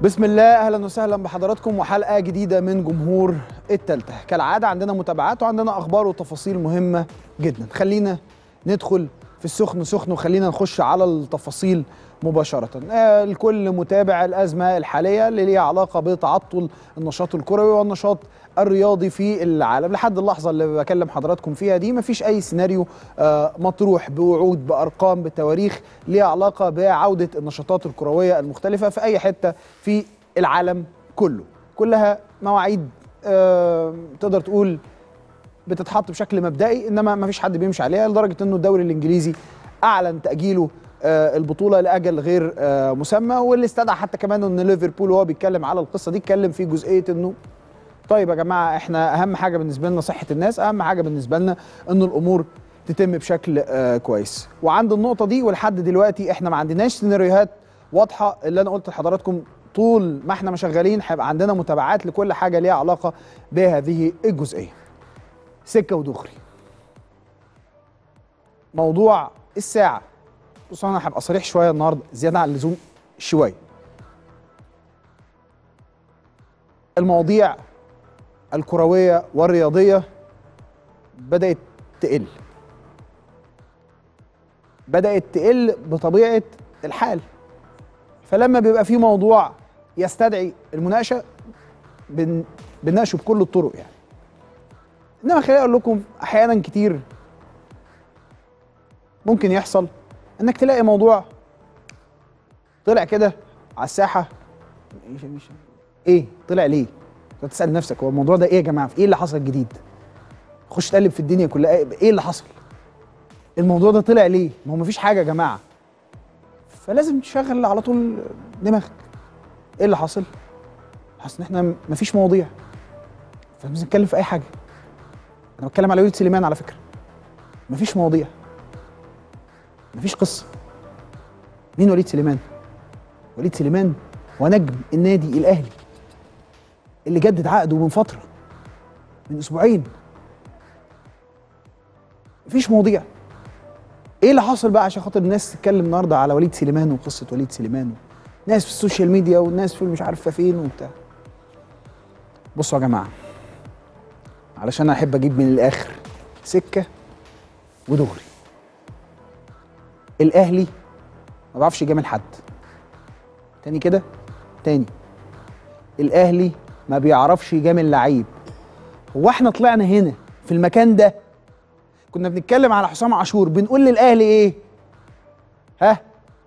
بسم الله اهلا وسهلا بحضراتكم وحلقه جديده من جمهور التالتة كالعاده عندنا متابعات وعندنا اخبار وتفاصيل مهمه جدا خلينا ندخل في السخن سخن وخلينا نخش على التفاصيل مباشره آه، الكل متابع الازمه الحاليه اللي ليها علاقه بتعطل النشاط الكروي والنشاط الرياضي في العالم لحد اللحظه اللي بكلم حضراتكم فيها دي مفيش اي سيناريو آه، مطروح بوعود بارقام بتواريخ ليها علاقه بعوده النشاطات الكرويه المختلفه في اي حته في العالم كله كلها مواعيد آه، تقدر تقول بتتحط بشكل مبدئي انما ما فيش حد بيمشي عليها لدرجه انه الدوري الانجليزي اعلن تاجيله آه، البطوله لاجل غير آه، مسمى واللي استدعى حتى كمان ان ليفربول وهو بيتكلم على القصه دي اتكلم في جزئيه انه طيب يا جماعه احنا اهم حاجه بالنسبه لنا صحه الناس اهم حاجه بالنسبه لنا ان الامور تتم بشكل آه، كويس وعند النقطه دي ولحد دلوقتي احنا ما عندناش سيناريوهات واضحه اللي انا قلت لحضراتكم طول ما احنا مشغلين هيبقى عندنا متابعات لكل حاجه ليها علاقه بهذه الجزئيه سكه ودغري موضوع الساعه بصوا انا هبقى صريح شويه النهارده زياده عن اللزوم شويه المواضيع الكرويه والرياضيه بدات تقل بدات تقل بطبيعه الحال فلما بيبقى في موضوع يستدعي المناقشه بن... بنناقشه بكل الطرق يعني انما خليني اقول لكم احيانا كتير ممكن يحصل انك تلاقي موضوع طلع كده على الساحه مش مش ايه طلع ليه تسال نفسك هو الموضوع ده ايه يا جماعه ايه اللي حصل جديد خش تقلب في الدنيا كلها ايه إيه اللي حصل الموضوع ده طلع ليه ما هو مفيش حاجه يا جماعه فلازم تشغل على طول دماغك ايه اللي حصل حاسس ان احنا مفيش مواضيع فلازم نتكلم في اي حاجه انا بتكلم على وليد سليمان على فكره مفيش مواضيع مفيش قصه مين وليد سليمان وليد سليمان هو نجم النادي الاهلي اللي جدد عقده من فتره من اسبوعين مفيش مواضيع ايه اللي حصل بقى عشان خاطر الناس تتكلم النهارده على وليد سليمان وقصه وليد سليمان ناس في السوشيال ميديا والناس في مش عارفه فين وبتاع بصوا يا جماعه علشان انا احب اجيب من الاخر سكه ودغري الاهلي ما بيعرفش يجامل حد تاني كده تاني الاهلي ما بيعرفش يجامل لعيب هو احنا طلعنا هنا في المكان ده كنا بنتكلم على حسام عاشور بنقول للاهلي ايه ها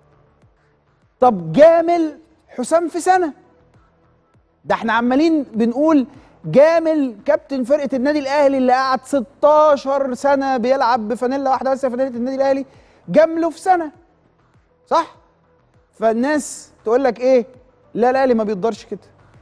طب جامل حسام في سنه ده احنا عمالين بنقول جامل كابتن فرقه النادي الاهلي اللي قعد 16 سنه بيلعب بفانيلا واحده بس فانيله النادي الاهلي جامله في سنه صح فالناس تقول لك ايه لا الاهلي ما بيقدرش كده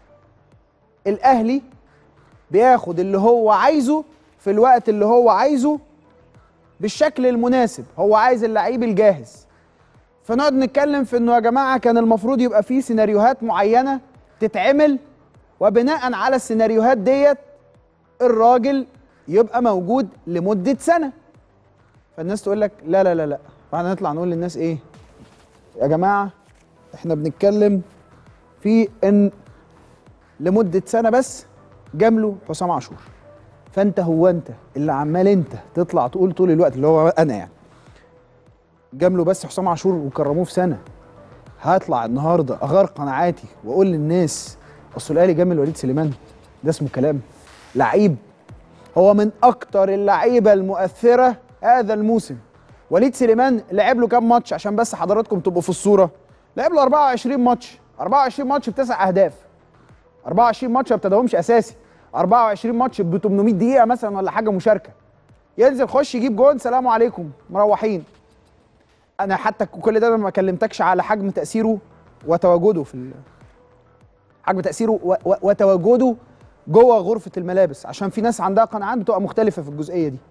الاهلي بياخد اللي هو عايزه في الوقت اللي هو عايزه بالشكل المناسب هو عايز اللعيب الجاهز فنقعد نتكلم في انه يا جماعه كان المفروض يبقى في سيناريوهات معينه تتعمل وبناء على السيناريوهات ديت الراجل يبقى موجود لمده سنه فالناس تقول لك لا لا لا لا فاحنا نطلع نقول للناس ايه يا جماعه احنا بنتكلم في ان لمده سنه بس جامله حسام عاشور فانت هو انت اللي عمال انت تطلع تقول طول الوقت اللي هو انا يعني جامله بس حسام عاشور وكرموه في سنه هطلع النهارده اغير قناعاتي واقول للناس اصل الاهلي جامل وليد سليمان ده اسمه كلام لعيب هو من اكتر اللعيبه المؤثره هذا الموسم وليد سليمان لعب له كام ماتش عشان بس حضراتكم تبقوا في الصوره لعب له 24 ماتش 24 ماتش بتسع اهداف 24 ماتش ما ابتداهمش اساسي 24 ماتش ب 800 دقيقه مثلا ولا حاجه مشاركه ينزل خش يجيب جون سلام عليكم مروحين انا حتى كل ده ما كلمتكش على حجم تاثيره وتواجده في ال... حجم تاثيره و... و... وتواجده جوه غرفه الملابس عشان في ناس عندها قناعات بتبقى مختلفه في الجزئيه دي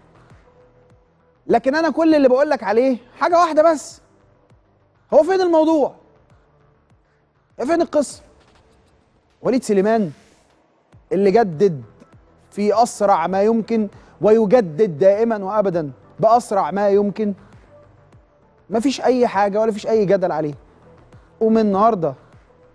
لكن انا كل اللي بقول لك عليه حاجه واحده بس هو فين الموضوع فين القصه وليد سليمان اللي جدد في اسرع ما يمكن ويجدد دائما وابدا باسرع ما يمكن مفيش اي حاجه ولا فيش اي جدل عليه ومن النهارده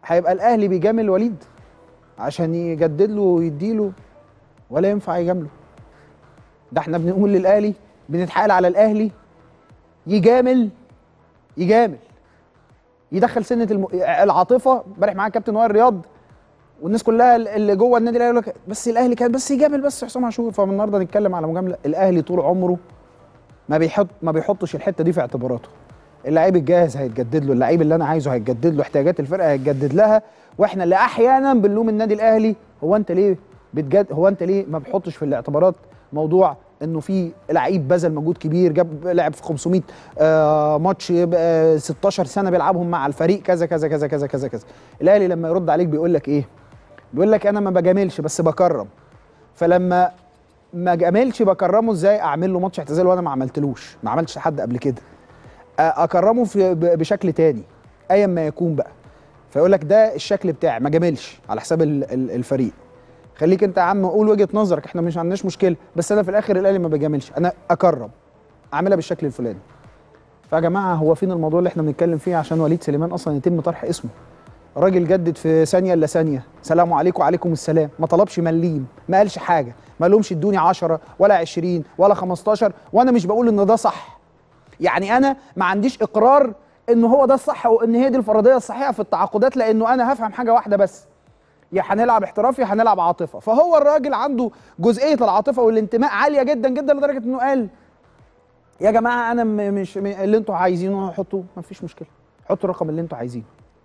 هيبقى الاهلي بيجامل وليد عشان يجدد له ويديله ولا ينفع يجامله ده احنا بنقول للاهلي بنتحايل على الاهلي يجامل يجامل يدخل سنه الم... العاطفه امبارح معايا كابتن وائل رياض والناس كلها اللي جوه النادي الاهلي يقول لك بس الاهلي كان بس يجامل بس حسام عاشور فمن النهارده نتكلم على مجامله الاهلي طول عمره ما بيحط ما بيحطش الحته دي في اعتباراته اللعيب الجاهز هيتجدد له اللعيب اللي انا عايزه هيتجدد له احتياجات الفرقه هيتجدد لها واحنا اللي احيانا بنلوم النادي الاهلي هو انت ليه بتجد هو انت ليه ما بتحطش في الاعتبارات موضوع انه في لعيب بذل مجهود كبير جاب لعب في 500 آه ماتش آه 16 سنه بيلعبهم مع الفريق كذا كذا كذا كذا كذا كذا الاهلي لما يرد عليك بيقول لك ايه بيقول لك انا ما بجاملش بس بكرم فلما ما جاملش بكرمه ازاي اعمل له ماتش اعتزال وانا ما عملتلوش ما عملتش لحد قبل كده اكرمه في بشكل تاني ايا ما يكون بقى فيقول لك ده الشكل بتاعي ما جاملش على حساب الفريق خليك انت يا عم قول وجهه نظرك احنا مش عندناش مشكله بس انا في الاخر الاهلي ما بجاملش انا اكرم اعملها بالشكل الفلاني فيا جماعه هو فين الموضوع اللي احنا بنتكلم فيه عشان وليد سليمان اصلا يتم طرح اسمه راجل جدد في ثانيه الا ثانيه سلام عليكم وعليكم السلام ما طلبش مليم ما قالش حاجه ما لهمش ادوني 10 ولا 20 ولا 15 وانا مش بقول ان ده صح يعني انا ما عنديش اقرار ان هو ده الصح وان هي دي الفرضيه الصحيحه في التعاقدات لانه انا هفهم حاجه واحده بس يا هنلعب احترافي يا هنلعب عاطفه فهو الراجل عنده جزئيه العاطفه والانتماء عاليه جدا جدا لدرجه انه قال يا جماعه انا مش اللي انتوا عايزينه حطوه ما فيش مشكله حطوا الرقم اللي انتوا عايزينه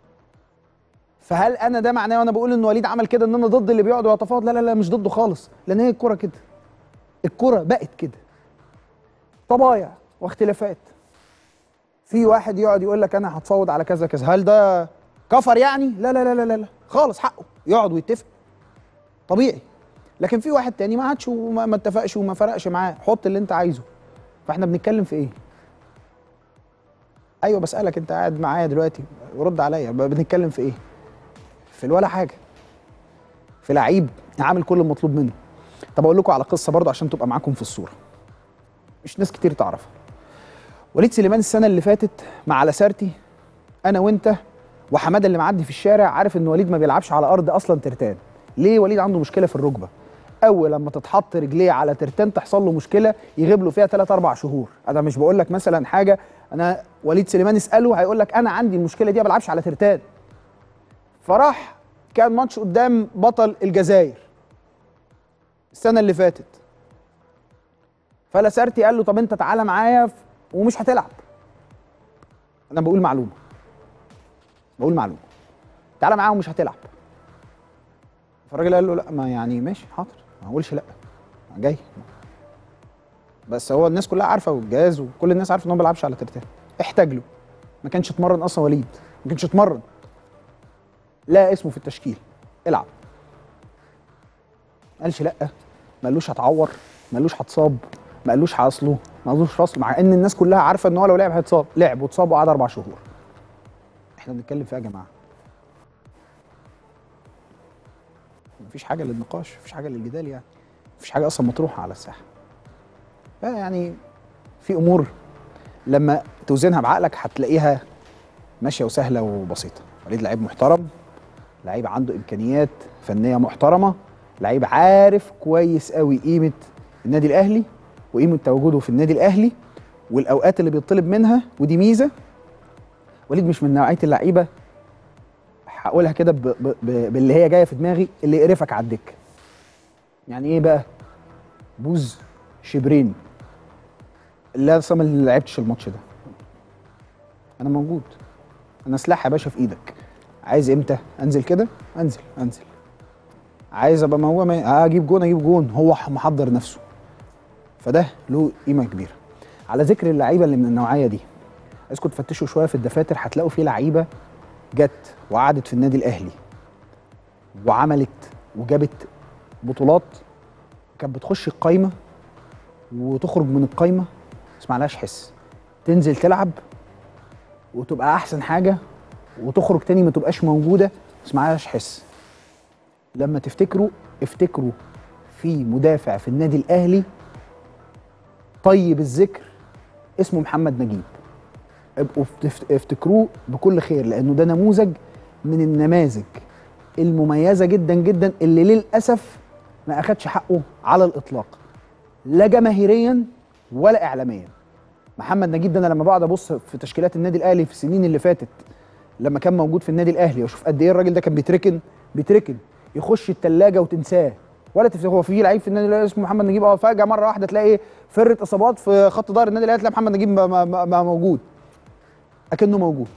فهل انا ده معناه وانا بقول ان وليد عمل كده ان انا ضد اللي بيقعد ويتفاوض لا لا لا مش ضده خالص لان هي الكوره كده الكوره بقت كده طبايع واختلافات في واحد يقعد يقول لك انا هتفاوض على كذا كذا هل ده كفر يعني لا لا لا لا لا خالص حقه يقعد ويتفق طبيعي لكن في واحد تاني ما عادش وما اتفقش وما فرقش معاه حط اللي انت عايزه فاحنا بنتكلم في ايه ايوه بسالك انت قاعد معايا دلوقتي رد عليا بنتكلم في ايه في ولا حاجه في لعيب عامل كل المطلوب منه طب اقول لكم على قصه برضه عشان تبقى معاكم في الصوره مش ناس كتير تعرفها وليد سليمان السنه اللي فاتت مع لاسارتي انا وانت وحماده اللي معدي في الشارع عارف ان وليد ما بيلعبش على ارض اصلا ترتان ليه وليد عنده مشكله في الركبه اول لما تتحط رجليه على ترتان تحصل له مشكله يغيب له فيها 3 4 شهور انا مش بقول لك مثلا حاجه انا وليد سليمان اساله هيقول لك انا عندي المشكله دي ما بلعبش على ترتان فراح كان ماتش قدام بطل الجزائر السنه اللي فاتت فلاسارتي قال له طب انت تعالى معايا ومش هتلعب انا بقول معلومه بقول معلومه تعالى معايا ومش هتلعب فالراجل قال له لا ما يعني ماشي حاضر ما اقولش لا جاي بس هو الناس كلها عارفه والجهاز وكل الناس عارفه ان هو ما بيلعبش على ترتان احتاج له ما كانش اتمرن اصلا وليد ما كانش اتمرن لا اسمه في التشكيل العب ما قالش لا ما قالوش هتعور ما قالوش هتصاب ما قالوش هاصله ما قالوش فصل مع ان الناس كلها عارفه ان هو لو لعب هيتصاب لعب واتصاب وقعد اربع شهور احنا بنتكلم فيها يا جماعه مفيش حاجه للنقاش مفيش حاجه للجدال يعني مفيش حاجه اصلا مطروحه على الساحه يعني في امور لما توزنها بعقلك هتلاقيها ماشيه وسهله وبسيطه وليد لعيب محترم لعيب عنده امكانيات فنيه محترمه لعيب عارف كويس قوي قيمه النادي الاهلي وقيمه تواجده في النادي الاهلي والاوقات اللي بيطلب منها ودي ميزه وليد مش من نوعيه اللعيبه هقولها كده باللي هي جايه في دماغي اللي يقرفك على الدكه يعني ايه بقى بوز شبرين لا اصلا ما لعبتش الماتش ده انا موجود انا سلاح يا باشا في ايدك عايز امتى انزل كده انزل انزل عايز ابقى ما هو ما اجيب جون اجيب جون هو محضر نفسه فده له قيمه كبيره على ذكر اللعيبه اللي من النوعيه دي عايزكم تفتشوا شويه في الدفاتر هتلاقوا في لعيبه جت وقعدت في النادي الاهلي وعملت وجابت بطولات كانت بتخش القايمه وتخرج من القايمه اسمعلهاش حس تنزل تلعب وتبقى احسن حاجه وتخرج تاني ما تبقاش موجوده اسمعلهاش حس لما تفتكروا افتكروا في مدافع في النادي الاهلي طيب الذكر اسمه محمد نجيب ابقوا افتكروه بكل خير لانه ده نموذج من النماذج المميزه جدا جدا اللي للاسف ما اخدش حقه على الاطلاق لا جماهيريا ولا اعلاميا محمد نجيب ده انا لما بقعد ابص في تشكيلات النادي الاهلي في السنين اللي فاتت لما كان موجود في النادي الاهلي واشوف قد ايه الراجل ده كان بيتركن بيتركن يخش الثلاجه وتنساه ولا تفتكر هو في لعيب في النادي الاهلي اسمه محمد نجيب اه فجاه مره واحده تلاقي ايه فرقه اصابات في خط ظهر النادي الاهلي تلاقي محمد نجيب ما, ما, ما, ما موجود اكنه موجود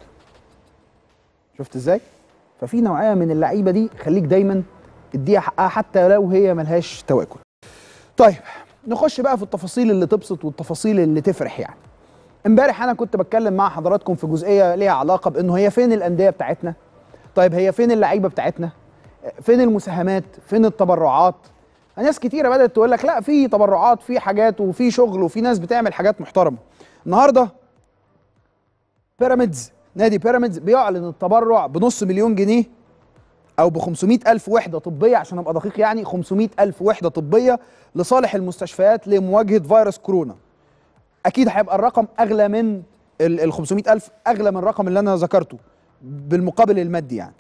شفت ازاي ففي نوعيه من اللعيبه دي خليك دايما اديها حقها حتى لو هي ملهاش تواكل طيب نخش بقى في التفاصيل اللي تبسط والتفاصيل اللي تفرح يعني امبارح انا كنت بتكلم مع حضراتكم في جزئيه ليها علاقه بانه هي فين الانديه بتاعتنا طيب هي فين اللعيبه بتاعتنا فين المساهمات فين التبرعات ناس كتيره بدات تقول لك لا في تبرعات في حاجات وفي شغل وفي ناس بتعمل حاجات محترمه النهارده بيراميدز نادي بيراميدز بيعلن التبرع بنص مليون جنيه او ب 500 الف وحده طبيه عشان ابقى دقيق يعني 500 الف وحده طبيه لصالح المستشفيات لمواجهه فيروس كورونا اكيد هيبقى الرقم اغلى من ال 500 الف اغلى من الرقم اللي انا ذكرته بالمقابل المادي يعني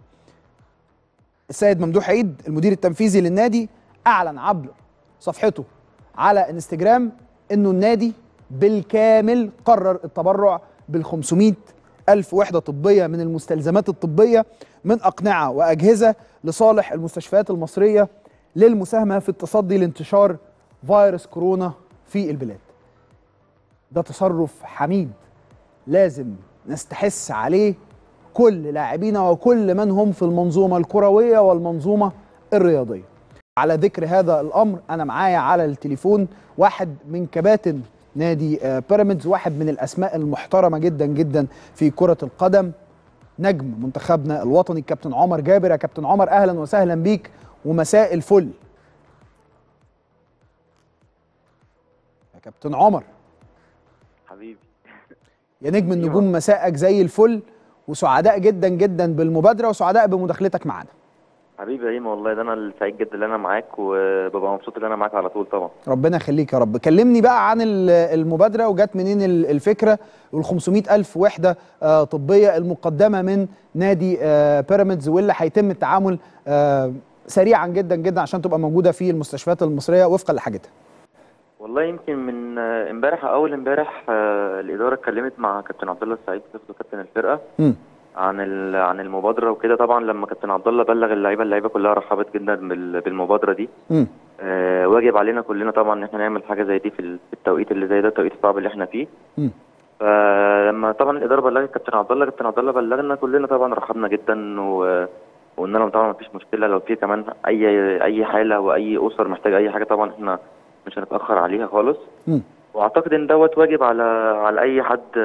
السيد ممدوح عيد المدير التنفيذي للنادي اعلن عبر صفحته على انستجرام انه النادي بالكامل قرر التبرع بال 500 ألف وحدة طبية من المستلزمات الطبية من أقنعة وأجهزة لصالح المستشفيات المصرية للمساهمة في التصدي لانتشار فيروس كورونا في البلاد ده تصرف حميد لازم نستحس عليه كل لاعبينا وكل من هم في المنظومة الكروية والمنظومة الرياضية على ذكر هذا الأمر أنا معايا على التليفون واحد من كباتن نادي بيراميدز واحد من الاسماء المحترمه جدا جدا في كره القدم نجم منتخبنا الوطني كابتن عمر جابر يا كابتن عمر اهلا وسهلا بيك ومساء الفل يا كابتن عمر حبيبي يا نجم النجوم مساءك زي الفل وسعداء جدا جدا بالمبادره وسعداء بمداخلتك معانا حبيبي يا هيما والله ده انا السعيد جدا ان انا معاك وببقى مبسوط ان انا معاك على طول طبعا ربنا يخليك يا رب كلمني بقى عن المبادره وجات منين الفكره وال 500 الف وحده طبيه المقدمه من نادي بيراميدز واللي هيتم التعامل سريعا جدا جدا عشان تبقى موجوده في المستشفيات المصريه وفقا لحاجتها والله يمكن من امبارح او اول امبارح الاداره اتكلمت مع كابتن عبد الله السعيد كابتن الفرقه م. عن عن المبادره وكده طبعا لما كابتن عبد الله بلغ اللعيبه اللعيبه كلها رحبت جدا بالمبادره دي م. آه واجب علينا كلنا طبعا ان احنا نعمل حاجه زي دي في التوقيت اللي زي ده التوقيت الصعب اللي احنا فيه م. فلما طبعا الاداره بلغت كابتن عبد الله كابتن عبد الله بلغنا كلنا طبعا رحبنا جدا و وقلنا لهم طبعا ما فيش مشكله لو في كمان اي اي حاله واي اسر محتاجه اي حاجه طبعا احنا مش هنتاخر عليها خالص م. واعتقد ان دوت واجب على على اي حد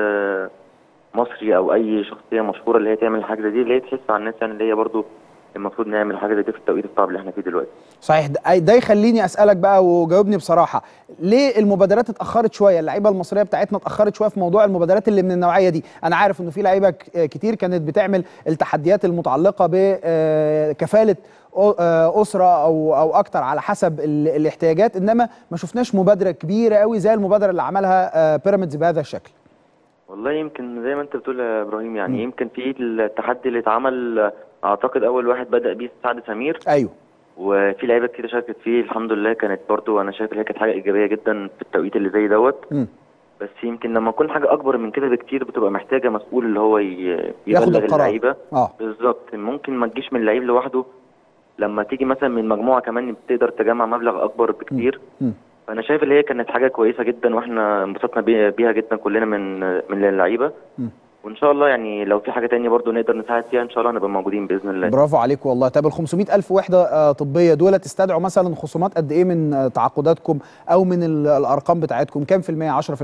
مصري او اي شخصيه مشهوره اللي هي تعمل حاجه زي دي اللي هي تحس على الناس يعني اللي هي برضو المفروض نعمل حاجه زي دي في التوقيت الصعب اللي احنا فيه دلوقتي صحيح ده, ده يخليني اسالك بقى وجاوبني بصراحه ليه المبادرات اتاخرت شويه اللعيبه المصريه بتاعتنا اتاخرت شويه في موضوع المبادرات اللي من النوعيه دي انا عارف انه في لعيبه كتير كانت بتعمل التحديات المتعلقه بكفاله اسره او او اكتر على حسب الاحتياجات انما ما شفناش مبادره كبيره قوي زي المبادره اللي عملها بيراميدز بهذا الشكل والله يمكن زي ما انت بتقول يا ابراهيم يعني م. يمكن في التحدي اللي اتعمل اعتقد اول واحد بدا بيه سعد سمير ايوه وفي لعيبه كتير شاركت فيه الحمد لله كانت برضو انا شايف ان هي كانت حاجه ايجابيه جدا في التوقيت اللي زي دوت م. بس يمكن لما يكون حاجه اكبر من كده بكتير بتبقى محتاجه مسؤول اللي هو يبلغ اللعيبه اه بالظبط ممكن ما تجيش من اللعيب لوحده لما تيجي مثلا من مجموعه كمان بتقدر تجمع مبلغ اكبر بكتير م. م. فانا شايف اللي هي كانت حاجه كويسه جدا واحنا انبسطنا بيها جدا كلنا من من اللعيبه وان شاء الله يعني لو في حاجه تانية برضو نقدر نساعد فيها ان شاء الله نبقى موجودين باذن الله برافو عليك والله طب ال 500 الف وحده طبيه دول تستدعوا مثلا خصومات قد ايه من تعاقداتكم او من الارقام بتاعتكم كام في الميه 10% 5%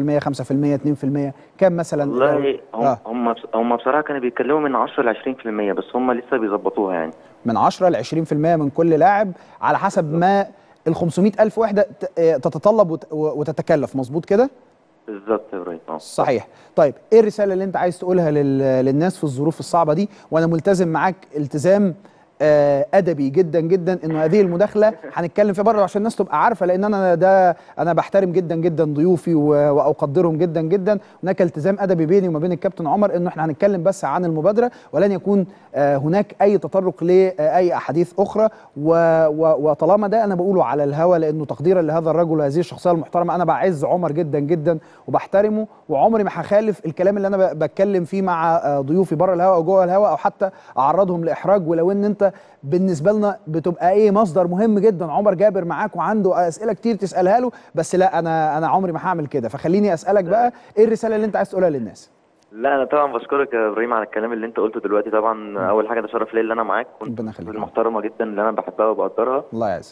2% كام مثلا والله هم آه. هم هم بصراحه كانوا بيتكلموا من 10 ل 20% بس هم لسه بيظبطوها يعني من 10 ل 20% من كل لاعب على حسب ما ال 500 ألف وحدة تتطلب وتتكلف مظبوط كده؟ بالظبط يا ابراهيم صحيح طيب ايه الرساله اللي انت عايز تقولها لل... للناس في الظروف الصعبه دي وانا ملتزم معاك التزام آه، ادبي جدا جدا انه هذه المداخله هنتكلم فيها بره عشان الناس تبقى عارفه لان انا ده انا بحترم جدا جدا ضيوفي و- واقدرهم جدا جدا هناك التزام ادبي بيني وما بين الكابتن عمر انه احنا هنتكلم بس عن المبادره ولن يكون آه، هناك اي تطرق لاي احاديث اخرى و- و- وطالما ده انا بقوله على الهوا لانه تقديرا لهذا الرجل وهذه الشخصيه المحترمه انا بعز عمر جدا جدا وبحترمه وعمري ما هخالف الكلام اللي انا ب- بتكلم فيه مع آه، ضيوفي بره الهوا او جوه الهوا او حتى اعرضهم لاحراج ولو ان انت بالنسبه لنا بتبقى ايه مصدر مهم جدا عمر جابر معاك وعنده اسئله كتير تسالها له بس لا انا انا عمري ما هعمل كده فخليني اسالك بقى ايه الرساله اللي انت عايز تقولها للناس لا انا طبعا بشكرك يا ابراهيم على الكلام اللي انت قلته دلوقتي طبعا اول حاجه ده شرف ليا اللي انا معاك كنت ربنا يخليك. المحترمه جدا اللي انا بحبها وبقدرها الله يعزك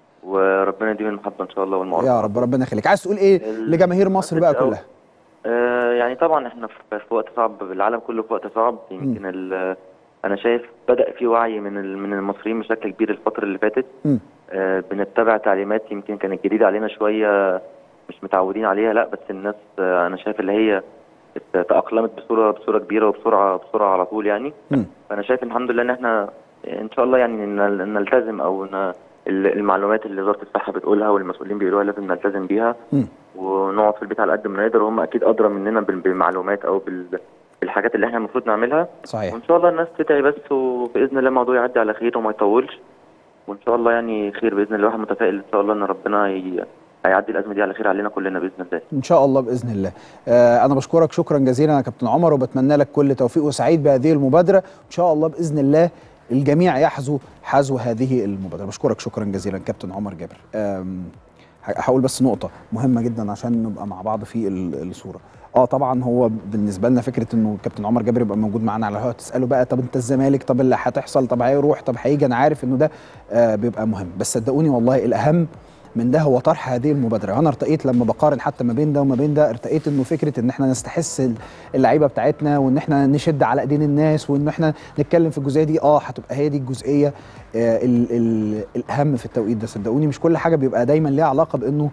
وربنا يديم المحبه ان شاء الله والمعروف يا رب ربنا يخليك عايز تقول ايه ال- لجماهير مصر بقى أو- كلها آه يعني طبعا احنا في في وقت صعب العالم كله في وقت صعب يمكن ال- انا شايف بدا في وعي من ال- من المصريين بشكل كبير الفتره اللي فاتت مم. آه بنتبع تعليمات يمكن كانت جديده علينا شويه مش متعودين عليها لا بس الناس آه انا شايف اللي هي ات- تاقلمت بصوره بصوره كبيره وبسرعه بسرعه على طول يعني مم. فانا شايف الحمد لله ان احنا ان شاء الله يعني نل- نلتزم او ن- ال- المعلومات اللي وزاره الصحه بتقولها والمسؤولين بيقولوها لازم نلتزم بيها مم. ونقعد في البيت على قد ما نقدر وهم اكيد ادرى مننا بال- بالمعلومات او بال- بالحاجات اللي احنا المفروض نعملها صحيح وان شاء الله الناس تدعي بس وباذن الله الموضوع يعدي على خير وما يطولش وان شاء الله يعني خير باذن الله الواحد متفائل ان شاء الله ان ربنا ي... هيعدي الازمه دي على خير علينا كلنا باذن الله ان شاء الله باذن الله آه انا بشكرك شكرا جزيلا يا كابتن عمر وبتمنى لك كل توفيق وسعيد بهذه المبادره ان شاء الله باذن الله الجميع يحذو حذو هذه المبادره بشكرك شكرا جزيلا كابتن عمر جابر آم، ه- هقول بس نقطه مهمه جدا عشان نبقى مع بعض في ال- الصوره اه طبعا هو بالنسبه لنا فكره انه كابتن عمر جابر يبقى موجود معانا على الهواء تساله بقى طب انت الزمالك طب اللي هتحصل طب هيروح طب هيجي انا عارف انه ده آه بيبقى مهم بس صدقوني والله الاهم من ده هو طرح هذه المبادره انا ارتقيت لما بقارن حتى ما بين ده وما بين ده ارتقيت انه فكره ان احنا نستحس ال- اللعيبه بتاعتنا وان احنا نشد على ايدين الناس وان احنا نتكلم في الجزئيه دي اه هتبقى هي دي الجزئيه آه ال ال الاهم في التوقيت ده صدقوني مش كل حاجه بيبقى دايما ليها علاقه بانه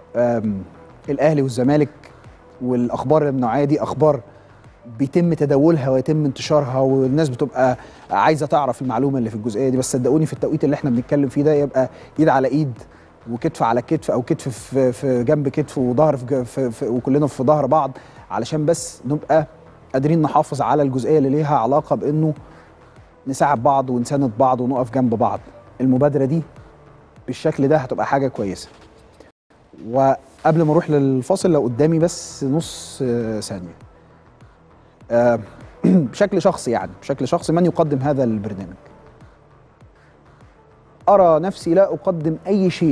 آم، الاهلي والزمالك والاخبار اللي من النوعيه دي اخبار بيتم تداولها ويتم انتشارها والناس بتبقى عايزه تعرف المعلومه اللي في الجزئيه دي بس صدقوني في التوقيت اللي احنا بنتكلم فيه ده يبقى ايد على ايد وكتف على كتف او كتف في, في جنب كتف وظهر في, ج- في, في وكلنا في ظهر بعض علشان بس نبقى قادرين نحافظ على الجزئيه اللي ليها علاقه بانه نساعد بعض ونساند بعض ونقف جنب بعض المبادره دي بالشكل ده هتبقى حاجه كويسه وقبل ما اروح للفاصل لو قدامي بس نص آه، ثانيه آه، بشكل شخصي يعني بشكل شخصي من يقدم هذا البرنامج ارى نفسي لا اقدم اي شيء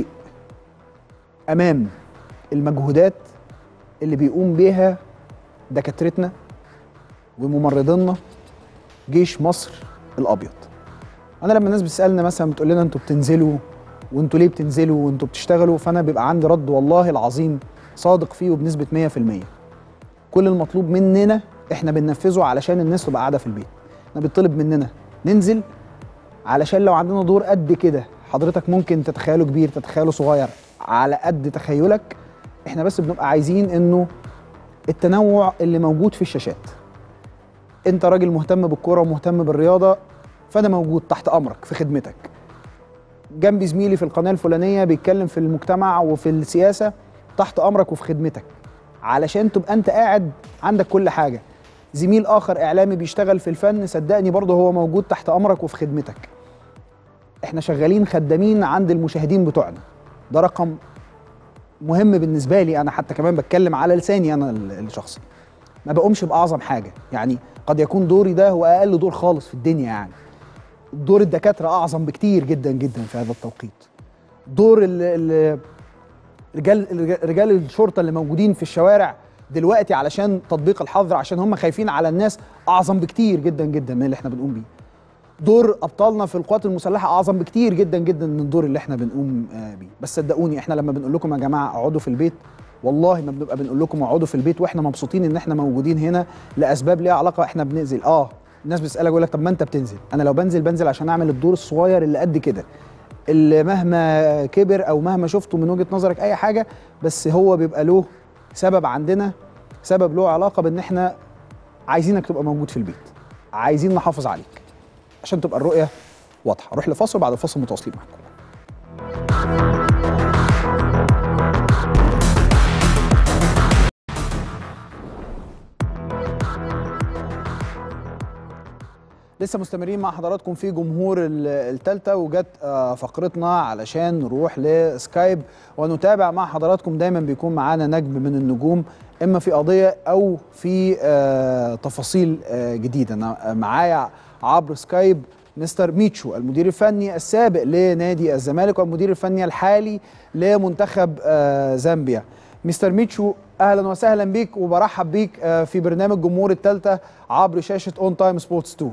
امام المجهودات اللي بيقوم بيها دكاترتنا وممرضينا جيش مصر الابيض انا لما الناس بتسالنا مثلا بتقول لنا انتوا بتنزلوا وانتوا ليه بتنزلوا وانتوا بتشتغلوا فانا بيبقى عندي رد والله العظيم صادق فيه وبنسبه 100% كل المطلوب مننا احنا بننفذه علشان الناس تبقى قاعده في البيت احنا بيطلب مننا ننزل علشان لو عندنا دور قد كده حضرتك ممكن تتخيله كبير تتخيله صغير على قد تخيلك احنا بس بنبقى عايزين انه التنوع اللي موجود في الشاشات انت راجل مهتم بالكوره ومهتم بالرياضه فانا موجود تحت امرك في خدمتك جنبي زميلي في القناه الفلانيه بيتكلم في المجتمع وفي السياسه تحت امرك وفي خدمتك علشان تبقى انت قاعد عندك كل حاجه زميل اخر اعلامي بيشتغل في الفن صدقني برضه هو موجود تحت امرك وفي خدمتك احنا شغالين خدامين عند المشاهدين بتوعنا ده رقم مهم بالنسبه لي انا حتى كمان بتكلم على لساني انا ال- الشخصي ما بقومش باعظم حاجه يعني قد يكون دوري ده هو اقل دور خالص في الدنيا يعني دور الدكاتره اعظم بكتير جدا جدا في هذا التوقيت دور ال ال رجال رجال الشرطه اللي موجودين في الشوارع دلوقتي علشان تطبيق الحظر عشان هم خايفين على الناس اعظم بكتير جدا جدا من اللي احنا بنقوم بيه دور ابطالنا في القوات المسلحه اعظم بكتير جدا جدا من الدور اللي احنا بنقوم آه، بيه بس صدقوني احنا لما بنقول لكم يا جماعه اقعدوا في البيت والله ما بنبقى بنقول لكم اقعدوا في البيت واحنا مبسوطين ان احنا موجودين هنا لاسباب ليها علاقه احنا بننزل اه الناس بتسالك يقول لك طب ما انت بتنزل انا لو بنزل بنزل عشان اعمل الدور الصغير اللي قد كده اللي مهما كبر او مهما شفته من وجهه نظرك اي حاجه بس هو بيبقى له سبب عندنا سبب له علاقه بان احنا عايزينك تبقى موجود في البيت عايزين نحافظ عليك عشان تبقى الرؤيه واضحه نروح لفاصل بعد الفاصل متواصلين معكم لسه مستمرين مع حضراتكم في جمهور التالتة وجت آه، فقرتنا علشان نروح لسكايب ونتابع مع حضراتكم دايما بيكون معانا نجم من النجوم اما في قضية او في آه، تفاصيل آه، جديدة أنا معايا عبر سكايب مستر ميتشو المدير الفني السابق لنادي الزمالك والمدير الفني الحالي لمنتخب آه، زامبيا مستر ميتشو اهلا وسهلا بيك وبرحب بيك آه، في برنامج جمهور الثالثه عبر شاشه اون تايم سبورتس 2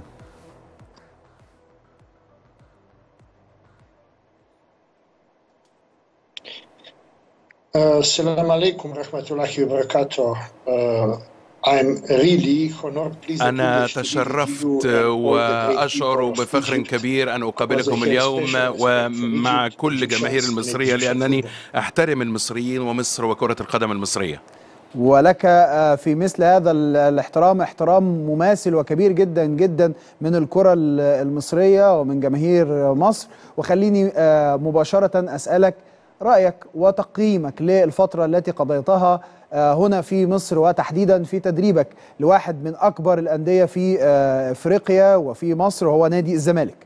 Uh, Assalamu alaikum rahmatullahi wa barakatuh. Uh, I'm really honored, pleased and أنا privileged to be with تشرفت you and all the great وأشعر people of بفخر Egypt. كبير أن أقابلكم اليوم ومع كل الجماهير المصرية لأنني أحترم المصريين ومصر وكرة القدم المصرية ولك آه، في مثل هذا ال- الاحترام احترام مماثل وكبير جدا جدا من الكرة ال- المصرية ومن جماهير مصر وخليني آه، مباشرة أسألك رأيك وتقييمك للفترة التي قضيتها آه، هنا في مصر وتحديدا في تدريبك لواحد من أكبر الأندية في آه، إفريقيا وفي مصر وهو نادي الزمالك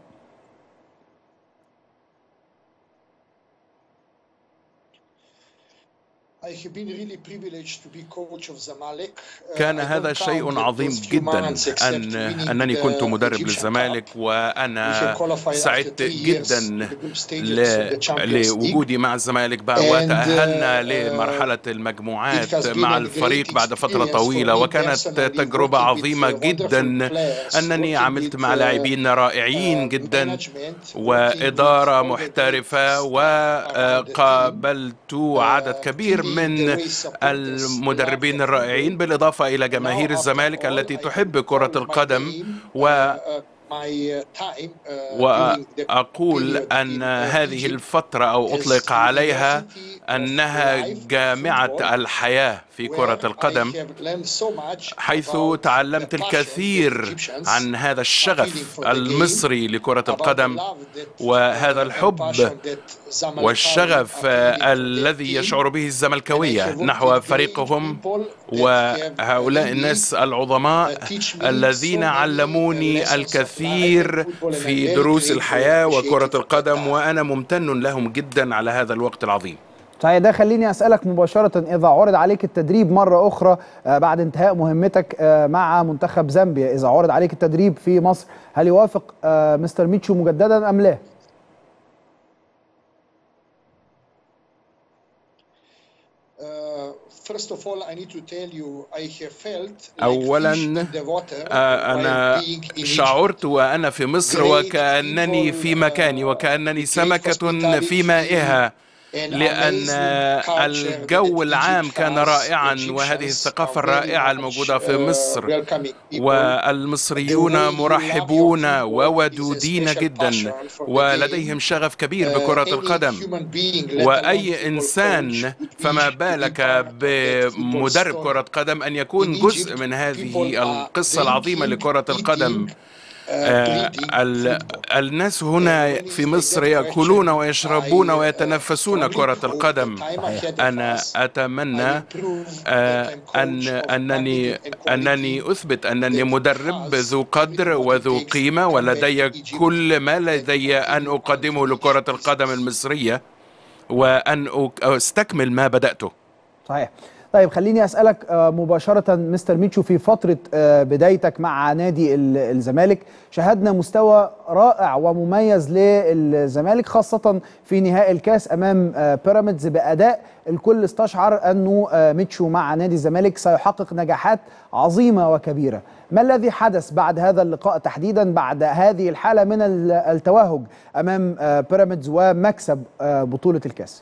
I have been really privileged to be coach of Zamalek. Uh, كان I هذا don't شيء count عظيم those few جدا months except أن winning أنني the كنت مدرب Egyptian للزمالك Cup. We وأنا have qualified after سعدت three years جدا to the group stages ل- of the Champions League. لوجودي مع الزمالك بقى And, وتأهلنا uh, لمرحلة It المجموعات has been مع a الفريق great بعد فترة experience for طويلة me وكانت personally تجربة working with, عظيمة uh, جدا wonderful players, أنني working عملت with, مع uh, لاعبين رائعين uh, جدا management, working with وإدارة all the great محترفة staff around the team. وقابلت عدد Uh, كبير clearly من the way supporters المدربين love the الرائعين football. بالإضافة إلى Now, جماهير after الزمالك all, التي I تحب can كرة call my القدم game, و uh, uh, my uh, time, uh, during the وأقول period أن in, uh, هذه Egypt الفترة أو as أطلق عليها University of أنها Life جامعة Football, الحياة في كرة where I القدم have learned so much حيث about تعلمت the passion that الكثير Egyptians عن هذا are feeling الشغف for the game, المصري لكرة about the القدم love that, وهذا uh, and الحب passion that Zamalekari والشغف are feeling for their الذي team. يشعر به And I الزملكاوية have worked نحو with great فريقهم people that have وهؤلاء really الناس uh, العظماء teach me so الذين many علموني lessons of life and الكثير football and I'm في very دروس grateful and الحياة وكرة appreciative of that القدم time. وأنا ممتن لهم جدا على هذا الوقت العظيم صحيح ده خليني اسالك مباشره اذا عرض عليك التدريب مره اخرى آه، بعد انتهاء مهمتك آه، مع منتخب زامبيا اذا عرض عليك التدريب في مصر هل يوافق آه، مستر ميتشو مجددا ام لا Uh, First of all, I need to tell you, I have felt like أولاً، fish in the water آه، while أنا being in Egypt. شعرت وأنا في مصر Great وكأنني people, في مكاني uh, وكأنني great سمكة في hospitality, مائها an لأن amazing culture الجو that العام Egypt كان has. رائعا Egyptians وهذه are الثقافة very الرائعة much, الموجودة في uh, مصر welcoming people. والمصريون The way you love your مرحبون football is a وودودين special جدا passion for the ولديهم game. شغف كبير Uh, بكرة any القدم human being, let alone وأي football إنسان coach, would فما wish to be بالك part of that football بمدرب story. كرة قدم أن In يكون جزء Egypt, من people هذه are القصة العظيمة drinking, لكرة القدم eating, uh, آه، breathing ال- football. الناس And هنا when في it's like مصر that يأكلون question, ويشربون I uh, ويتنفسون strongly كرة hope the القدم time ahead of أنا us, I أتمنى will prove that آه، I'm أن coach of أنني magnitude and أنني quality أثبت أنني that مدرب has ذو قدر everything what it وذو takes to قيمة come back ولدي to Egypt كل ما and لدي أن continue أقدمه unfinished لكرة القدم business. المصرية وأن أك- أستكمل ما بدأته صحيح طيب خليني اسالك آه، مباشره مستر ميتشو في فتره آه، بدايتك مع نادي ال- الزمالك شاهدنا مستوى رائع ومميز للزمالك خاصه في نهائي الكاس امام آه، بيراميدز باداء الكل استشعر انه آه، ميتشو مع نادي الزمالك سيحقق نجاحات عظيمه وكبيره ما الذي حدث بعد هذا اللقاء تحديدا بعد هذه الحاله من ال- التوهج امام آه، بيراميدز ومكسب آه، بطوله الكاس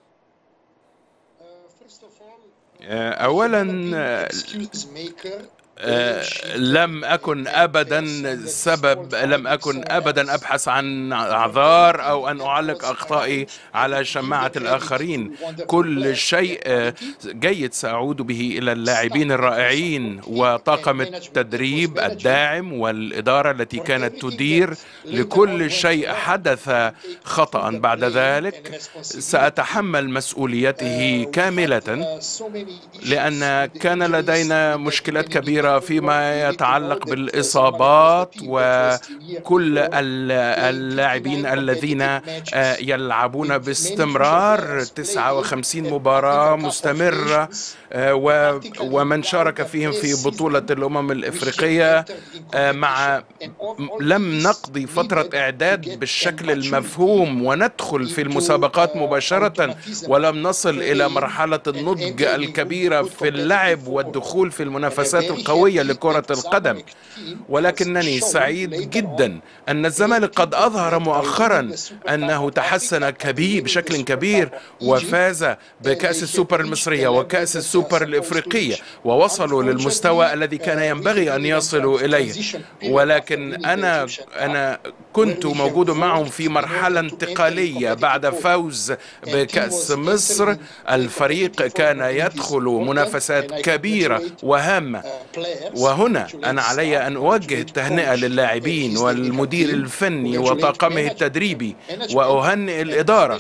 Uh, First of all, آه، I have أولا never been آه، excuse maker لم أكن أبدا سبب لم أكن أبدا أبحث عن أعذار أو أن أعلق أخطائي على شماعة الآخرين كل شيء جيد سأعود به إلى اللاعبين الرائعين وطاقم التدريب الداعم والإدارة التي كانت تدير لكل شيء حدث خطأ بعد ذلك سأتحمل مسؤوليته كاملة لأن كان لدينا مشكلات كبيرة فيما يتعلق بالإصابات وكل اللاعبين الذين يلعبون باستمرار 59 مباراة مستمرة ومن شارك فيهم في بطولة الأمم الإفريقية مع لم نقضي فترة إعداد بالشكل المفهوم وندخل في المسابقات مباشرة ولم نصل إلى مرحلة النضج الكبيرة في اللعب والدخول في المنافسات القوية لكرة القدم ولكنني سعيد جدا أن الزمالك قد أظهر مؤخرا أنه تحسن كبير بشكل كبير وفاز بكأس السوبر المصرية وكأس السوبر الإفريقية ووصلوا للمستوى الذي كان ينبغي أن يصلوا إليه ولكن أنا أنا كنت موجود معهم في مرحلة انتقالية بعد فوز بكأس مصر الفريق كان يدخل منافسات كبيرة وهامة وهنا أنا علي أن أوجه التهنئة للاعبين والمدير الفني وطاقمه التدريبي وأهنئ الإدارة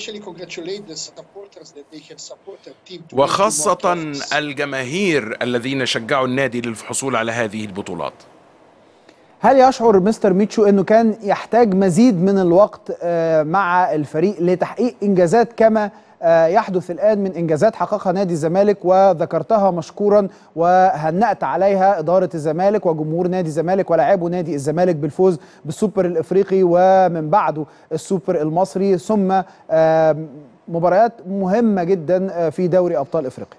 وخاصة الجماهير الذين شجعوا النادي للحصول على هذه البطولات هل يشعر مستر ميتشو انه كان يحتاج مزيد من الوقت مع الفريق لتحقيق انجازات كما يحدث الان من انجازات حققها نادي الزمالك وذكرتها مشكورا وهنأت عليها اداره الزمالك وجمهور نادي الزمالك ولاعبو نادي الزمالك بالفوز بالسوبر الافريقي ومن بعده السوبر المصري ثم مباريات مهمه جدا في دوري ابطال افريقيا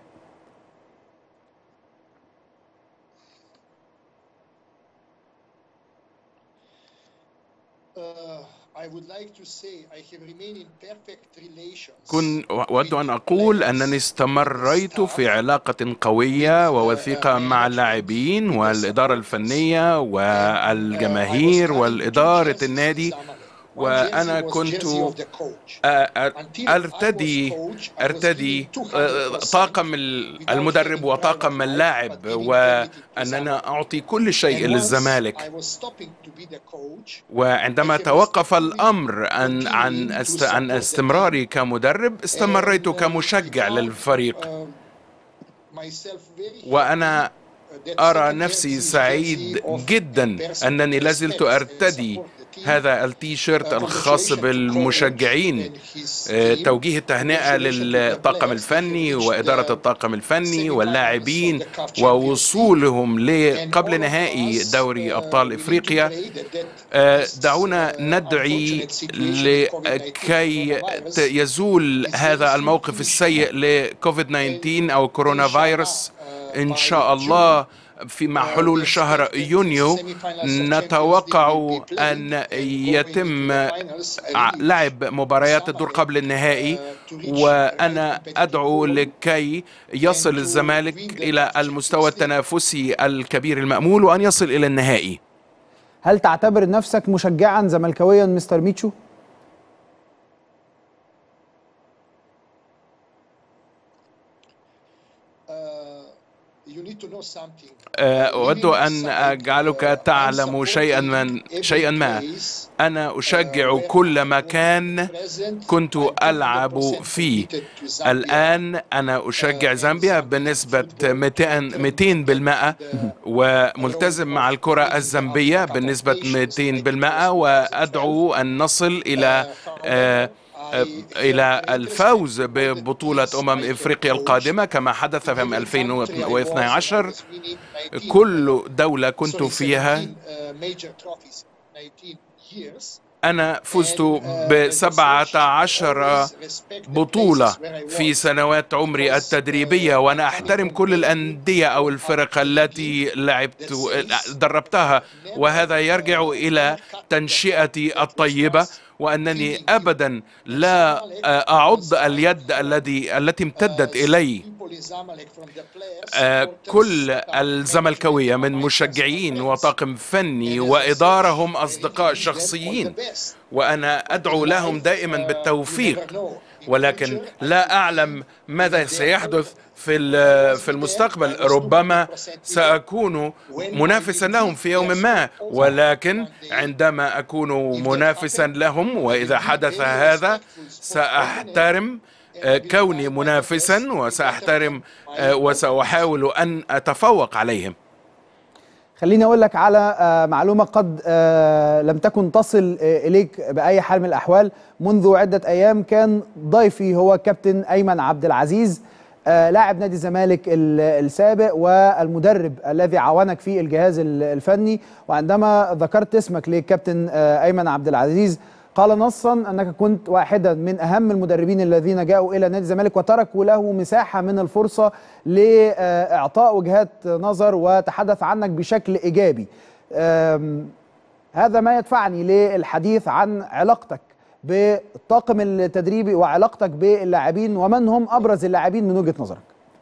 كن أود أن أقول أنني استمريت في علاقة قوية ووثيقة مع اللاعبين والإدارة الفنية والجماهير والإدارة النادي وأنا كنت أرتدي أرتدي طاقم المدرب وطاقم اللاعب وأننا أعطي كل شيء للزمالك وعندما توقف الأمر عن عن عن استمراري كمدرب استمريت كمشجع للفريق وأنا أرى نفسي سعيد جدا أنني لازلت أرتدي هذا التيشيرت الخاص بالمشجعين توجيه التهنئة للطاقم الفني وإدارة الطاقم الفني واللاعبين ووصولهم لقبل نهائي دوري أبطال إفريقيا دعونا ندعي لكي يزول هذا الموقف السيء لكوفيد 19 أو كورونا فيروس إن شاء الله في مع حلول شهر يونيو نتوقع أن يتم لعب مباريات الدور قبل النهائي وأنا أدعو لكي يصل الزمالك إلى المستوى التنافسي الكبير المأمول وأن يصل إلى النهائي هل تعتبر نفسك مشجعا زملكاويا مستر ميتشو؟ أود أن أجعلك تعلم شيئا من شيئا ما أنا أشجع كل مكان كنت ألعب فيه الآن أنا أشجع زامبيا بنسبة 200 200 بالمئة وملتزم مع الكرة الزامبية بنسبة 200 بالمئة وأدعو أن نصل إلى آه إلى الفوز ببطولة أمم إفريقيا القادمة كما حدث في عام 2012 كل دولة كنت فيها أنا فزت بسبعة عشر بطولة في سنوات عمري التدريبية وأنا أحترم كل الأندية أو الفرق التي لعبت دربتها وهذا يرجع إلى تنشئتي الطيبة وأنني أبدا لا أعض اليد الذي التي امتدت إلي آه، كل الزملكاوية من مشجعين وطاقم فني وإدارة هم أصدقاء شخصيين وأنا أدعو لهم دائما بالتوفيق ولكن لا أعلم ماذا سيحدث في ال- في المستقبل ربما سأكون منافسا لهم في يوم ما ولكن عندما أكون منافسا لهم وإذا حدث هذا سأحترم آه، كوني منافسا وسأحترم آه، وسأحاول أن أتفوق عليهم خليني اقول لك على آه، معلومه قد آه، لم تكن تصل آه، اليك باي حال من الاحوال منذ عده ايام كان ضيفي هو كابتن ايمن عبد العزيز آه، لاعب نادي الزمالك ال- السابق والمدرب الذي عاونك في الجهاز ال- الفني وعندما ذكرت اسمك للكابتن آه، ايمن عبد العزيز قال نصا انك كنت واحدا من اهم المدربين الذين جاءوا الى نادي الزمالك وتركوا له مساحه من الفرصه لاعطاء وجهات نظر وتحدث عنك بشكل ايجابي. أم، هذا ما يدفعني للحديث عن علاقتك بالطاقم التدريبي وعلاقتك باللاعبين ومن هم ابرز اللاعبين من وجهه نظرك.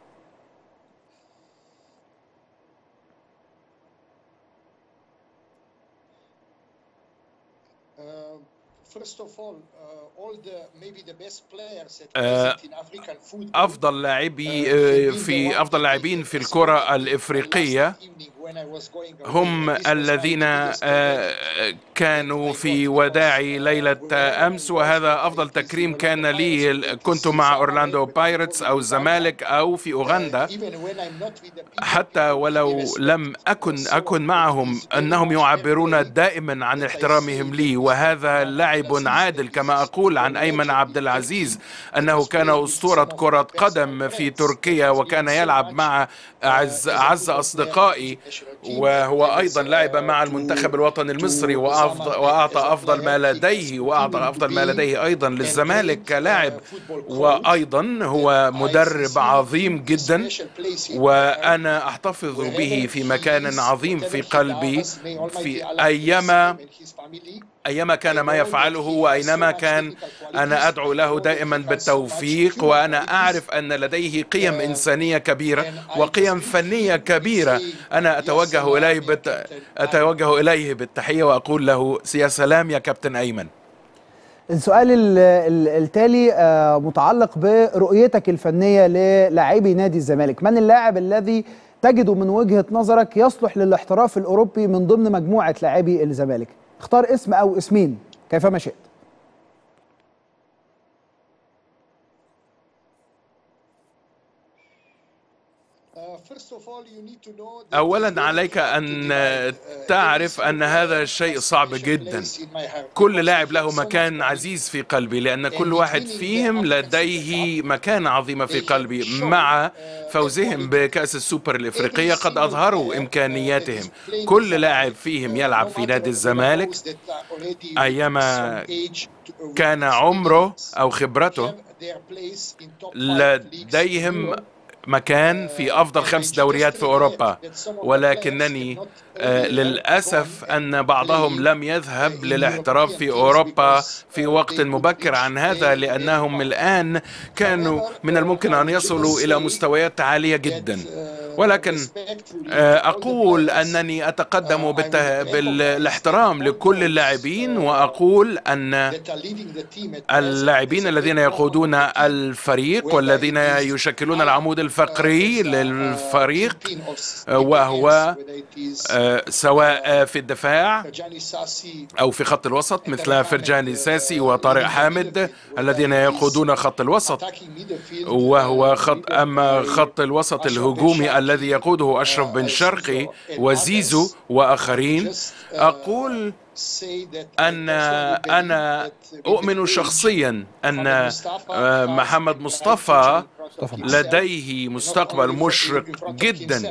First of all, uh, all the maybe the best players at آه، present in African football. أفضل لاعبي آه، في أفضل لاعبين في الكرة الإفريقية هم الذين آه، كانوا في وداعي ليلة أمس وهذا أفضل تكريم كان لي كنت مع أورلاندو بايرتس أو الزمالك أو في أوغندا حتى ولو لم أكن أكن معهم أنهم يعبرون دائما عن احترامهم لي وهذا لاعب عادل كما أقول عن أيمن عبد العزيز أنه كان أسطورة كرة قدم في تركيا وكان يلعب مع أعز, أعز أصدقائي وهو أيضا لعب مع المنتخب الوطني المصري وأفضل وأعطى أفضل ما لديه وأعطى أفضل ما لديه أيضا للزمالك كلاعب وأيضا هو مدرب عظيم جدا وأنا أحتفظ به في مكان عظيم في قلبي في أيما أيما كان ما يفعله وأينما كان أنا أدعو له دائما بالتوفيق وأنا أعرف أن لديه قيم إنسانية كبيرة وقيم فنية كبيرة أنا أتوجه إليه بالت... أتوجه إليه بالتحية وأقول له يا سلام يا كابتن أيمن السؤال ال- ال- التالي آه، متعلق برؤيتك الفنيه للاعبي نادي الزمالك، من اللاعب الذي تجده من وجهه نظرك يصلح للاحتراف الاوروبي من ضمن مجموعه لاعبي الزمالك؟ اختار اسم او اسمين كيفما شئت. أولا عليك أن تعرف أن هذا الشيء صعب جدا كل لاعب له مكان عزيز في قلبي لأن كل واحد فيهم لديه مكانة عظيمة في قلبي مع فوزهم بكأس السوبر الإفريقية قد أظهروا إمكانياتهم كل لاعب فيهم يلعب في نادي الزمالك أيما كان عمره أو خبرته لديهم مكان في أفضل خمس دوريات في أوروبا ولكنني آه، للأسف أن بعضهم لم يذهب للاحتراف في أوروبا في وقت مبكر عن هذا لأنهم الآن كانوا من الممكن أن يصلوا إلى مستويات عالية جدا ولكن آه، أقول أنني أتقدم بالت- بالاحترام لكل اللاعبين وأقول أن اللاعبين الذين يقودون الفريق والذين يشكلون العمود الفقري للفريق وهو آه، سواء في الدفاع أو في خط الوسط مثل فرجاني ساسي وطارق حامد الذين يقودون خط الوسط وهو خط أما خط الوسط الهجومي الذي يقوده أشرف بن شرقي وزيزو وآخرين أقول أن أنا أؤمن شخصيا أن آه، محمد مصطفى لديه مستقبل مشرق جدا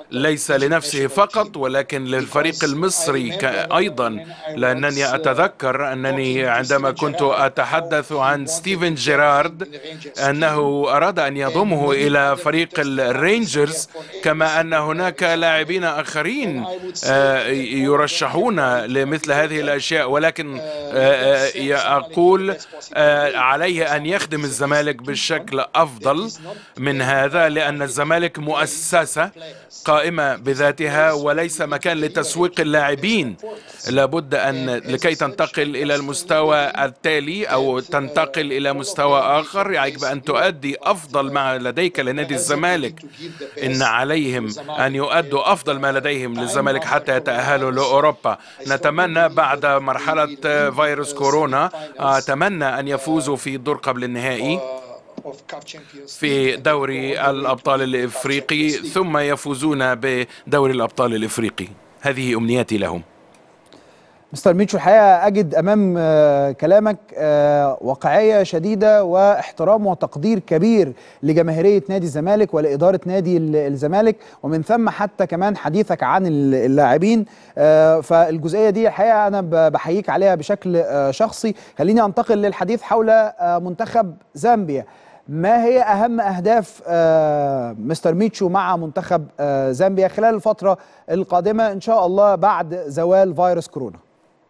ليس لنفسه فقط ولكن للفريق المصري ك- أيضا لأنني أتذكر أنني عندما كنت أتحدث عن ستيفن جيرارد أنه أراد أن يضمه إلى فريق الرينجرز كما أن هناك لاعبين آخرين آه، يرشحون لمثل هذه الأشياء ولكن آه، آه، أقول آه، عليه أن يخدم الزمالك بشكل أفضل من هذا لأن الزمالك مؤسسة قائمة بذاتها وليس مكان لتسويق اللاعبين لابد أن لكي تنتقل إلى المستوى التالي أو تنتقل إلى مستوى آخر يجب أن تؤدي أفضل ما لديك لنادي الزمالك إن عليهم أن يؤدوا أفضل ما لديهم للزمالك حتى يتأهلوا لأوروبا نتمنى بعد مرحلة فيروس كورونا أتمنى أن يفوزوا في الدور قبل النهائي في دوري الأبطال الإفريقي ثم يفوزون بدوري الأبطال الإفريقي هذه أمنياتي لهم مستر ميتشو الحقيقه اجد امام آه، كلامك آه، واقعيه شديده واحترام وتقدير كبير لجماهيريه نادي الزمالك ولاداره نادي ال- الزمالك ومن ثم حتى كمان حديثك عن ال- اللاعبين آه، فالجزئيه دي الحقيقه انا ب- بحييك عليها بشكل آه، شخصي خليني انتقل للحديث حول آه، منتخب زامبيا ما هي اهم اهداف آه، مستر ميتشو مع منتخب آه، زامبيا خلال الفتره القادمه ان شاء الله بعد زوال فيروس كورونا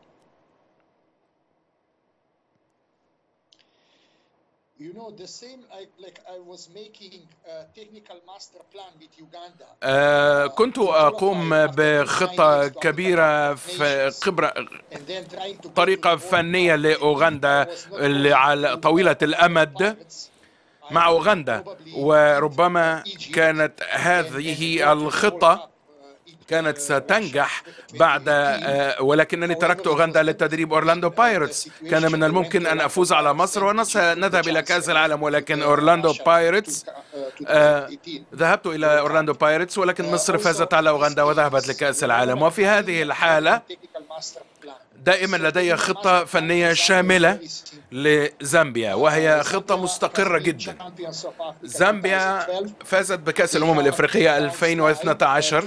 You know, the same like, like I was making a technical master plan with Uganda. آه، كنت أقوم بخطة كبيرة في قبرة and then trying to طريقة فنية لأوغندا اللي على طويلة الأمد مع أوغندا وربما كانت هذه الخطة كانت ستنجح بعد آه، ولكنني تركت أوغندا لتدريب أورلاندو بايرتس كان من الممكن أن أفوز على مصر ونذهب إلى كأس العالم ولكن أورلاندو بايرتس آه، ذهبت إلى أورلاندو بايرتس ولكن مصر فازت على أوغندا وذهبت لكأس العالم وفي هذه الحالة دائما لدي خطة فنية شاملة لزامبيا وهي خطة مستقرة جدا زامبيا فازت بكأس الأمم الإفريقية 2012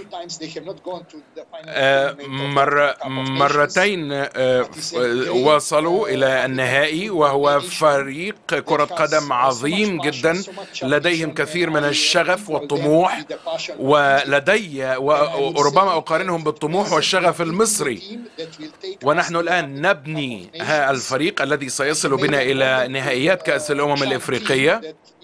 آه، مر مرتين آه، ف- وصلوا إلى النهائي وهو فريق كرة قدم عظيم جدا لديهم كثير من الشغف والطموح ولدي و- وربما أقارنهم بالطموح والشغف المصري ونحن الآن نبني ها الفريق الذي سيصل بنا إلى نهائيات كأس الأمم الإفريقية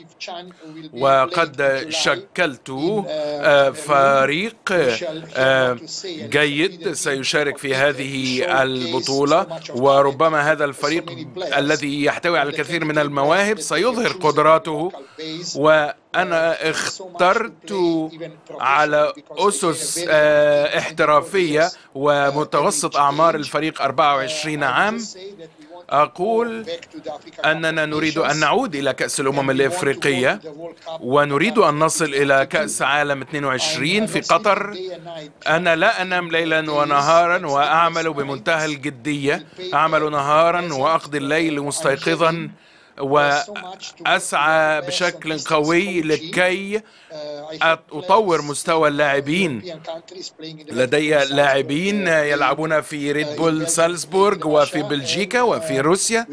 وقد شكلت آه، فريق آه، جيد سيشارك في هذه البطولة وربما هذا الفريق الذي يحتوي على الكثير من المواهب سيظهر قدراته وأنا اخترت على أسس آه، احترافية ومتوسط أعمار الفريق 24 عام أقول أننا نريد أن نعود إلى كأس الأمم الإفريقية ونريد أن نصل إلى كأس عالم 22 في قطر أنا لا أنام ليلا ونهارا وأعمل بمنتهى الجدية أعمل نهارا وأقضي الليل مستيقظا وأسعى بشكل قوي لكي أطور مستوى اللاعبين لدي لاعبين يلعبون في ريد بول سالزبورغ وفي بلجيكا وفي روسيا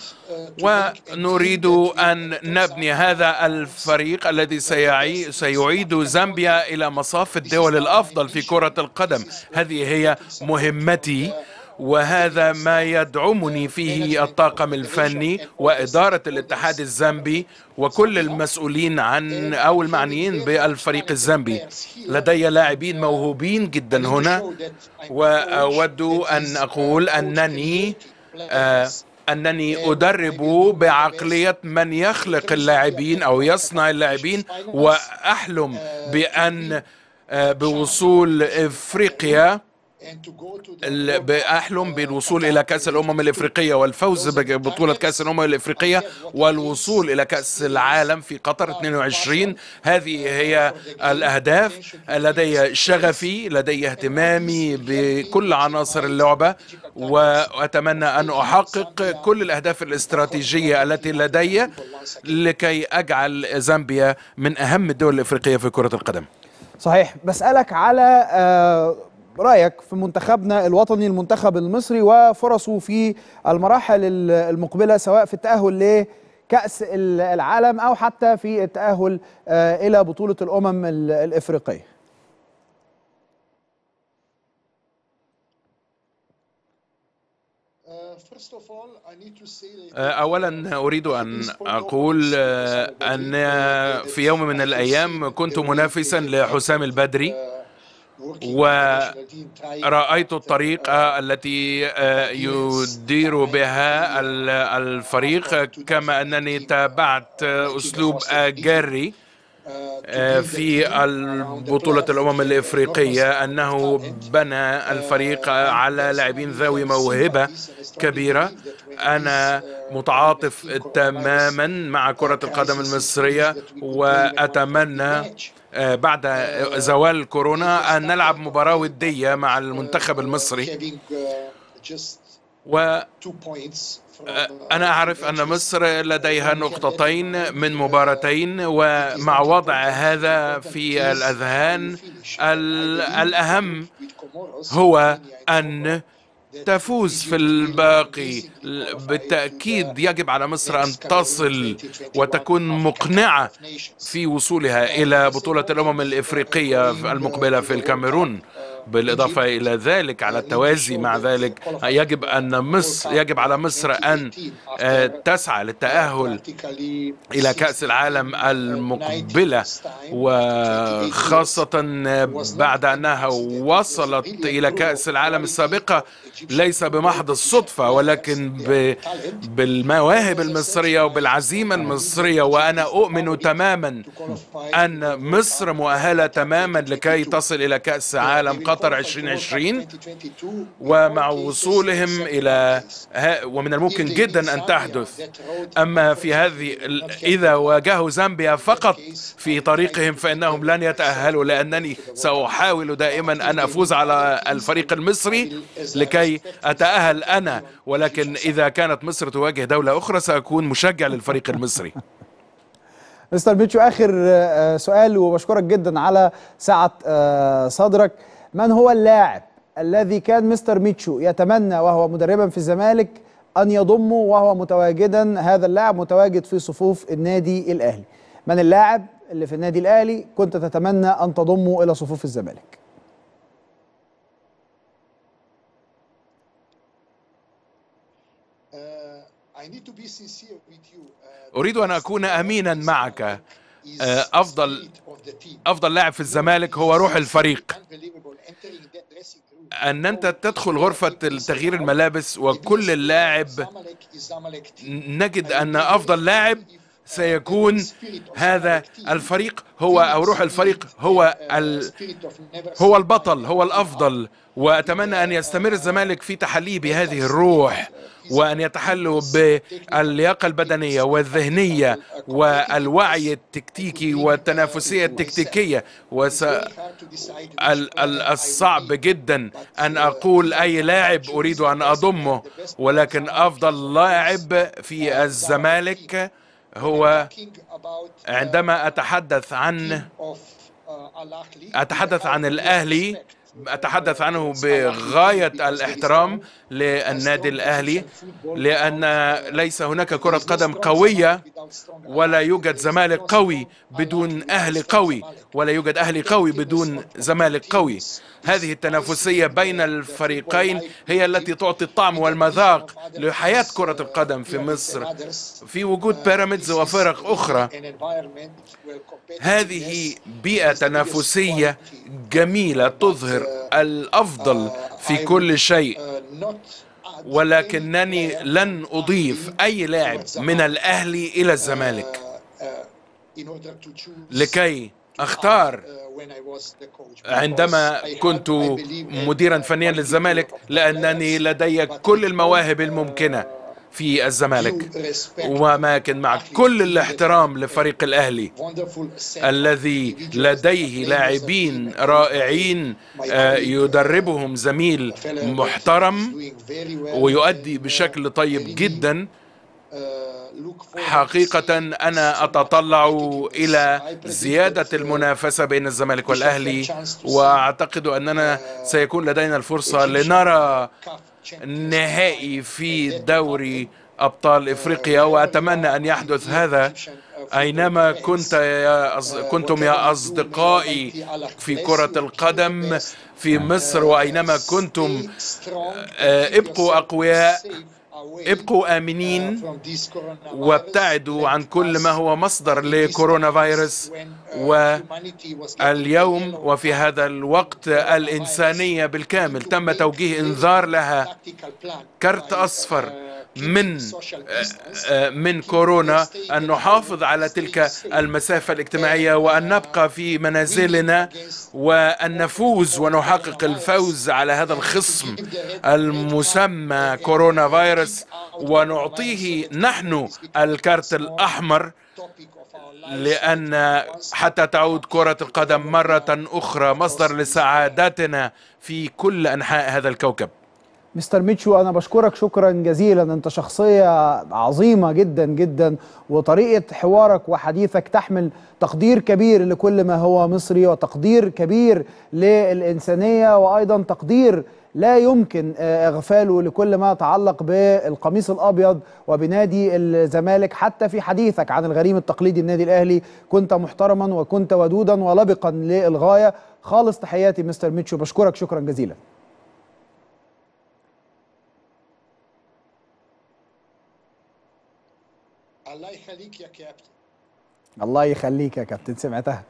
ونريد أن نبني هذا الفريق الذي سيعي سيعيد زامبيا إلى مصاف الدول الأفضل في كرة القدم هذه هي مهمتي وهذا ما يدعمني فيه الطاقم الفني وإدارة الاتحاد الزامبي وكل المسؤولين عن أو المعنيين بالفريق الزامبي لدي لاعبين موهوبين جدا هنا وأود أن أقول أنني آه أنني أدرب بعقلية من يخلق اللاعبين أو يصنع اللاعبين وأحلم بأن آه، بوصول إفريقيا ال- بأحلم بالوصول إلى كأس الأمم الإفريقية والفوز ببطولة كأس الأمم الإفريقية والوصول إلى كأس العالم في قطر 22 هذه هي الأهداف لدي شغفي لدي اهتمامي بكل عناصر اللعبة وأتمنى أن أحقق كل الأهداف الاستراتيجية التي لدي لكي أجعل زامبيا من أهم الدول الإفريقية في كرة القدم صحيح بسألك على آه، رأيك في منتخبنا الوطني المنتخب المصري وفرصه في المراحل ال- المقبلة سواء في التأهل لكأس ال- العالم أو حتى في التأهل آه، إلى بطولة الأمم ال- الإفريقية أولا أريد أن أقول آه، أن في يوم من الأيام كنت منافسا لحسام البدري ورأيت الطريقة التي آه، يدير بها ال- الفريق كما أنني تابعت آه، أسلوب أجاري آه، في بطولة الأمم الإفريقية أنه بنى الفريق على لاعبين ذوي موهبة كبيرة أنا متعاطف تماما مع كرة القدم المصرية وأتمنى آه، بعد زوال كورونا أن نلعب مباراة ودية مع المنتخب المصري و أنا أعرف أن مصر لديها نقطتين من مباراتين ومع وضع هذا في الأذهان ال- الأهم هو أن تفوز في الباقي بالتأكيد يجب على مصر أن تصل وتكون مقنعة في وصولها إلى بطولة الأمم الإفريقية المقبلة في الكاميرون بالإضافة إلى ذلك على التوازي مع ذلك يجب أن مصر يجب على مصر أن آه، تسعى للتأهل إلى كأس العالم المقبلة وخاصة بعد أنها وصلت إلى كأس العالم السابقة ليس بمحض الصدفة ولكن ب... بالمواهب المصرية وبالعزيمة المصرية وأنا أؤمن تماما أن مصر مؤهلة تماما لكي تصل إلى كأس عالم قطر 2020 ومع وصولهم إلى ها ومن الممكن جدا أن تحدث أما في هذه ال- إذا واجهوا زامبيا فقط في طريقهم فإنهم لن يتأهلوا لأنني سأحاول دائما أن أفوز على الفريق المصري لكي أتأهل أنا ولكن إذا كانت مصر تواجه دولة أخرى سأكون مشجع للفريق المصري مستر بيتشو اخر آه، سؤال وبشكرك جدا على سعه آه، صدرك من هو اللاعب الذي كان مستر ميتشو يتمنى وهو مدربا في الزمالك ان يضمه وهو متواجدا هذا اللاعب متواجد في صفوف النادي الاهلي من اللاعب اللي في النادي الاهلي كنت تتمنى ان تضمه الى صفوف الزمالك أريد أن أكون أمينا معك آه، أفضل أفضل لاعب في الزمالك هو روح الفريق أن أنت تدخل غرفة تغيير الملابس وكل اللاعب نجد أن أفضل لاعب سيكون هذا الفريق هو أو روح الفريق هو ال هو البطل هو الأفضل وأتمنى أن يستمر الزمالك في تحليه بهذه الروح وأن يتحلوا باللياقة البدنية والذهنية والوعي التكتيكي والتنافسية التكتيكية وس... ال- ال- الصعب جدا أن أقول أي لاعب أريد أن أضمه ولكن أفضل لاعب في الزمالك هو عندما أتحدث عن أتحدث عن الأهلي أتحدث عنه بغاية الاحترام للنادي الأهلي لأن ليس هناك كرة قدم قوية ولا يوجد زمالك قوي بدون أهلي قوي ولا يوجد أهلي قوي بدون زمالك قوي هذه التنافسية بين الفريقين هي التي تعطي الطعم والمذاق لحياة كرة القدم في مصر في وجود بيراميدز وفرق أخرى هذه بيئة تنافسية جميلة تظهر الأفضل في كل شيء ولكنني لن أضيف أي لاعب من الأهلي إلى الزمالك لكي أختار عندما كنت مديرا فنيا للزمالك لأنني لدي كل المواهب الممكنة في الزمالك ولكن مع كل الاحترام لفريق الأهلي الذي لديه لاعبين رائعين آه، يدربهم زميل محترم ويؤدي بشكل طيب جدا حقيقة أنا أتطلع إلى زيادة المنافسة بين الزمالك والأهلي وأعتقد أننا سيكون لدينا الفرصة لنرى نهائي في دوري أبطال إفريقيا وأتمنى أن يحدث هذا أينما كنت يا أص... كنتم يا أصدقائي في كرة القدم في مصر وأينما كنتم ابقوا أقوياء ابقوا آمنين وابتعدوا عن كل ما هو مصدر لكورونا فيروس واليوم وفي هذا الوقت الإنسانية بالكامل تم توجيه إنذار لها كرت أصفر من من كورونا أن نحافظ على تلك المسافة الاجتماعية وأن نبقى في منازلنا وأن نفوز ونحقق الفوز على هذا الخصم المسمى كورونا فيروس ونعطيه نحن الكارت الأحمر لأن حتى تعود كرة القدم مرة أخرى مصدر لسعادتنا في كل أنحاء هذا الكوكب مستر ميتشو انا بشكرك شكرا جزيلا انت شخصيه عظيمه جدا جدا وطريقه حوارك وحديثك تحمل تقدير كبير لكل ما هو مصري وتقدير كبير للانسانيه وايضا تقدير لا يمكن اغفاله لكل ما يتعلق بالقميص الابيض وبنادي الزمالك حتى في حديثك عن الغريم التقليدي النادي الاهلي كنت محترما وكنت ودودا ولبقا للغايه خالص تحياتي مستر ميتشو بشكرك شكرا جزيلا الله يخليك يا كابتن الله يخليك يا كابتن سمعتها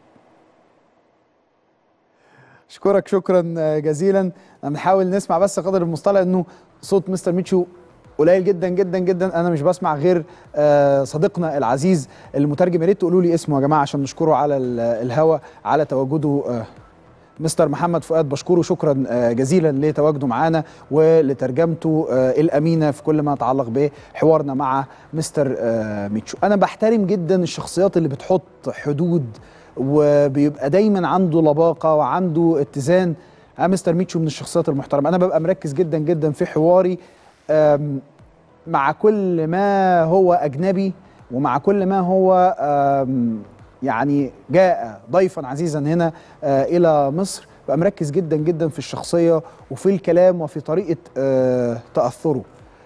اشكرك شكرا جزيلا بنحاول نسمع بس قدر المستطاع انه صوت مستر ميتشو قليل جدا جدا جدا انا مش بسمع غير صديقنا العزيز المترجم يا ريت تقولوا لي اسمه يا جماعه عشان نشكره على الهوا على تواجده مستر محمد فؤاد بشكره شكرا جزيلا لتواجده معانا ولترجمته الامينه في كل ما يتعلق بحوارنا مع مستر ميتشو انا بحترم جدا الشخصيات اللي بتحط حدود وبيبقى دايما عنده لباقه وعنده اتزان مستر ميتشو من الشخصيات المحترمه انا ببقى مركز جدا جدا في حواري مع كل ما هو اجنبي ومع كل ما هو يعني جاء ضيفا عزيزا هنا آه الى مصر بقى مركز جدا جدا في الشخصيه وفي الكلام وفي طريقه آه تاثره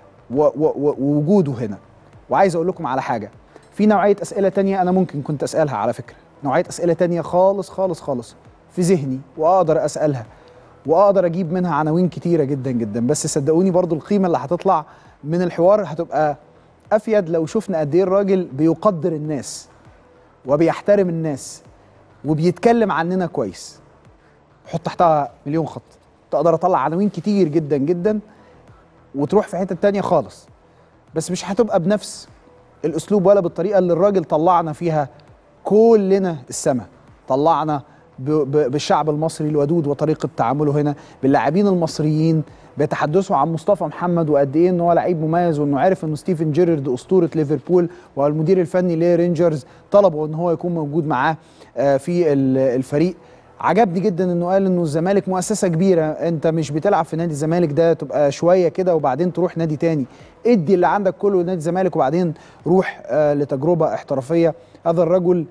ووجوده هنا وعايز اقول لكم على حاجه في نوعيه اسئله تانية انا ممكن كنت اسالها على فكره نوعيه اسئله تانية خالص خالص خالص في ذهني واقدر اسالها واقدر اجيب منها عناوين كتيره جدا جدا بس صدقوني برضو القيمه اللي هتطلع من الحوار هتبقى افيد لو شفنا قد ايه الراجل بيقدر الناس وبيحترم الناس وبيتكلم عننا كويس حط تحتها مليون خط تقدر اطلع عناوين كتير جدا جدا وتروح في حته تانية خالص بس مش هتبقى بنفس الاسلوب ولا بالطريقه اللي الراجل طلعنا فيها كلنا السما طلعنا بالشعب المصري الودود وطريقه تعامله هنا باللاعبين المصريين بيتحدثوا عن مصطفى محمد وقد ايه ان هو لعيب مميز وانه عارف انه ستيفن جيرارد اسطوره ليفربول والمدير الفني لرينجرز طلبوا ان هو يكون موجود معاه في الفريق عجبني جدا انه قال انه الزمالك مؤسسه كبيره انت مش بتلعب في نادي الزمالك ده تبقى شويه كده وبعدين تروح نادي تاني ادي اللي عندك كله لنادي الزمالك وبعدين روح لتجربه احترافيه هذا الرجل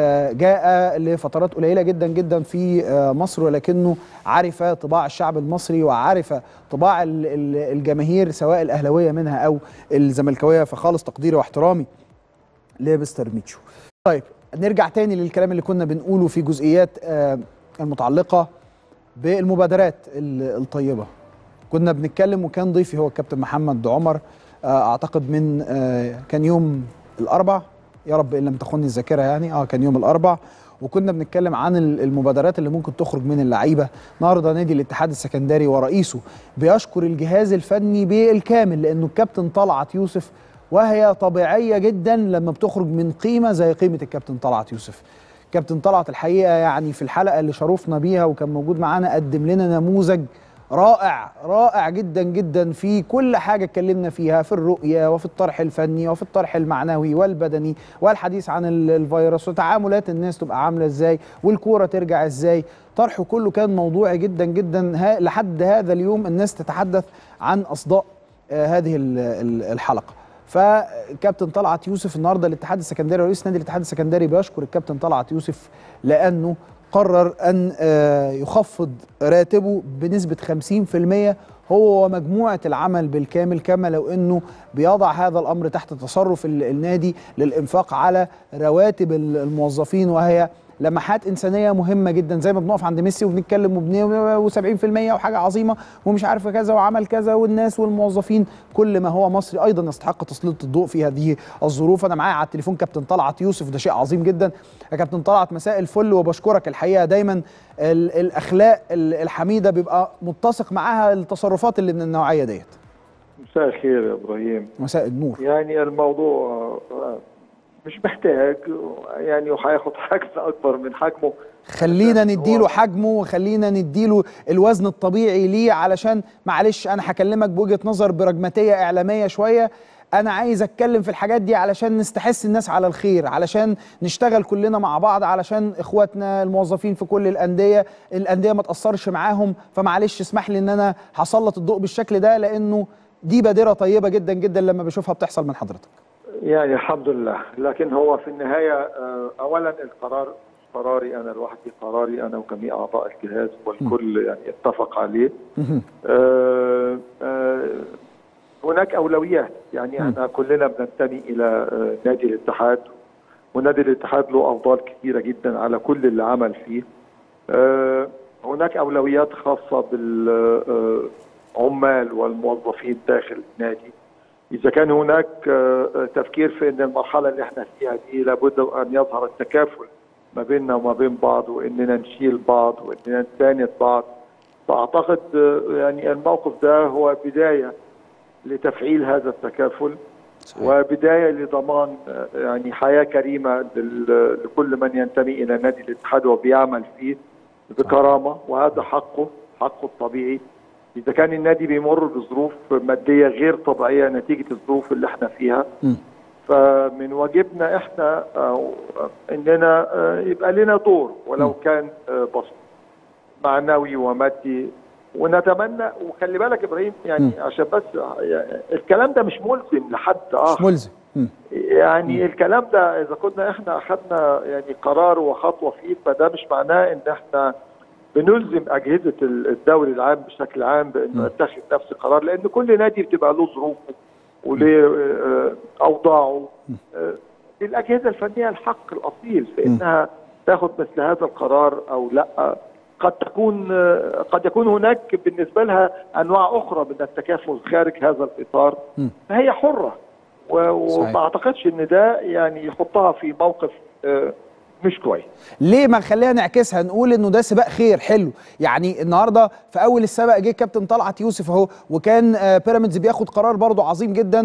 جاء لفترات قليله جدا جدا في مصر ولكنه عرف طباع الشعب المصري وعرف طباع الجماهير سواء الاهلاويه منها او الزملكاويه فخالص تقديري واحترامي لمستر ميتشو. طيب نرجع تاني للكلام اللي كنا بنقوله في جزئيات المتعلقه بالمبادرات الطيبه. كنا بنتكلم وكان ضيفي هو الكابتن محمد عمر اعتقد من كان يوم الاربع يا رب ان لم تخني الذاكره يعني اه كان يوم الاربع وكنا بنتكلم عن المبادرات اللي ممكن تخرج من اللعيبه النهارده نادي الاتحاد السكندري ورئيسه بيشكر الجهاز الفني بالكامل لانه الكابتن طلعت يوسف وهي طبيعيه جدا لما بتخرج من قيمه زي قيمه الكابتن طلعت يوسف كابتن طلعت الحقيقه يعني في الحلقه اللي شرفنا بيها وكان موجود معانا قدم لنا نموذج رائع رائع جدا جدا في كل حاجه اتكلمنا فيها في الرؤيه وفي الطرح الفني وفي الطرح المعنوي والبدني والحديث عن الفيروس وتعاملات الناس تبقى عامله ازاي والكوره ترجع ازاي طرحه كله كان موضوعي جدا جدا ها لحد هذا اليوم الناس تتحدث عن اصداء آه هذه الحلقه فكابتن طلعت يوسف النهارده الاتحاد السكندري رئيس نادي الاتحاد السكندري بيشكر الكابتن طلعت يوسف لانه قرر ان آه، يخفض راتبه بنسبه 50% هو ومجموعه العمل بالكامل كما لو انه بيضع هذا الامر تحت تصرف ال- النادي للانفاق على رواتب ال- الموظفين وهي لمحات انسانيه مهمه جدا زي ما بنقف عند ميسي وبنتكلم وبن و70% وحاجه عظيمه ومش عارف كذا وعمل كذا والناس والموظفين كل ما هو مصري ايضا يستحق تسليط الضوء في هذه الظروف انا معايا على التليفون كابتن طلعت يوسف ده شيء عظيم جدا يا كابتن طلعت مساء الفل وبشكرك الحقيقه دايما ال- الاخلاق ال- الحميده بيبقى متسق معاها التصرفات اللي من النوعيه ديت مساء الخير يا ابراهيم مساء النور يعني الموضوع آه، مش محتاج يعني وهياخد حجم اكبر من حجمه خلينا هو- نديله حجمه وخلينا نديله الوزن الطبيعي ليه علشان معلش انا هكلمك بوجهه نظر برجماتيه اعلاميه شويه انا عايز اتكلم في الحاجات دي علشان نستحث الناس على الخير علشان نشتغل كلنا مع بعض علشان اخواتنا الموظفين في كل الانديه الانديه ما تاثرش معاهم فمعلش اسمح لي ان انا هسلط الضوء بالشكل ده لانه دي بادره طيبه جدا جدا لما بشوفها بتحصل من حضرتك يعني الحمد لله لكن هو في النهايه آه، اولا القرار مش قراري انا لوحدي قراري انا وجميع اعضاء الجهاز والكل يعني اتفق عليه آه، آه، هناك اولويات يعني احنا كلنا بننتمي الى آه، نادي الاتحاد ونادي الاتحاد له افضال كثيره جدا على كل اللي عمل فيه آه، هناك اولويات خاصه بالعمال والموظفين داخل النادي اذا كان هناك آه، آه، تفكير في ان المرحله اللي احنا فيها دي لابد ان يظهر التكافل ما بيننا وما بين بعض واننا نشيل بعض واننا نساند بعض فاعتقد آه، يعني الموقف ده هو بدايه لتفعيل هذا التكافل وبدايه لضمان آه، يعني حياه كريمه لل- لكل من ينتمي الى نادي الاتحاد وبيعمل فيه بكرامه وهذا حقه حقه الطبيعي اذا كان النادي بيمر بظروف ماديه غير طبيعيه نتيجه الظروف اللي احنا فيها مم. فمن واجبنا احنا آه، اننا آه، يبقى لنا دور ولو كان آه، بسيط معنوي ومادي ونتمنى وخلي بالك ابراهيم يعني عشان بس يعني الكلام ده مش ملزم لحد مش اخر ملزم مم. يعني الكلام ده اذا كنا احنا اخذنا يعني قرار وخطوه فيه فده مش معناه ان احنا بنلزم اجهزه الدوري العام بشكل عام بانه يتخذ نفس القرار لان كل نادي بتبقى له ظروفه وليه آه، اوضاعه آه، الاجهزه الفنيه الحق الاصيل في انها تاخذ مثل هذا القرار او لا قد تكون آه، قد يكون هناك بالنسبه لها انواع اخرى من التكافل خارج هذا الاطار فهي حره و- صحيح. وما اعتقدش ان ده يعني يحطها في موقف آه، مش كويس ليه ما نخليها نعكسها نقول انه ده سباق خير حلو يعني النهارده في اول السباق جه كابتن طلعت يوسف اهو وكان آه، بيراميدز بياخد قرار برضه عظيم جدا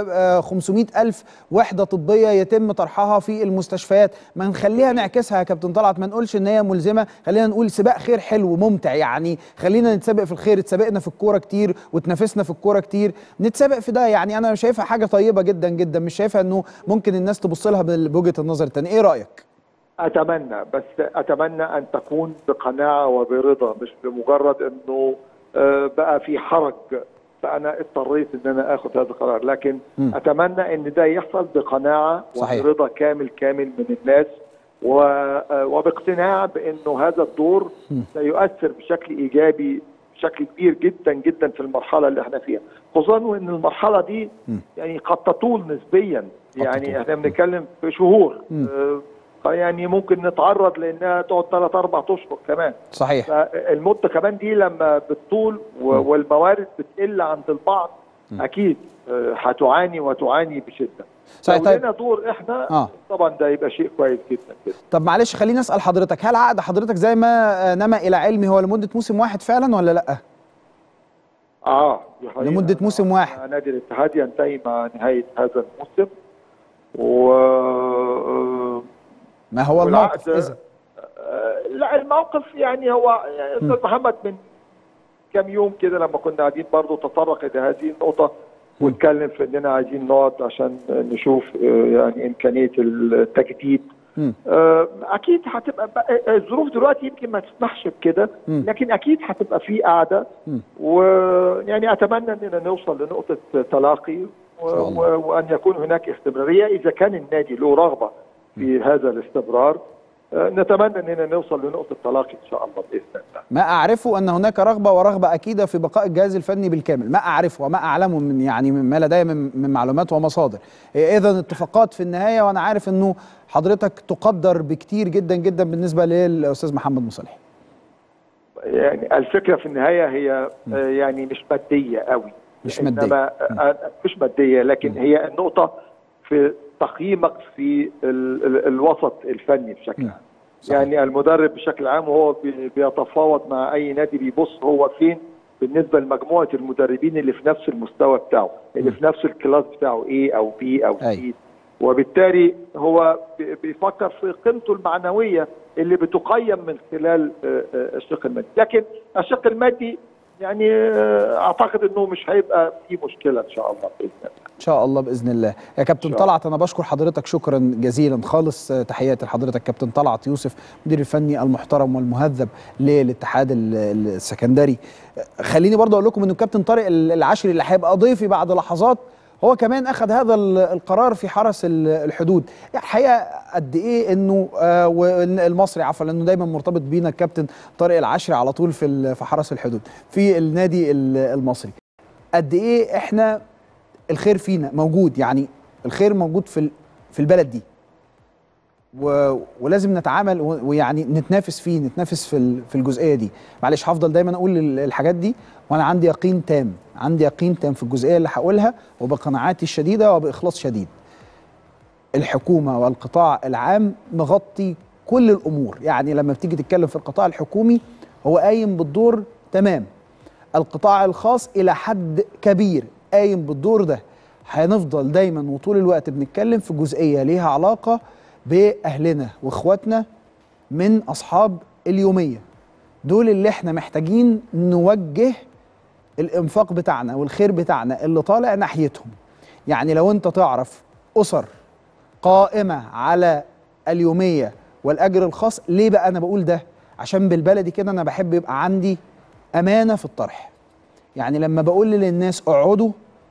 و500 الف وحده طبيه يتم طرحها في المستشفيات ما نخليها نعكسها يا كابتن طلعت ما نقولش ان هي ملزمه خلينا نقول سباق خير حلو ممتع يعني خلينا نتسابق في الخير اتسابقنا في الكوره كتير وتنافسنا في الكوره كتير نتسابق في ده يعني انا شايفها حاجه طيبه جدا جدا مش شايفها انه ممكن الناس تبص لها بال- بوجهه النظر التانية ايه رايك اتمنى بس اتمنى ان تكون بقناعه وبرضا مش بمجرد انه آه، بقى في حرج فانا اضطريت ان انا اخذ هذا القرار لكن مم. اتمنى ان ده يحصل بقناعه صحيح. وبرضا كامل كامل من الناس و- آه، وباقتناع بانه هذا الدور سيؤثر بشكل ايجابي بشكل كبير جدا جدا في المرحله اللي احنا فيها خصوصا وان المرحله دي يعني قد تطول نسبيا يعني تطول. احنا بنتكلم في شهور مم. آه، يعني ممكن نتعرض لانها تقعد ثلاث اربع اشهر كمان صحيح فالمده كمان دي لما بتطول و- والموارد بتقل عند البعض اكيد آه، هتعاني وتعاني بشده صحيح، لو طيب. لنا دور احنا آه. طبعا ده يبقى شيء كويس جدا جدا طب معلش خليني اسال حضرتك هل عقد حضرتك زي ما آه، نما الى علمي هو لمده موسم واحد فعلا ولا لا اه دي حقيقة. لمدة موسم واحد. نادي الاتحاد ينتهي مع نهايه هذا الموسم و آه، ما هو الموقف والعقد- اذا آه، لا الموقف يعني هو يعني استاذ محمد من كم يوم كده لما كنا قاعدين برضه تطرق الى هذه النقطه واتكلم في اننا عايزين نقعد عشان نشوف آه، يعني امكانيه التجديد مم. آه، اكيد هتبقى بقى- الظروف دلوقتي يمكن ما تسمحش بكده مم. لكن اكيد هتبقى في قعده مم. ويعني اتمنى اننا نوصل لنقطه تلاقي و- شاء الله. و- وان يكون هناك استمراريه اذا كان النادي له رغبه في هذا الاستمرار آه، نتمنى اننا نوصل لنقطه تلاقي ان شاء الله باذن الله ما اعرفه ان هناك رغبه ورغبه اكيده في بقاء الجهاز الفني بالكامل ما اعرفه وما اعلمه من يعني ما لدي من, من معلومات ومصادر اذا اتفاقات في النهايه وانا عارف انه حضرتك تقدر بكتير جدا جدا بالنسبه للاستاذ محمد مصالح يعني الفكره في النهايه هي آه، يعني مش ماديه قوي مش إنما مادية. آه، مش ماديه لكن هي النقطه في تقييمك في ال ال الوسط الفني بشكل مم. عام صحيح. يعني المدرب بشكل عام هو بي- بيتفاوض مع اي نادي بيبص هو فين بالنسبه لمجموعه المدربين اللي في نفس المستوى بتاعه اللي في نفس الكلاس بتاعه A او B او أي. C وبالتالي هو بي- بيفكر في قيمته المعنويه اللي بتقيم من خلال آه، آه، الشق المادي لكن الشق المادي يعني آه، اعتقد انه مش هيبقى في مشكله ان شاء الله باذن الله ان شاء الله باذن الله يا كابتن إن شاء طلعت انا بشكر حضرتك شكرا جزيلا خالص آه، تحياتي لحضرتك كابتن طلعت يوسف مدير الفني المحترم والمهذب للاتحاد ال- ال- السكندري آه، خليني برضه اقول لكم ان الكابتن طارق ال- العشري اللي هيبقى ضيفي بعد لحظات هو كمان اخذ هذا ال- القرار في حرس ال- الحدود يعني الحقيقه قد ايه انه آه وإن المصري عفوا لانه دايما مرتبط بينا الكابتن طارق العشري على طول في ال- في حرس الحدود في النادي ال- المصري قد ايه احنا الخير فينا موجود يعني الخير موجود في ال- في البلد دي و... ولازم نتعامل و... ويعني نتنافس فيه نتنافس في ال... في الجزئيه دي معلش هفضل دايما اقول ال- الحاجات دي وانا عندي يقين تام عندي يقين تام في الجزئيه اللي هقولها وبقناعاتي الشديده وباخلاص شديد الحكومه والقطاع العام مغطي كل الامور يعني لما بتيجي تتكلم في القطاع الحكومي هو قايم بالدور تمام القطاع الخاص الى حد كبير قايم بالدور ده هنفضل دايما وطول الوقت بنتكلم في جزئيه ليها علاقه باهلنا واخواتنا من اصحاب اليوميه دول اللي احنا محتاجين نوجه الانفاق بتاعنا والخير بتاعنا اللي طالع ناحيتهم يعني لو انت تعرف اسر قائمه على اليوميه والاجر الخاص ليه بقى انا بقول ده عشان بالبلدي كده انا بحب يبقى عندي امانه في الطرح يعني لما بقول للناس اقعدوا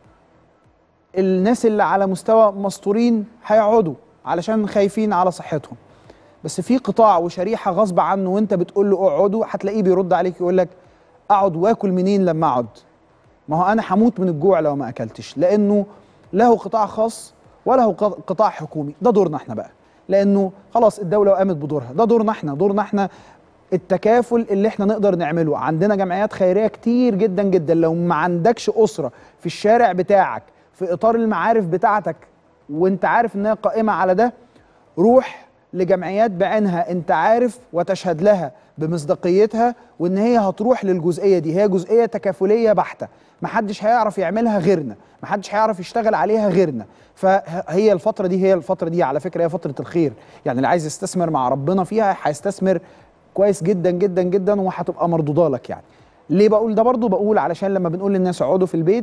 الناس اللي على مستوى مستورين هيقعدوا علشان خايفين على صحتهم بس في قطاع وشريحه غصب عنه وانت بتقول له اقعدوا هتلاقيه بيرد عليك يقول لك اقعد واكل منين لما اقعد ما هو انا هموت من الجوع لو ما اكلتش لانه له قطاع خاص وله ق- قطاع حكومي ده دورنا احنا بقى لانه خلاص الدوله قامت بدورها ده دورنا احنا دورنا احنا التكافل اللي احنا نقدر نعمله عندنا جمعيات خيريه كتير جدا جدا لو ما عندكش اسره في الشارع بتاعك في اطار المعارف بتاعتك وانت عارف انها قائمه على ده روح لجمعيات بعينها انت عارف وتشهد لها بمصداقيتها وان هي هتروح للجزئيه دي هي جزئيه تكافليه بحته محدش هيعرف يعملها غيرنا محدش هيعرف يشتغل عليها غيرنا فهي الفتره دي هي الفتره دي على فكره هي فتره الخير يعني اللي عايز يستثمر مع ربنا فيها هيستثمر كويس جدا جدا جدا وهتبقى مردوده لك يعني ليه بقول ده برضو بقول علشان لما بنقول للناس اقعدوا في البيت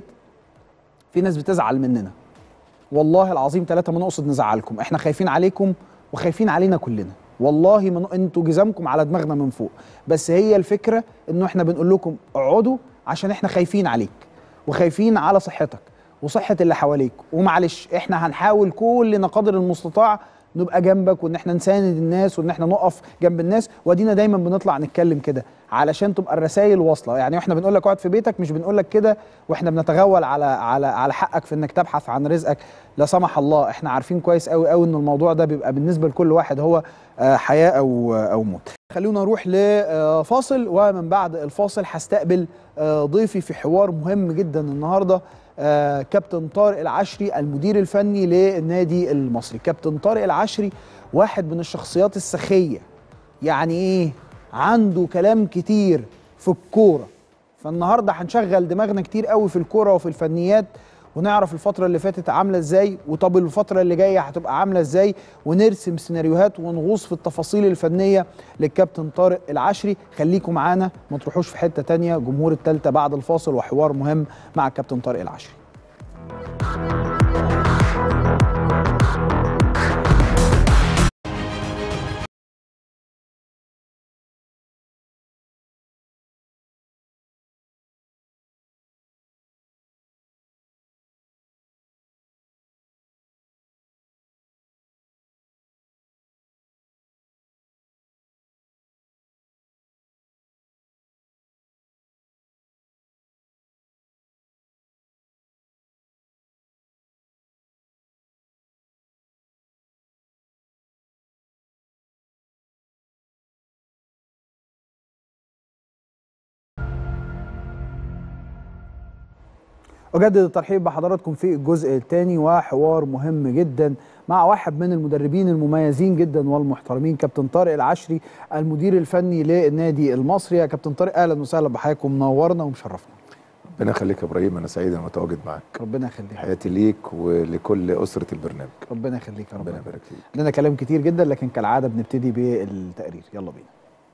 في ناس بتزعل مننا والله العظيم ثلاثة ما نقصد نزعلكم احنا خايفين عليكم وخايفين علينا كلنا والله من انتوا جزامكم على دماغنا من فوق بس هي الفكرة انه احنا بنقول لكم اقعدوا عشان احنا خايفين عليك وخايفين على صحتك وصحة اللي حواليك ومعلش احنا هنحاول كلنا قدر المستطاع نبقى جنبك وان احنا نساند الناس وان احنا نقف جنب الناس وادينا دايما بنطلع نتكلم كده علشان تبقى الرسائل واصله يعني احنا بنقول لك اقعد في بيتك مش بنقول لك كده واحنا بنتغول على على على حقك في انك تبحث عن رزقك لا سمح الله احنا عارفين كويس قوي قوي ان الموضوع ده بيبقى بالنسبه لكل واحد هو آه، حياه او او موت خلونا نروح لفاصل ومن بعد الفاصل هستقبل آه، ضيفي في حوار مهم جدا النهارده آه، كابتن طارق العشري المدير الفني للنادي المصري كابتن طارق العشري واحد من الشخصيات السخيه يعني ايه عنده كلام كتير في الكوره فالنهارده هنشغل دماغنا كتير قوي في الكوره وفي الفنيات ونعرف الفتره اللي فاتت عامله ازاي وطب الفتره اللي جايه هتبقى عامله ازاي ونرسم سيناريوهات ونغوص في التفاصيل الفنيه للكابتن طارق العشري خليكم معانا ما تروحوش في حته تانية جمهور التالتة بعد الفاصل وحوار مهم مع الكابتن طارق العشري أجدد الترحيب بحضراتكم في الجزء الثاني وحوار مهم جدا مع واحد من المدربين المميزين جدا والمحترمين كابتن طارق العشري المدير الفني للنادي المصري يا كابتن طارق اهلا وسهلا بحضرتك منورنا ومشرفنا ربنا يخليك يا ابراهيم انا سعيد انا متواجد معاك ربنا يخليك حياتي ليك ولكل اسره البرنامج ربنا يخليك يا رب ربنا يبارك فيك عندنا كلام كتير جدا لكن كالعاده بنبتدي بالتقرير يلا بينا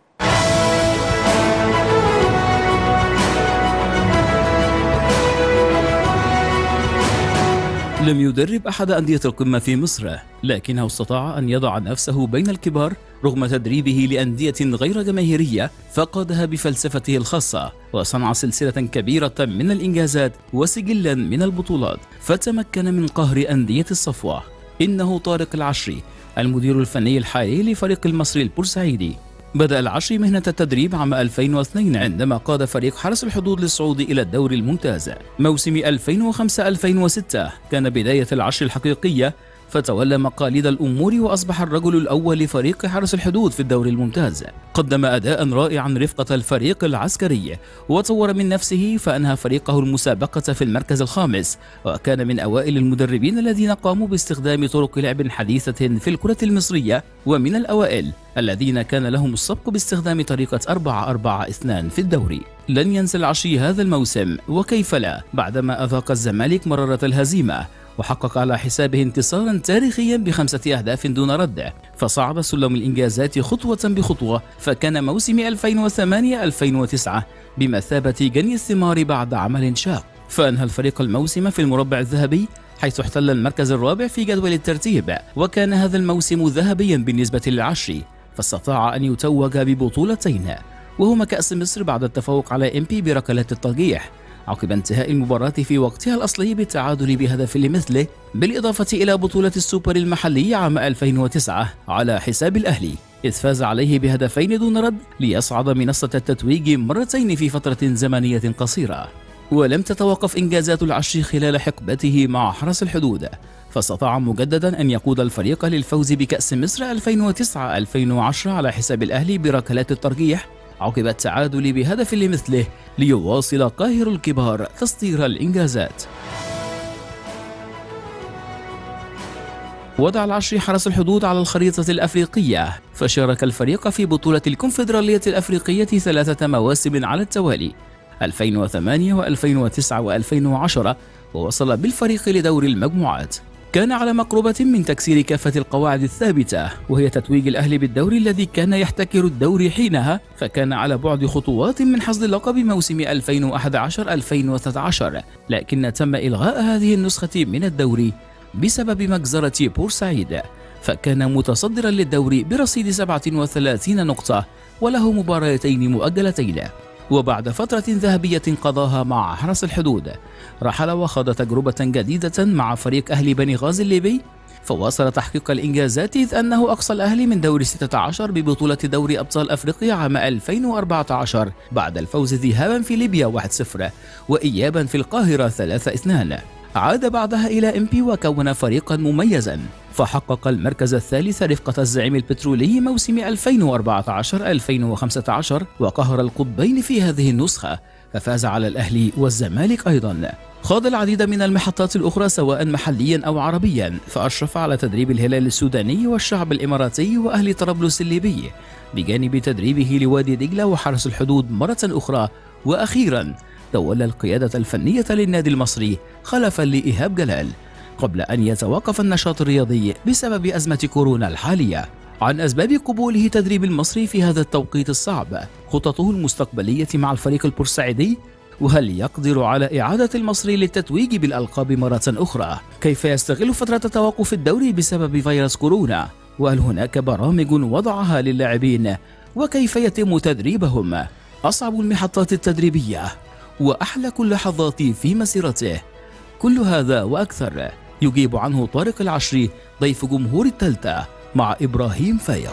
لم يدرب أحد أندية القمة في مصر لكنه استطاع أن يضع نفسه بين الكبار رغم تدريبه لأندية غير جماهيرية فقادها بفلسفته الخاصة وصنع سلسلة كبيرة من الإنجازات وسجلا من البطولات فتمكن من قهر أندية الصفوة إنه طارق العشري المدير الفني الحالي لفريق المصري البورسعيدي بدأ العشري مهنة التدريب عام 2002 عندما قاد فريق حرس الحدود للصعود إلى الدوري الممتاز موسم 2005-2006 كان بداية العشر الحقيقية فتولى مقاليد الأمور وأصبح الرجل الأول لفريق حرس الحدود في الدوري الممتاز قدم أداء رائعا رفقة الفريق العسكري وطور من نفسه فأنهى فريقه المسابقة في المركز الخامس وكان من أوائل المدربين الذين قاموا باستخدام طرق لعب حديثة في الكرة المصرية ومن الأوائل الذين كان لهم السبق باستخدام طريقة 4 4 2 في الدوري لن ينسى العشي هذا الموسم وكيف لا بعدما أذاق الزمالك مرارة الهزيمة وحقق على حسابه انتصارا تاريخيا بخمسة أهداف دون رد فصعد سلم الإنجازات خطوة بخطوة فكان موسم 2008-2009 بمثابة جني الثمار بعد عمل شاق فأنهى الفريق الموسم في المربع الذهبي حيث احتل المركز الرابع في جدول الترتيب وكان هذا الموسم ذهبيا بالنسبة للعشري فاستطاع أن يتوج ببطولتين وهما كأس مصر بعد التفوق على ام بي بركلات الترجيح عقب انتهاء المباراة في وقتها الأصلي بالتعادل بهدف لمثله بالإضافة إلى بطولة السوبر المحلي عام 2009 على حساب الأهلي إذ فاز عليه بهدفين دون رد ليصعد منصة التتويج مرتين في فترة زمنية قصيرة ولم تتوقف إنجازات العشر خلال حقبته مع حرس الحدود فاستطاع مجددا أن يقود الفريق للفوز بكأس مصر 2009-2010 على حساب الأهلي بركلات الترجيح عقب التعادل بهدف لمثله ليواصل قاهر الكبار تسطير الإنجازات وضع العشر حرس الحدود على الخريطة الأفريقية فشارك الفريق في بطولة الكونفدرالية الأفريقية ثلاثة مواسم على التوالي 2008 و2009 و2010 ووصل بالفريق لدور المجموعات كان على مقربة من تكسير كافة القواعد الثابتة وهي تتويج الأهلي بالدوري الذي كان يحتكر الدوري حينها فكان على بعد خطوات من حصد اللقب موسم 2011-2013 لكن تم إلغاء هذه النسخة من الدوري بسبب مجزرة بورسعيد فكان متصدرا للدوري برصيد 37 نقطة وله مباراتين مؤجلتين وبعد فترة ذهبية قضاها مع حرس الحدود رحل وخاض تجربة جديدة مع فريق أهلي بني غازي الليبي فواصل تحقيق الإنجازات إذ أنه أقصى الأهلي من دور 16 ببطولة دوري أبطال أفريقيا عام 2014 بعد الفوز ذهابا في ليبيا 1-0 وإيابا في القاهرة 3-2 عاد بعدها إلى إمبي وكون فريقا مميزا فحقق المركز الثالث رفقة الزعيم البترولي موسم 2014-2015 وقهر القطبين في هذه النسخة ففاز على الأهلي والزمالك أيضا خاض العديد من المحطات الأخرى سواء محليا أو عربيا فأشرف على تدريب الهلال السوداني والشعب الإماراتي وأهل طرابلس الليبي بجانب تدريبه لوادي دجلة وحرس الحدود مرة أخرى وأخيرا تولى القيادة الفنية للنادي المصري خلفا لإيهاب جلال قبل أن يتوقف النشاط الرياضي بسبب أزمة كورونا الحالية عن أسباب قبوله تدريب المصري في هذا التوقيت الصعب خططه المستقبلية مع الفريق البورسعيدي وهل يقدر على إعادة المصري للتتويج بالألقاب مرة أخرى؟ كيف يستغل فترة توقف الدوري بسبب فيروس كورونا؟ وهل هناك برامج وضعها للاعبين؟ وكيف يتم تدريبهم؟ أصعب المحطات التدريبية وأحلى كل لحظات في مسيرته كل هذا وأكثر يجيب عنه طارق العشري ضيف جمهور التالتة مع إبراهيم فايق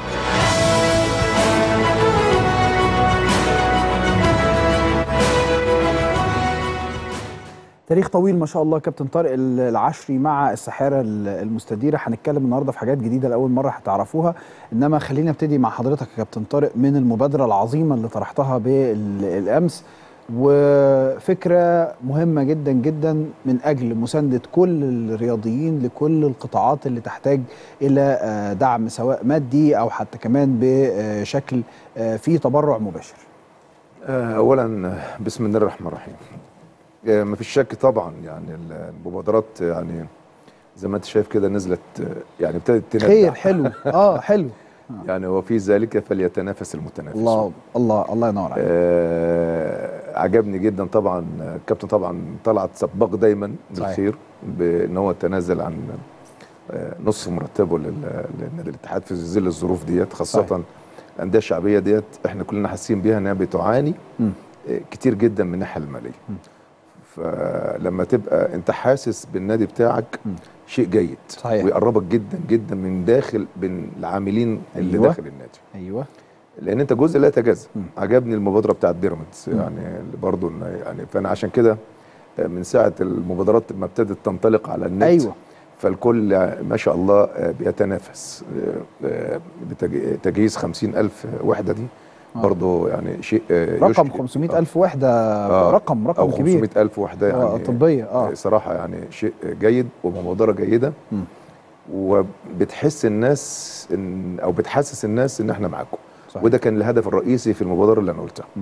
تاريخ طويل ما شاء الله كابتن طارق العشري مع السحاره المستديره هنتكلم النهارده في حاجات جديده لاول مره هتعرفوها انما خلينا ابتدي مع حضرتك يا كابتن طارق من المبادره العظيمه اللي طرحتها بالامس وفكره مهمه جدا جدا من اجل مسانده كل الرياضيين لكل القطاعات اللي تحتاج الى آه، دعم سواء مادي او حتى كمان بشكل آه، فيه تبرع مباشر آه، اولا آه، بسم الله الرحمن الرحيم آه، مفيش شك طبعا يعني المبادرات يعني زي ما انت شايف كده نزلت آه، يعني ابتدت تندع خير حلو اه حلو يعني وفي ذلك فليتنافس المتنافسون الله الله الله ينور عليك آه عجبني جدا طبعا آه، الكابتن طبعا طلعت سباق دايما صحيح. بالخير بان هو تنازل عن آه نصف مرتبه لل- لنادي الاتحاد في ظل الظروف ديت خاصه صحيح. الانديه الشعبيه ديت احنا كلنا حاسين بيها انها بتعاني مم. آه، كتير جدا من الناحيه الماليه فلما تبقى انت حاسس بالنادي بتاعك مم. شيء جيد صحيح. ويقربك جدا جدا من داخل من العاملين اللي أيوة. داخل النادي ايوه لان انت جزء لا يتجزا مم. عجبني المبادره بتاعت بيراميدز مم. يعني اللي برضه إن- يعني فانا عشان كده آه، من ساعه المبادرات ما ابتدت تنطلق على النت ايوه فالكل آه، ما شاء الله آه، بيتنافس آه، آه، بتج- تجهيز خمسين ألف وحدة دي آه. برضه يعني شيء آه، رقم يشكر. 500 ألف وحدة آه. رقم رقم أو كبير 500 ألف وحدة آه، يعني طبية اه صراحة يعني شيء جيد ومبادرة جيدة مم. وبتحس الناس إن أو بتحسس الناس إن إحنا معاكم صحيح. وده كان الهدف الرئيسي في المبادرة اللي أنا قلتها مهم.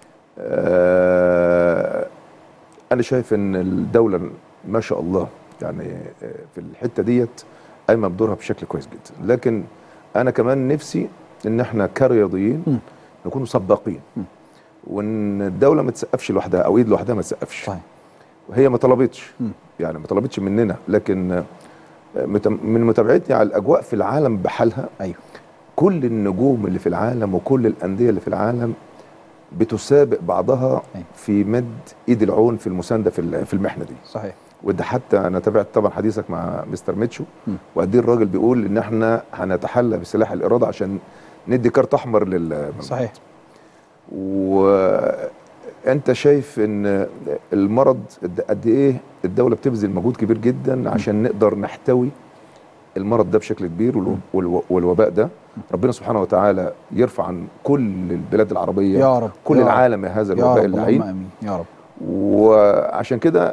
آه أنا شايف إن الدولة ما شاء الله يعني آه، في الحتة ديت قايمة بدورها بشكل كويس جدا لكن أنا كمان نفسي إن إحنا كرياضيين مم. نكونوا سباقين مم. وإن الدولة ما تسقفش لوحدها أو إيد لوحدها ما تسقفش صحيح وهي ما طلبتش مم. يعني ما طلبتش مننا لكن آه، مت- من متابعتي على الاجواء في العالم بحالها ايوه كل النجوم اللي في العالم وكل الانديه اللي في العالم بتسابق بعضها أيوة. في مد ايد العون في المسانده في ال- في المحنه دي صحيح وده حتى انا تابعت طبعا حديثك مع مستر ميتشو مم. وقد ايه الراجل بيقول ان احنا هنتحلى بسلاح الاراده عشان ندي كارت احمر لل صحيح وانت شايف ان المرض قد- قد ايه الدوله بتبذل مجهود كبير جدا عشان نقدر نحتوي المرض ده بشكل كبير والو- والو- والوباء ده ربنا سبحانه وتعالى يرفع عن كل البلاد العربيه يا رب كل يا رب. العالم هذا يا الوباء رب اللعين اللهم امين يا رب وعشان كده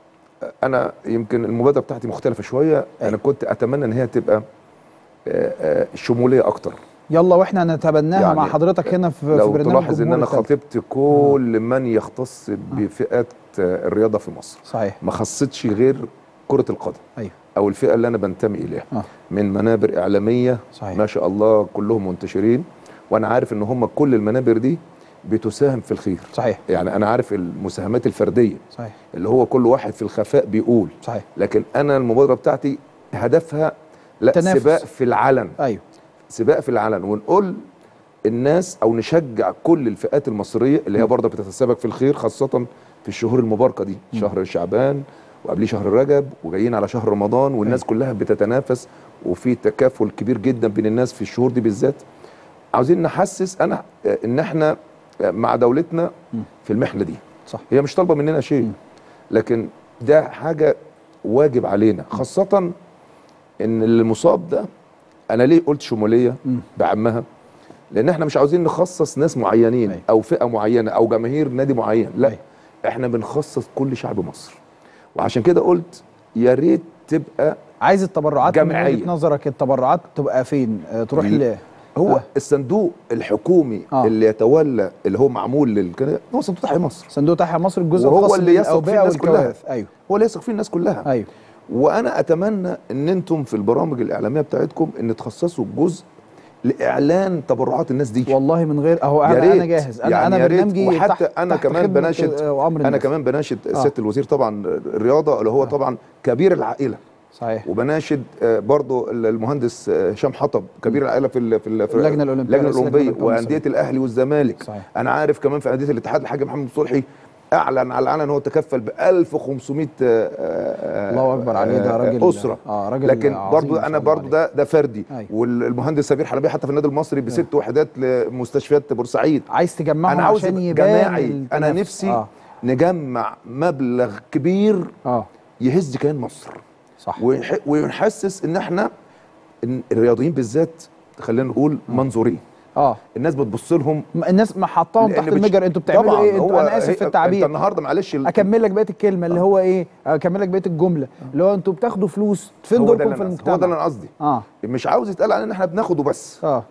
انا يمكن المبادره بتاعتي مختلفه شويه انا كنت اتمنى ان هي تبقى آه، آه، شموليه اكتر يلا واحنا نتبناها يعني مع حضرتك هنا في, في لو برنامج تلاحظ ان جمهور انا الثالث. خاطبت كل من يختص بفئات آه، الرياضه في مصر صحيح ما خصتش غير كره القدم ايوه او الفئه اللي انا بنتمي اليها آه. من منابر اعلاميه صحيح ما شاء الله كلهم منتشرين وانا عارف ان هم كل المنابر دي بتساهم في الخير صحيح يعني انا عارف المساهمات الفرديه صحيح اللي هو كل واحد في الخفاء بيقول صحيح لكن انا المبادره بتاعتي هدفها لا تنافس. سباق في العلن ايوه سباق في العلن ونقول الناس او نشجع كل الفئات المصريه اللي هي برضه بتتسابق في الخير خاصه في الشهور المباركه دي شهر شعبان وقبليه شهر رجب وجايين على شهر رمضان والناس كلها بتتنافس وفي تكافل كبير جدا بين الناس في الشهور دي بالذات عاوزين نحسس انا ان احنا مع دولتنا في المحنه دي صح هي مش طالبه مننا شيء لكن ده حاجه واجب علينا خاصه ان اللي مصاب ده انا ليه قلت شموليه مم. بعمها لان احنا مش عاوزين نخصص ناس معينين أيوة. او فئه معينه او جماهير نادي معين لا أيوة. احنا بنخصص كل شعب مصر وعشان كده قلت يا ريت تبقى عايز التبرعات من جمعية. وجهه نظرك التبرعات تبقى فين آه، تروح ل هو آه. آه. الصندوق الحكومي آه. آه. اللي يتولى اللي هو معمول للكده هو صندوق تحيا مصر صندوق تحيا مصر الجزء وهو الخاص اللي يثق فيه بالأوبئة الناس كلها. والكوارث. ايوه هو اللي يثق فيه الناس كلها ايوه وانا اتمنى ان انتم في البرامج الاعلاميه بتاعتكم ان تخصصوا جزء لاعلان تبرعات الناس دي والله من غير اهو يا انا ريت انا جاهز انا يعني انا يا ريت برنامجي وحتى تحت انا تحت كمان خدمة، بناشد آه، وامر انا الناس. كمان بناشد آه. سياده الوزير طبعا الرياضه اللي هو طبعا كبير العائله صحيح وبناشد آه، برضو المهندس آه، هشام حطب كبير العائله في ال- في ال- في اللجنة الأولمبية، اللجنه رئيس اللجنة الاولمبيه الأولمبية وانديه المصرية. الاهلي والزمالك صحيح. انا عارف كمان في انديه الاتحاد الحاج محمد صلحي اعلن على العلن ان هو تكفل ب 1500 آه، آه، الله اكبر عليه ده آه، راجل اسره اه راجل لكن عظيم برضو ما شاء انا الله برضو عليه. ده ده فردي أيوة. والمهندس سمير حلبي حتى في النادي المصري بست وحدات لمستشفيات بورسعيد عايز تجمعهم انا عاوز عشان يبقى يبان جماعي انا التنافس. نفسي اه نجمع مبلغ كبير اه يهز كيان مصر صح ويح- ونحسس ان احنا إن الرياضيين بالذات خلينا نقول منظورين اه الناس بتبص لهم م- الناس ما حطاهم لأن تحت بتش- المجر انتوا بتعملوا طبعاً ايه انتوا هو انا اسف هي- في التعبير انت النهارده معلش ال- اكمل لك بقيه الكلمه اللي هو ايه اكمل لك بقيه الجمله اللي هو انتوا بتاخدوا فلوس فين هو ده دوركم اللي في أنا- المجتمع هو ده اللي انا قصدي اه مش عاوز يتقال علينا ان احنا بناخده بس اه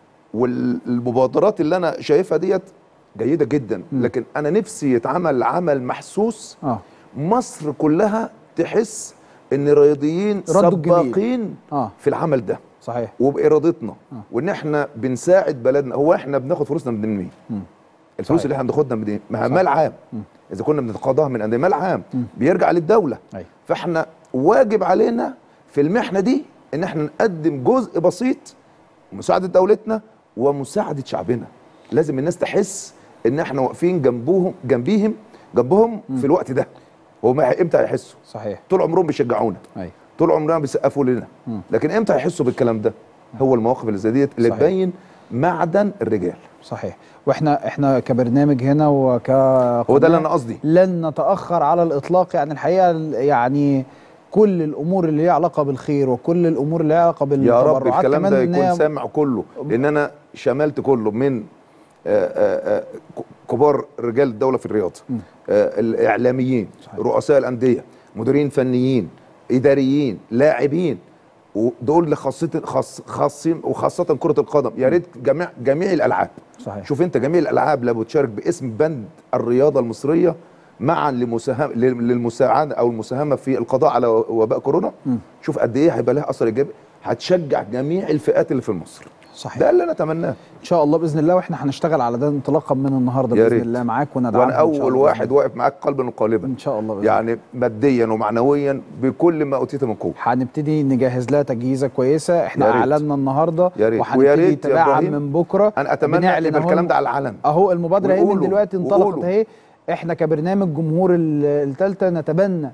والمبادرات اللي انا شايفها ديت جيده جدا لكن انا نفسي يتعمل عمل محسوس اه مصر كلها تحس ان الرياضيين ردوا الجميل. سباقين اه في العمل ده صحيح وبارادتنا وان احنا بنساعد بلدنا هو احنا بناخد فلوسنا من مين؟ الفلوس صحيح. اللي احنا بناخدها من ايه؟ ما هي مال عام اذا كنا بنتقاضاها من أندية مال عام بيرجع للدوله أيوة. فاحنا واجب علينا في المحنه دي ان احنا نقدم جزء بسيط مساعده دولتنا ومساعده شعبنا لازم الناس تحس ان احنا واقفين جنبهم جنبيهم جنبهم في الوقت ده هو ما امتى هيحسوا صحيح طول عمرهم بيشجعونا ايوه طول عمرنا بيسقفوا لنا لكن امتى هيحسوا بالكلام ده هو المواقف اللي زي ديت اللي صحيح. تبين معدن الرجال صحيح واحنا احنا كبرنامج هنا وك هو ده اللي انا قصدي لن نتاخر على الاطلاق يعني الحقيقه يعني كل الامور اللي ليها علاقه بالخير وكل الامور اللي ليها علاقه يا بالتبرعات رب الكلام كمان ده إن يكون هي- سامع كله لان انا شملت كله من آه، آه، آه، ك- كبار رجال الدوله في الرياضه آه، الاعلاميين صحيح. رؤساء الانديه مديرين فنيين اداريين لاعبين ودول اللي خاصة خاص خاصين وخاصة كرة القدم يا ريت جميع جميع الألعاب صحيح. شوف أنت جميع الألعاب لو بتشارك باسم بند الرياضة المصرية معا لمساهم للمساعدة أو المساهمة في القضاء على وباء كورونا شوف قد إيه هيبقى لها أثر إيجابي هتشجع جميع الفئات اللي في مصر صحيح ده اللي أنا أتمناه ان شاء الله باذن الله واحنا هنشتغل على ده انطلاقا من النهارده يا باذن ريت. الله معاك وندعمك وأنا إن شاء أول الله واحد بإذن واقف معاك قلبا الله. وقالبا ان شاء الله بإذن الله. يعني ماديا ومعنويا بكل ما أوتيت من قوة هنبتدي نجهز لها تجهيزه كويسه احنا يا ريت. اعلنا النهارده يا ريت. ويا وهنبتدي ريت يا تباعا إبراهيم، من بكره أنا أتمنى بنعلن يبقى أهو الكلام ده على العلن اهو المبادره اهي من وقولوا- دلوقتي انطلقت وقولوا. اهي احنا كبرنامج جمهور الثالثه نتبنى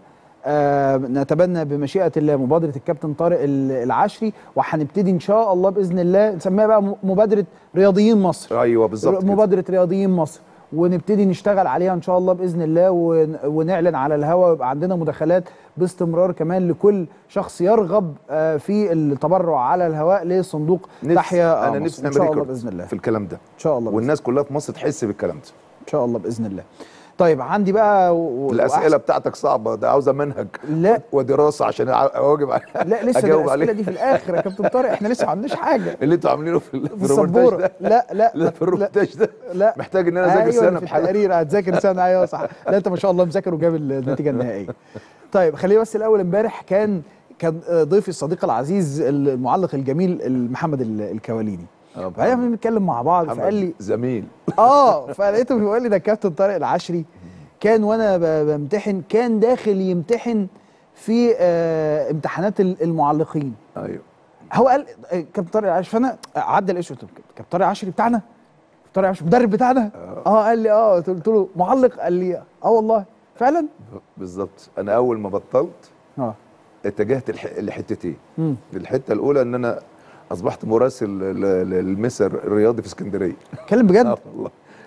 آه نتبنى بمشيئه الله مبادره الكابتن طارق ال- العشري وهنبتدي ان شاء الله باذن الله نسميها بقى م- مبادره رياضيين مصر أيوه بالظبط كده. مبادره رياضيين مصر ونبتدي نشتغل عليها ان شاء الله باذن الله ون- ونعلن على الهواء ويبقى عندنا مداخلات باستمرار كمان لكل شخص يرغب آه، في التبرع على الهواء لصندوق نفسي- تحيا آه، انا مصر. نفسي ان نعمل شاء الله ريكورد باذن الله في الكلام ده ان شاء الله بإذن والناس كلها في مصر تحس بالكلام ده ان شاء الله باذن الله طيب عندي بقى و... الاسئله بتاعتك صعبه ده عاوزه منهج لا. ودراسه عشان أع- اواجب عليها لا لسه ده اجاوب الاسئله عليها دي في الاخر يا كابتن طارق احنا لسه ما عندناش حاجه اللي انتوا عاملينه في ال- في في الرومنتاج السبوره ده لا لا لا في الرومنتاج ده لا محتاج ان انا اذاكر ايوه سنه في بحاجه التقرير هتذاكر سنه ايوه صح لا انت ما شاء الله مذاكر وجاب النتيجه النهائيه طيب خلينا بس الاول امبارح كان كان آه، ضيفي الصديق العزيز المعلق الجميل محمد ال- الكواليني بعدين بنتكلم مع بعض فقال لي زميل اه فلقيته بيقول لي ده الكابتن طارق العشري كان وانا ب- بمتحن كان داخل يمتحن في آه امتحانات ال- المعلقين ايوه هو قال آه، كابتن طارق العشري فانا عدى الايش قلت له كابتن طارق العشري بتاعنا كابتن طارق العشري المدرب بتاعنا اه قال لي اه قلت له معلق قال لي اه والله فعلا بالظبط انا اول ما بطلت اه اتجهت لح- لحتتين مم. الحته الاولى ان انا اصبحت مراسل ل- ل- للمسر الرياضي في اسكندريه اتكلم بجد اه والله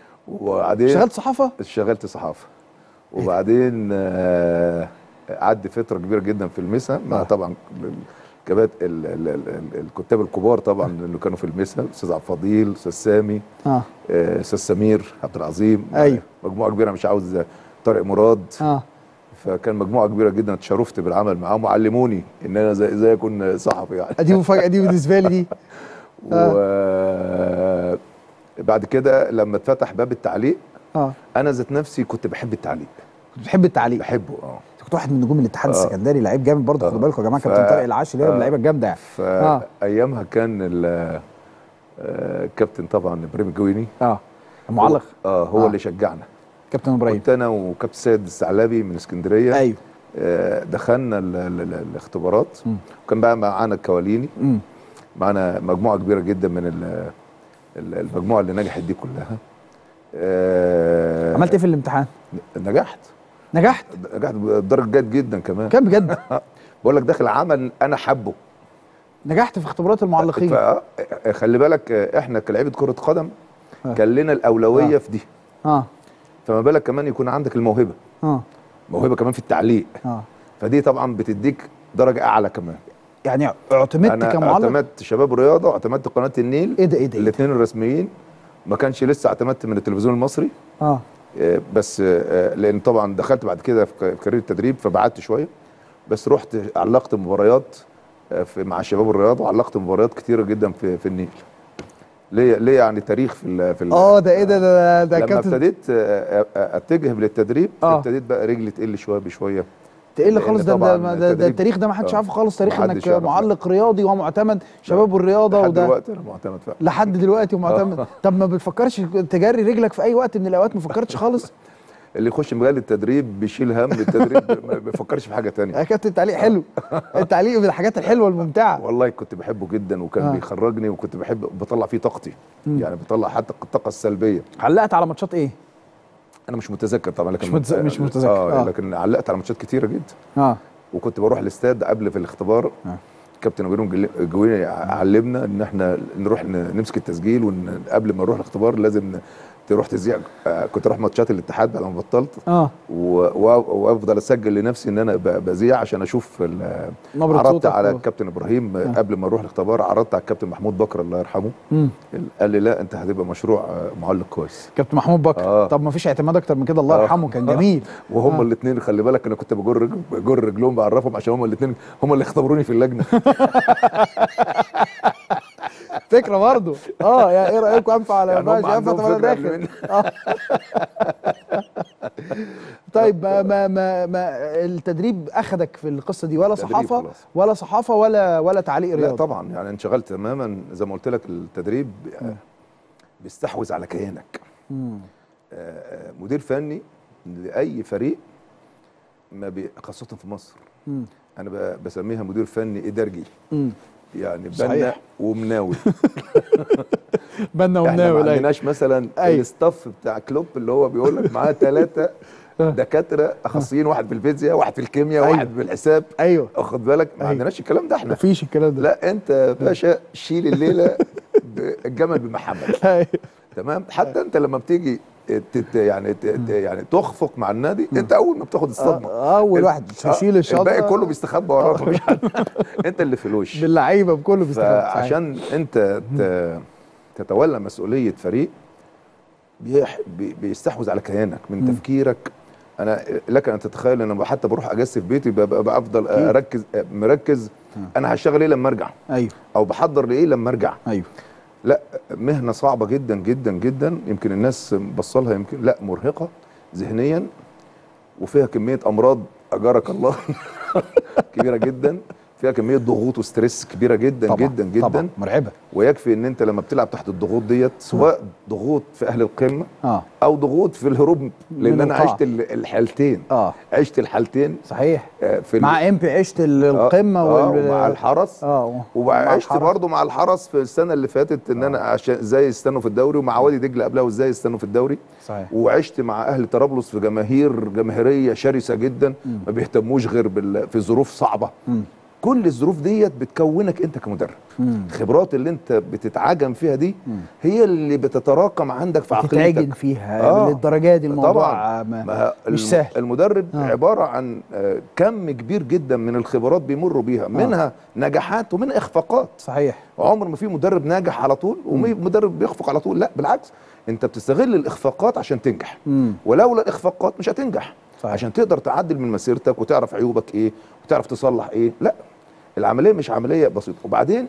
وبعدين اشتغلت صحافه اشتغلت صحافه وبعدين آه، قعدت فتره كبيره جدا في المسا مع آه. طبعا الكبات ال- ال- ال- ال- الكتاب الكبار طبعا اللي كانوا في المسا الاستاذ عبد الفضيل الاستاذ سامي اه آه، استاذ سمير عبد العظيم أيوه. مجموعه كبيره مش عاوز طارق مراد اه فكان مجموعه كبيره جدا اتشرفت بالعمل معاهم وعلموني ان انا زي زي اكون صحفي يعني دي مفاجاه دي بالنسبه لي دي و بعد كده لما اتفتح باب التعليق اه انا ذات نفسي كنت بحب التعليق كنت بتحب التعليق بحبه اه انت كنت واحد من نجوم الاتحاد آه. السكندري لعيب جامد برضه خدوا آه. بالكم يا جماعه ف- كابتن طارق العشري ده من آه. اللعيبه الجامده يعني آه. فايامها كان ال- آه، الكابتن طبعا ابراهيم الجويني اه المعلق اه هو آه. اللي شجعنا كابتن ابراهيم كنت انا وكابتن سيد الثعلبي من اسكندريه ايوه آه، دخلنا ال- ال- ال- الاختبارات مم. وكان بقى معانا الكواليني امم معانا مجموعه كبيره جدا من ال- ال- المجموعه اللي نجحت دي كلها آه، عملت ايه في الامتحان؟ نجحت نجحت نجحت بدرجه جيد جدا كمان كان بجد بقول لك داخل عمل انا حبه نجحت في اختبارات المعلقين ف- خلي بالك آه، احنا كلاعيبه كره قدم آه. كان لنا الاولويه آه. في دي اه فما بالك كمان يكون عندك الموهبه اه موهبه كمان في التعليق اه فدي طبعا بتديك درجه اعلى كمان يعني اعتمدت انا كمعلق اعتمدت شباب رياضه واعتمدت قناه النيل ايه ده ايه ده إيه ده؟ الاثنين الرسميين ما كانش لسه اعتمدت من التلفزيون المصري اه آه، بس آه، لان طبعا دخلت بعد كده في ك- في كارير التدريب فبعدت شويه بس رحت علقت مباريات آه، في مع شباب الرياضه وعلقت مباريات كتيره جدا في في النيل ليه ليه يعني تاريخ في ال في ال- اه ده ايه ده ده, ده لما كابتن ابتديت آه، آه، اتجه للتدريب آه. ابتديت بقى رجلي تقل شويه بشويه تقل لأن خالص ده ده, طبعاً ده, ده التدريب- التاريخ ده ما حدش آه. عارفه خالص تاريخ محدش انك يعرف، لا. معلق رياضي ومعتمد شباب الرياضه لحد وده دلوقتي انا معتمد فعلا لحد دلوقتي ومعتمد طب ما بتفكرش تجري رجلك في اي وقت من الاوقات ما فكرتش خالص اللي يخش مجال التدريب بيشيل هم التدريب ما بيفكرش في حاجه تانية يا كابتن التعليق حلو التعليق من الحاجات الحلوه الممتعه والله كنت بحبه جدا وكان آه. آه. بيخرجني وكنت بحب بطلع فيه طاقتي يعني بطلع حتى الطاقه السلبيه علقت على ماتشات ايه انا مش متذكر طبعا لكن مش متز- مش متذكر. آه, آه. آه. لكن علقت على ماتشات كتيره جدا اه وكنت بروح الاستاد قبل في الاختبار آه. كابتن ابراهيم جويني علمنا ان احنا نروح ن- نمسك التسجيل وقبل ما نروح الاختبار لازم ن- تروح تذيع آه، كنت اروح ماتشات الاتحاد بعد ما بطلت اه و- و- وافضل اسجل لنفسي ان انا ب- بذيع عشان اشوف ال- نبرة عرضت صوتك على و- الكابتن ابراهيم آه. قبل ما اروح الاختبار عرضت على الكابتن محمود بكر الله يرحمه مم. قال لي لا انت هتبقى مشروع آه، معلق كويس كابتن محمود بكر آه. طب ما فيش اعتماد اكتر من كده الله آه. يرحمه كان جميل وهم آه. آه. الاثنين خلي بالك انا كنت بجر رجل- بجر رجلهم بعرفهم عشان هم الاثنين هم اللي اختبروني في اللجنه فكره برضه اه يا ايه رايكم انفع ولا يعني ما هم ينفعش انفع عندهم طب انا فكرة قبل داخل مني. آه. طيب ما ما ما, ما التدريب اخدك في القصه دي ولا تدريب صحافه خلاص. ولا صحافه ولا ولا تعليق لا رياضي طبعا يعني انشغلت تماما زي ما قلت لك التدريب آه، بيستحوذ على كيانك مم. آه، مدير فني لاي فريق ما بي... خاصه في مصر مم. انا ب- بسميها مدير فني ادارجي مم. يعني بنا صحيح. ومناوي بنا احنا ومناوي ما لا. عندناش مثلا أيوة. الستاف بتاع كلوب اللي هو بيقول لك معاه ثلاثه دكاتره اخصائيين واحد في الفيزياء واحد في الكيمياء أيوة. واحد في الحساب ايوه واخد بالك ما أيوة. عندناش الكلام ده احنا مفيش الكلام ده لا انت يا باشا شيل الليله بالجمل بمحمد أيوة. تمام حتى انت لما بتيجي تت يعني ت- ت- يعني تخفق مع النادي انت اول ما بتاخد الصدمه آه، اول ال- واحد آه، يشيل الشنطه الباقي كله بيستخبى وراك مفيش حد انت اللي في الوش باللعيبه بكله بيستخدم فعشان انت ت- تتولى مسؤوليه فريق بيح- بي- بيستحوذ على كيانك من تفكيرك انا لك ان تتخيل ان أنا حتى بروح اجازة في بيتي ببقى ببقى افضل اركز مركز انا هشتغل ايه لما ارجع ايوه او بحضر لايه لما ارجع ايوه لا مهنه صعبه جدا جدا جدا يمكن الناس بصلها يمكن لا مرهقه ذهنيا وفيها كميه امراض اجارك الله كبيره جدا فيها كميه ضغوط وستريس كبيره جدا طبعا جدا جدا طبعا مرعبه ويكفي ان انت لما بتلعب تحت الضغوط ديت سواء ضغوط في اهل القمه اه او ضغوط في الهروب لان من انا القاع. عشت ال- الحالتين اه عشت الحالتين صحيح آه، في ال- مع امبي عشت ال- القمه آه، وال ومع الحرس اه وعشت الحرس. برضه مع الحرس في السنه اللي فاتت ان انا عشان ازاي يستنوا في الدوري ومع وادي دجله قبلها وازاي يستنوا في الدوري صحيح وعشت مع اهل طرابلس في جماهير جماهيريه شرسه جدا ما بيهتموش غير بال... في ظروف صعبه مم. كل الظروف ديت بتكونك انت كمدرب مم. الخبرات اللي انت بتتعجم فيها دي هي اللي بتتراكم عندك في تتعجن عقليتك فيها آه. للدرجه دي الموضوع طبعا ما ما مش الم- سهل المدرب آه. آه. عباره عن آه، كم كبير جدا من الخبرات بيمروا بيها منها نجاحات ومنها اخفاقات صحيح عمر ما في مدرب ناجح على طول ومي مدرب بيخفق على طول لا بالعكس انت بتستغل الاخفاقات عشان تنجح مم. ولولا الاخفاقات مش هتنجح صحيح. عشان تقدر تعدل من مسيرتك وتعرف عيوبك ايه وتعرف تصلح ايه لا العمليه مش عمليه بسيطه وبعدين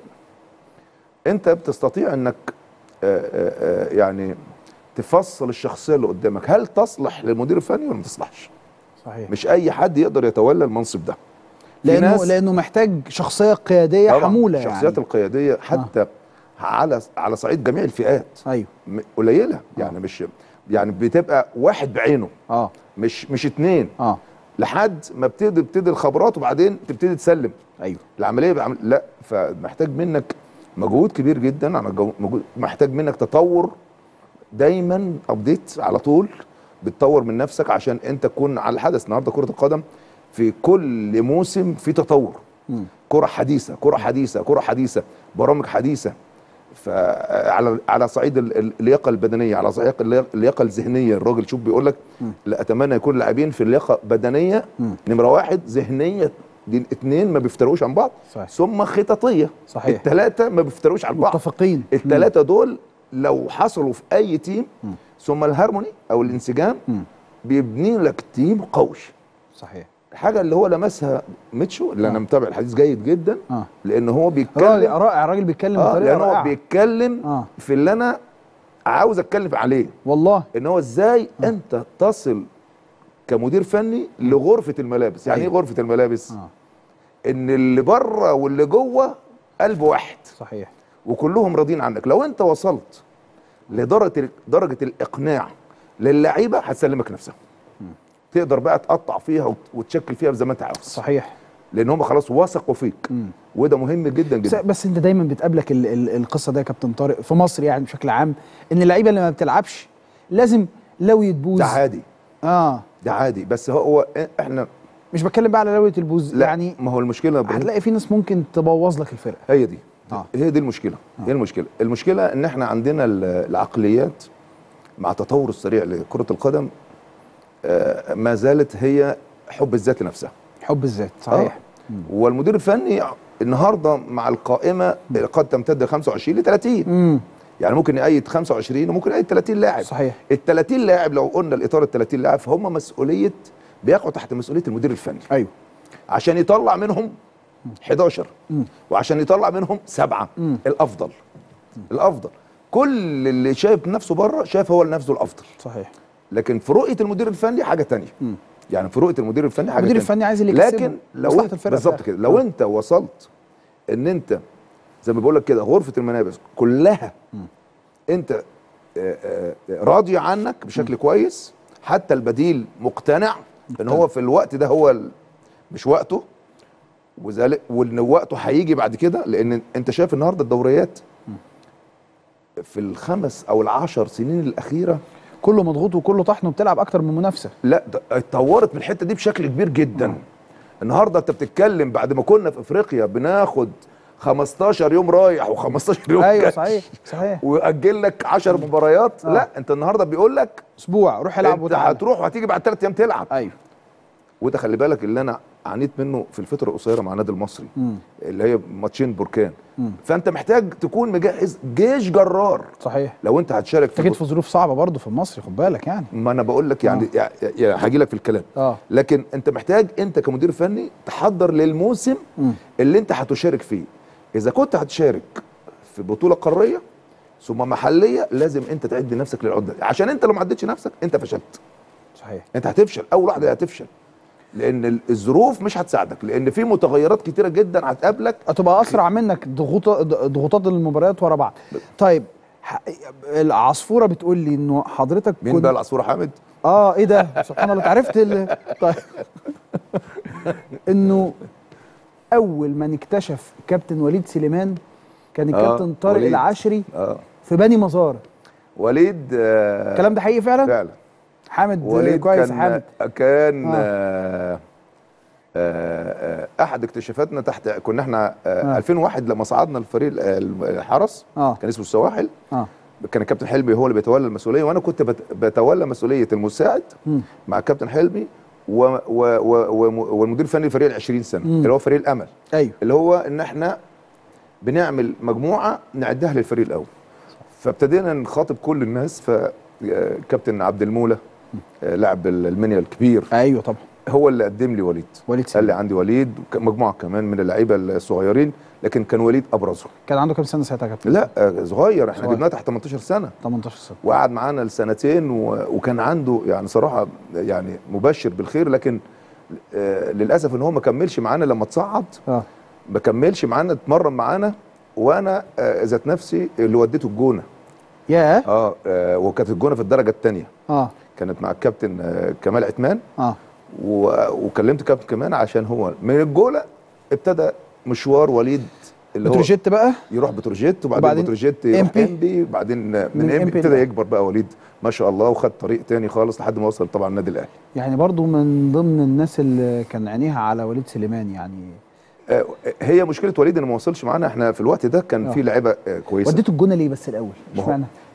انت بتستطيع انك آه، آه، آه، يعني تفصل الشخصيه اللي قدامك هل تصلح للمدير الفني ولا ما تصلحش صحيح مش اي حد يقدر يتولى المنصب ده في لانه ناس- لانه محتاج شخصيه قياديه طبعاً حموله الشخصيات يعني القياديه حتى على على صعيد جميع الفئات ايوه م- قليله يعني مش يعني بتبقى واحد بعينه اه مش مش اتنين اه لحد ما بتبتدي بتبتدي الخبرات وبعدين تبتدي تسلم ايوه العمليه بعمل لا فمحتاج منك مجهود كبير جدا على جو- مجهود محتاج منك تطور دايما ابديت على طول بتطور من نفسك عشان انت تكون على الحدث النهارده كره القدم في كل موسم في تطور مم. كره حديثه كره حديثه كره حديثه برامج حديثه فعلى على صعيد ال- ال- اللياقه البدنيه على صعيد اللياقه اللياقة الذهنيه الراجل شوف بيقول لك لا اتمنى يكون لاعبين في اللياقه بدنيه مم. نمره واحد ذهنيه دي الاثنين ما بيفتروش عن بعض صحيح. ثم خططيه صحيح. الثلاثه ما بيفتروش عن بعض متفقين الثلاثه دول لو حصلوا في اي تيم ثم الهارموني او الانسجام مم. بيبني لك تيم قوي صحيح الحاجه اللي هو لمسها ميتشو اللي انا متابع الحديث جيد جدا اه لان هو رائع بيتكلم رائع الراجل بيتكلم اه بطريقه لان هو رائعه بيتكلم آه. في اللي انا عاوز اتكلم عليه والله ان هو ازاي انت تصل كمدير فني لغرفه الملابس يعني ايه أيوة. غرفه الملابس اه ان اللي بره واللي جوه قلب واحد صحيح وكلهم راضيين عنك لو انت وصلت لدرجه درجه الاقناع للعيبه هتسلمك نفسها تقدر بقى تقطع فيها وت- وتشكل فيها زي ما انت عاوز صحيح لان هم خلاص وثقوا فيك مم. وده مهم جدا بس, جدا بس انت دايما بتقابلك ال ال القصه ده يا كابتن طارق في مصر يعني بشكل عام ان اللعيبه اللي ما بتلعبش لازم لويه بوز ده عادي اه ده عادي بس هو احنا مش بتكلم بقى على لويه البوز لا يعني ما هو المشكله يا إبراهيم، هتلاقي في ناس ممكن تبوظ لك الفرقه هي دي آه. هي دي المشكله هي المشكله المشكله ان احنا عندنا ال- العقليات مع التطور السريع لكره القدم آه، ما زالت هي حب الذات لنفسها حب الذات صحيح آه. والمدير الفني النهارده مع القائمه قد تمتد 25 ل 30 امم يعني ممكن يأيد 25 وممكن يأيد 30 لاعب صحيح ال 30 لاعب لو قلنا الاطار ال 30 لاعب فهم مسؤوليه بيقعوا تحت مسؤوليه المدير الفني ايوه عشان يطلع منهم 11 مم. وعشان يطلع منهم سبعه مم. الافضل الافضل كل اللي شايف نفسه بره شايف هو لنفسه الافضل صحيح لكن في رؤيه المدير الفني حاجه تانية مم. يعني في رؤيه المدير الفني حاجه المدير تانية. الفني عايز اللي يكسبه لكن لو مصلحة انت الفرقة بالظبط في كده الآخر. لو آه. انت وصلت ان انت زي ما بقول لك كده غرفه الملابس كلها انت آه، آه، راضي عنك بشكل كويس حتى البديل مقتنع ان هو في الوقت ده هو ال- مش وقته وذلك وان وقته هيجي بعد كده لان انت شايف النهارده الدوريات في الخمس او العشر سنين الاخيره كله مضغوط وكله طحن وبتلعب اكتر من منافسه لا ده اتطورت من الحته دي بشكل كبير جدا النهارده انت بتتكلم بعد ما كنا في افريقيا بناخد 15 يوم رايح و15 يوم ايوه جاي صحيح صحيح واجل لك 10 مباريات آه. لا انت النهارده بيقول لك اسبوع روح العب انت وتعالى هتروح وهتيجي بعد ثلاث ايام تلعب ايوه وده خلي بالك اللي انا عانيت منه في الفتره القصيره مع النادي المصري مم. اللي هي ماتشين بركان مم. فانت محتاج تكون مجهز جيش جرار صحيح لو انت هتشارك انت جيت في ظروف صعبه برضه في المصري خد بالك يعني ما انا بقول لك يعني يعني- يعني هاجي لك في الكلام اه لكن انت محتاج انت كمدير فني تحضر للموسم مم. اللي انت هتشارك فيه اذا كنت هتشارك في بطوله قاريه ثم محليه لازم انت تعد نفسك للعده دي. عشان انت لو ما عدتش نفسك انت فشلت صحيح انت هتفشل اول واحده هتفشل لان ال- الظروف مش هتساعدك لان في متغيرات كتيره جدا هتقابلك هتبقى اسرع منك ضغوط ضغوطات المباريات ورا بعض طيب ح- العصفوره بتقول لي انه حضرتك مين كنت بقى العصفوره حامد اه ايه ده سبحان الله انت عرفت ال... طيب انه اول من اكتشف كابتن وليد سليمان كان آه، الكابتن طارق وليد. العشري اه في بني مزار وليد آه الكلام ده حقيقي فعلا فعلا حامد وليد كويس كان حامد كان آه. آه. آه آه احد اكتشافاتنا تحت كنا احنا آه آه. 2001 لما صعدنا الفريق ال- الحرس اه كان اسمه السواحل اه كان الكابتن حلمي هو اللي بيتولى المسؤوليه وانا كنت بت- بتولى مسؤوليه المساعد مم. مع الكابتن حلمي و و و و والمدير الفني لفريق ال 20 سنه مم. اللي هو فريق الامل ايوه اللي هو ان احنا بنعمل مجموعه نعدها للفريق الاول فابتدينا نخاطب كل الناس فكابتن عبد المولى آه، لاعب المنيا الكبير ايوه طبعا هو اللي قدم لي وليد وليد قال سليمان لي عندي وليد مجموعه كمان من اللعيبه الصغيرين لكن كان وليد ابرزهم كان عنده كام سنه ساعتها يا كابتن لا آه، صغير احنا صغير. جبناه تحت 18 سنه 18 سنه وقعد معانا لسنتين و... وكان عنده يعني صراحه يعني مبشر بالخير لكن آه للاسف ان هو ما كملش معانا لما تصعد اه ما كملش معانا اتمرن معانا وانا آه ذات نفسي اللي وديته الجونه ياه اه, آه وكانت الجونه في الدرجه الثانيه اه كانت مع الكابتن آه كمال عثمان اه و... وكلمت كابتن كمان عشان هو من الجوله ابتدى مشوار وليد اللي هو بتروجيت بقى يروح بتروجيت وبعدين, وبعدين بتروجيت يروح MP. امبي وبعدين من, من من امبي MP ابتدى لأ. يكبر بقى وليد ما شاء الله وخد طريق تاني خالص لحد ما وصل طبعا النادي الاهلي يعني برضو من ضمن الناس اللي كان عينيها على وليد سليمان يعني آه، هي مشكله وليد انه ما وصلش معانا احنا في الوقت ده كان آه. في لعيبه آه، كويسه وديته الجونه ليه بس الاول ما هو- اشمعنى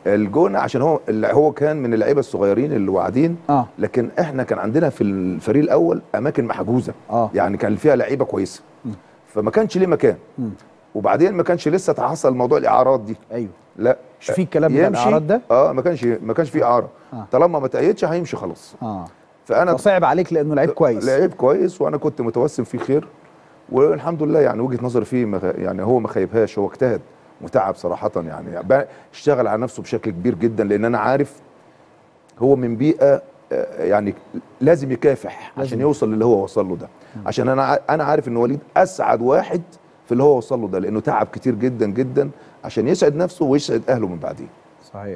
الجونه عشان هو اللي هو كان من اللعيبه الصغيرين اللي واعدين اه لكن احنا كان عندنا في الفريق الاول اماكن محجوزه اه يعني كان فيها لعيبه كويسه فما كانش ليه مكان مم. وبعدين ما كانش لسه تحصل موضوع الاعارات دي ايوه لا مش في الكلام بتاع يمشي الاعراض ده اه ما كانش ما كانش في اعاره آه. طالما ما تأيدش هيمشي خلاص اه فانا فصعب عليك لانه لعيب كويس لعيب كويس وانا كنت متوسم فيه خير والحمد لله يعني وجهه نظري فيه ما خ- يعني هو ما خيبهاش هو اجتهد وتعب صراحه يعني بقى- اشتغل على نفسه بشكل كبير جدا لان انا عارف هو من بيئه آه، يعني لازم يكافح لازم. عشان يوصل للي هو وصل له ده عشان انا ع- انا عارف ان وليد اسعد واحد في اللي هو وصل له ده لانه تعب كتير جدا جدا عشان يسعد نفسه ويسعد اهله من بعديه صحيح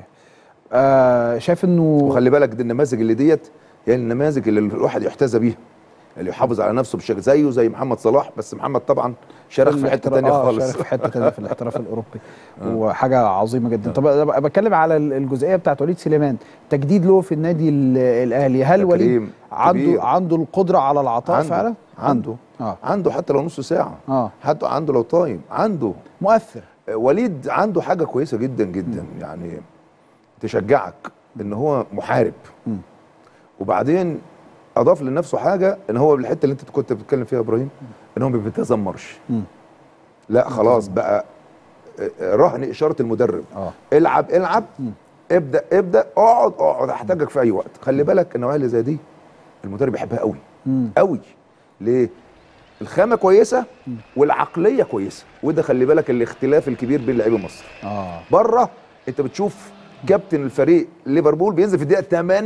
آه شايف انه وخلي بالك دي النماذج اللي ديت هي النماذج اللي الواحد يحتذى بيها اللي يحافظ على نفسه بشكل زيه زي محمد صلاح بس محمد طبعا شارك في حته الاحتراف- تانية آه، خالص شارك في حته تانية في الاحتراف الاوروبي وحاجه عظيمه جدا طب أنا بتكلم على ال- الجزئيه بتاعت وليد سليمان تجديد له في النادي ال- الاهلي هل يا وليد كريم، عنده كبير. عنده القدره على العطاء عنده فعلا عنده اه عنده حتى لو نص ساعه اه حتى عنده لو تايم عنده مؤثر آه، وليد عنده حاجه كويسه جدا جدا يعني تشجعك ان هو محارب مم. وبعدين اضاف لنفسه حاجه ان هو الحته اللي انت كنت بتتكلم فيها يا ابراهيم ان هو ما بيتذمرش مم. لا خلاص بقى آه، آه، رهن اشاره المدرب اه العب العب مم. ابدا ابدا اقعد اقعد احتاجك في اي وقت خلي بالك النوعيه اللي زي دي المدرب يحبها قوي مم. قوي ليه الخامه كويسه والعقليه كويسه وده خلي بالك الاختلاف الكبير بين لعيبه مصر اه بره انت بتشوف كابتن الفريق ليفربول بينزل في الدقيقه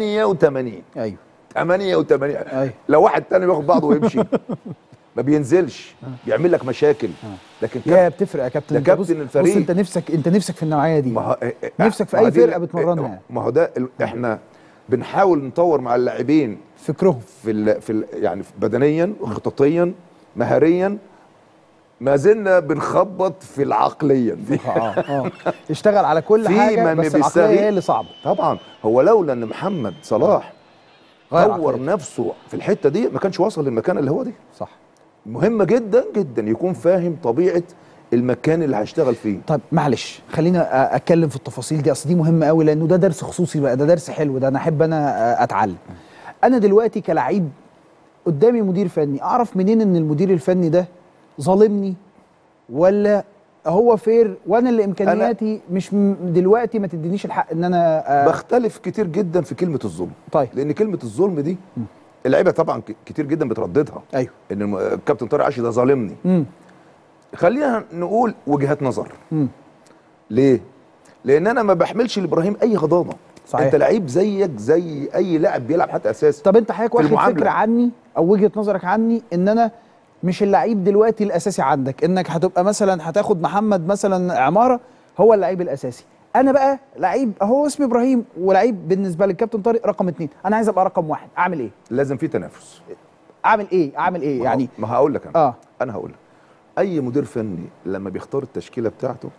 88 ايوه 88 أيوة. لو واحد تاني بياخد بعضه ويمشي ما بينزلش بيعمل لك مشاكل لكن يا بتفرق يا كابتن ده أنت كابتن بص- الفريق. بص انت نفسك انت نفسك في النوعيه دي ما هو نفسك في ما هو أي دي- فرقة بتمرنها. ما هو ده ال- احنا بنحاول نطور مع اللاعبين فكرهم في ال في ال يعني بدنيا وخططيا مهاريا ما زلنا بنخبط في العقليا دي اه اه اشتغل على كل في حاجه من بس العقليه بيستغل- هي اللي صعبه طبعا هو لولا ان محمد صلاح غير طور عقليته. نفسه في الحته دي ما كانش وصل للمكان اللي هو دي صح مهمه جدا جدا يكون فاهم طبيعه المكان اللي هيشتغل فيه طيب معلش خلينا أ- اتكلم في التفاصيل دي اصل دي مهمه قوي لانه ده درس خصوصي بقى ده درس حلو ده انا احب انا أ- اتعلم انا دلوقتي كلعيب قدامي مدير فني اعرف منين ان المدير الفني ده ظالمني ولا هو فير وانا اللي امكانياتي مش م- دلوقتي ما تدينيش الحق ان انا أ- بختلف كتير جدا في كلمه الظلم طيب لان كلمه الظلم دي اللعيبه طبعا ك- كتير جدا بترددها ايوه ان الم- الكابتن طارق عاشي ده ظالمني امم خلينا نقول وجهات نظر امم ليه لان انا ما بحملش لابراهيم اي غضاضه صحيح. انت لعيب زيك زي اي لاعب بيلعب حتى اساسي طب انت حضرتك في واخد المعاملة. فكره عني او وجهه نظرك عني ان انا مش اللعيب دلوقتي الاساسي عندك انك هتبقى مثلا هتاخد محمد مثلا عماره هو اللعيب الاساسي انا بقى لعيب اهو اسمي ابراهيم ولعيب بالنسبه للكابتن طارق رقم اتنين انا عايز ابقى رقم واحد اعمل ايه لازم في تنافس اعمل ايه اعمل ايه ما هو- يعني ما هقول لك انا اه انا هقول لك اي مدير فني لما بيختار التشكيله بتاعته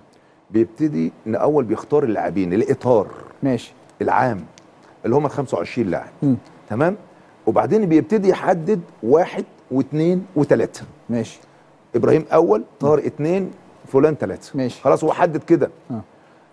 بيبتدي ان اول بيختار اللاعبين الاطار ماشي العام اللي هم ال 25 لاعب مم. تمام وبعدين بيبتدي يحدد واحد واثنين وثلاثه ماشي ابراهيم اول طارق اثنين فلان ثلاثه ماشي. خلاص هو حدد كده آه.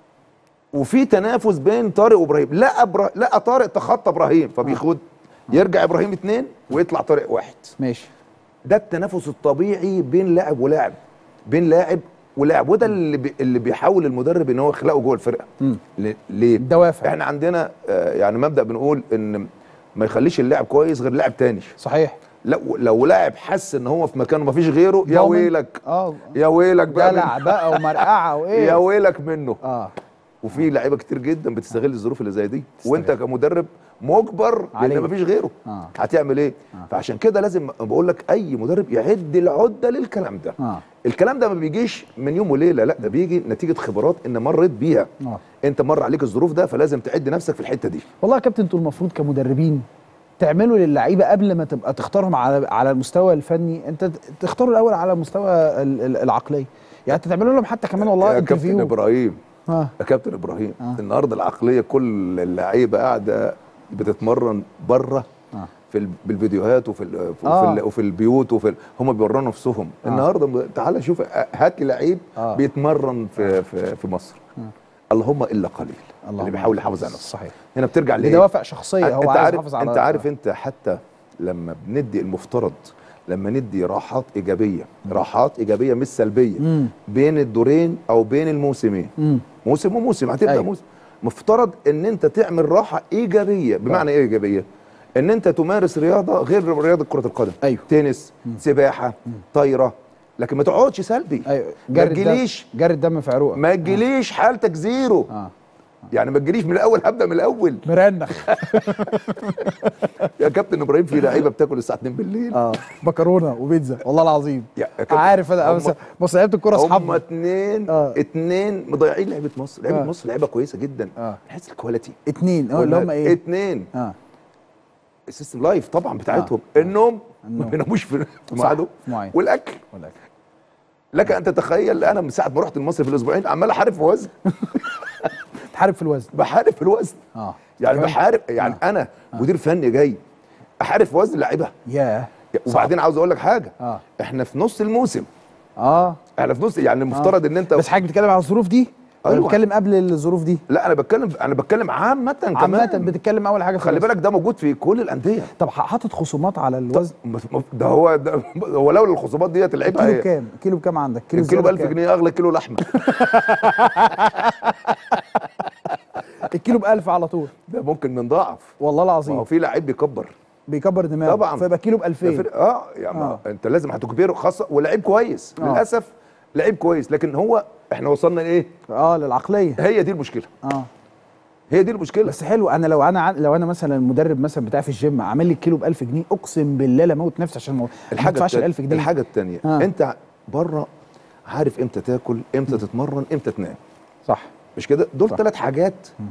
وفي تنافس بين طارق وابراهيم لا أبرا... لا طارق تخطى ابراهيم فبياخد يرجع ابراهيم اثنين ويطلع طارق واحد ماشي ده التنافس الطبيعي بين لاعب ولاعب بين لاعب ولاعب وده اللي بي... اللي بيحاول المدرب ان هو يخلقه جوه الفرقه مم. ل... ليه الدوافع احنا عندنا آه، يعني مبدا بنقول ان ما يخليش اللاعب كويس غير لاعب تاني صحيح لا لو لاعب حس ان هو في مكانه ما فيش غيره يا ضامن. ويلك اه يا ويلك بقى دلع من- بقى ومرقعه وايه يا ويلك منه اه وفي لعيبه كتير جدا بتستغل الظروف اللي زي دي تستغل. وانت كمدرب مجبر عليه. لان مفيش غيره آه. هتعمل ايه فعشان كده لازم بقول لك اي مدرب يعد العده للكلام ده اه الكلام ده ما بيجيش من يوم وليله لا ده بيجي نتيجه خبرات ان مريت بيها اه انت مر عليك الظروف ده فلازم تعد نفسك في الحته دي والله يا كابتن انتوا المفروض كمدربين تعملوا للعيبه قبل ما تبقى تختارهم على على المستوى الفني انت تختاروا الاول على المستوى ال- ال- العقلي يعني انت تعملوا لهم حتى كمان والله يا كابتن انترفيو ابراهيم اه يا كابتن ابراهيم آه. النهارده العقليه كل اللعيبه قاعده بتتمرن بره آه. في ال- بالفيديوهات وفي ال وفي, آه. ال وفي البيوت وفي ال هم بيوروا نفسهم آه. النهارده م- تعالى شوف هات لي لعيب آه. بيتمرن في في, في مصر اللهم الا قليل اللهم اللي بيحاول يحافظ على نفسه صحيح هنا بترجع دي ليه دوافع شخصيه هو انت عايز عارف يحافظ على انت عارف انت حتى لما بندي المفترض لما ندي راحات ايجابيه راحات ايجابيه مش سلبيه مم. بين الدورين او بين الموسمين مم. موسم وموسم هتبدا أيوة. أيوة. موسم مفترض ان انت تعمل راحه ايجابيه بمعنى ايه ايجابيه ان انت تمارس رياضه غير رياضه كره القدم أيوة. تنس سباحه طايره لكن ما تقعدش سلبي ايوه ما جري الدم تجيليش جري الدم في عروقك ما تجيليش حالتك زيرو اه يعني ما تجيليش من الاول هبدا من الاول مرنخ يا كابتن ابراهيم في لعيبه بتاكل الساعه 2 بالليل اه مكرونه وبيتزا والله العظيم يا كابتن، عارف انا هم- بس بص لعيبه الكوره هم اصحابنا اتنين آه. اتنين مضيعين لعيبه مصر لعيبه آه. مصر لعيبه كويسه جدا آه. نحس الكواليتي اتنين اه اللي هم ايه اتنين اه السيستم لايف طبعا بتاعتهم النوم ما النوم. بيناموش في في صح، ميعاده في مواعيد. والاكل ولا لك ان تتخيل انا من ساعه ما رحت المصري في الاسبوعين عمال احارب في وزن تحارب في الوزن بحارب في الوزن اه يعني كمان؟ بحارب يعني انا مدير فني جاي احارب في وزن اللعيبه ياه وبعدين عاوز اقول لك حاجه اه احنا في نص الموسم اه احنا في نص يعني المفترض ان انت بس حضرتك بتتكلم على الظروف دي ولا أيوة. بتتكلم قبل الظروف دي لا انا بتكلم انا بتكلم عامه كمان عامة بتتكلم اول حاجه في خلي الوزن. بالك ده موجود في كل الانديه طب حاطط خصومات على الوزن م- م- ده هو ده هو لولا الخصومات ديت اللعيبه الكيلو هي- بكام الكيلو بكام عندك الكيلو ب الزيادة 1000 بكام؟ جنيه اغلى كيلو لحمه الكيلو ب 1000 على طول ده ممكن من ضعف والله ما هو العظيم في لعيب بيكبر بيكبر دماغه طبعا. فيبقى كيلو ب ده 2000 فرق- اه يعني آه. آه. انت لازم هتكبره خاصه ولعيب كويس آه. للاسف لعيب كويس لكن هو احنا وصلنا لايه اه للعقليه هي دي المشكله اه هي دي المشكله بس حلو انا لو انا ع- لو انا مثلا المدرب مثلا بتاعي في الجيم عامل لي الكيلو ب 1000 جنيه اقسم بالله لا موت نفسي عشان ما الحاجه ادفعش ال التانية 1000 جنيه الحاجه الثانيه آه. آه. انت بره عارف امتى تاكل امتى تتمرن امتى تنام صح مش كده دول صح. ثلاث حاجات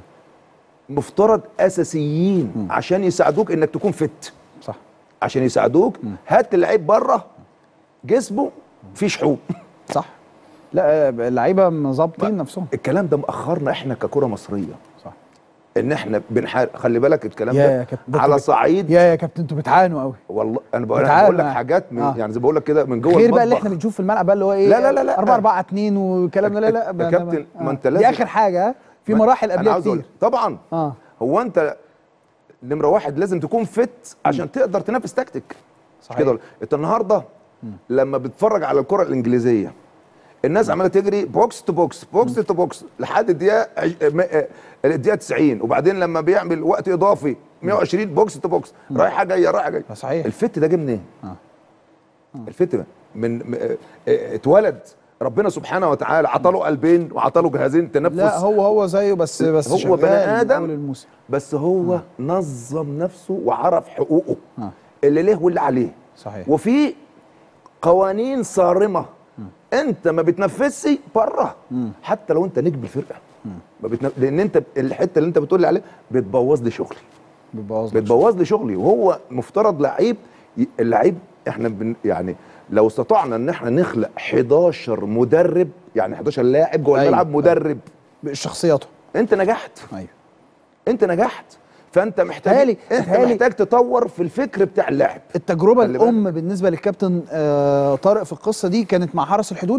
مفترض اساسيين عشان يساعدوك انك تكون فت صح عشان يساعدوك هات اللعيب بره جسمه فيه شحوم صح لا آه، اللعيبه مظبطين نفسهم الكلام ده مأخرنا احنا ككرة مصرية صح ان احنا بنحارب خلي بالك الكلام يا يا ده كابتن، ده على انتوا بت- صعيد يا يا كابتن انتوا بتعانوا قوي والله انا بقول, بتعامل بقول لك مع- حاجات من آه. يعني زي بقول لك كده من جوه غير بقى اللي المطبخ. احنا بنشوف في الملعب بقى اللي هو ايه لا لا لا لا. 4 4 2 والكلام ده لا لا يا بقى- كابتن، آه. ما انت دي لازم- اخر حاجه في ما- مراحل أنا قبلها عاوز أقول- كتير طبعا اه هو انت نمره واحد لازم تكون فت عشان تقدر تنافس تكتيك مش صحيح. كده ولا- انت النهارده لما بتتفرج على الكره الانجليزيه الناس عماله تجري بوكس تو بوكس بوكس تو بوكس لحد الدقيقه عش- م- آه، الدقيقه 90 وبعدين لما بيعمل وقت اضافي 120 بوكس تو بوكس رايحه جايه رايحه جايه صحيح. الفت ده جه منين؟ آه. الفت ده من م- آه، آه، اتولد ربنا سبحانه وتعالى عطاله قلبين وعطاله جهازين تنفس لا هو هو زيه بس بس هو شغال بني من آدم. أول الموسم بس هو نظم نفسه وعرف حقوقه آه. اللي ليه واللي عليه صحيح وفي قوانين صارمه انت ما بتنفذش بره حتى لو انت نجم الفرقه ما بتنف... لان انت الحته اللي انت بتقول لي عليها بتبوظ لي شغلي بتبوظ لك بتبوظ لي شغلي وهو مفترض لعيب ي- اللعيب احنا بن يعني لو استطعنا ان احنا نخلق 11 مدرب يعني 11 لاعب جوه أيوة. الملعب مدرب شخصياته انت نجحت ايوه انت نجحت فانت محتاج تهيألي- انت تهيألي- محتاج تطور في الفكر بتاع اللاعب التجربه خلي بالك. الام بالنسبه للكابتن آه طارق في القصه دي كانت مع حرس الحدود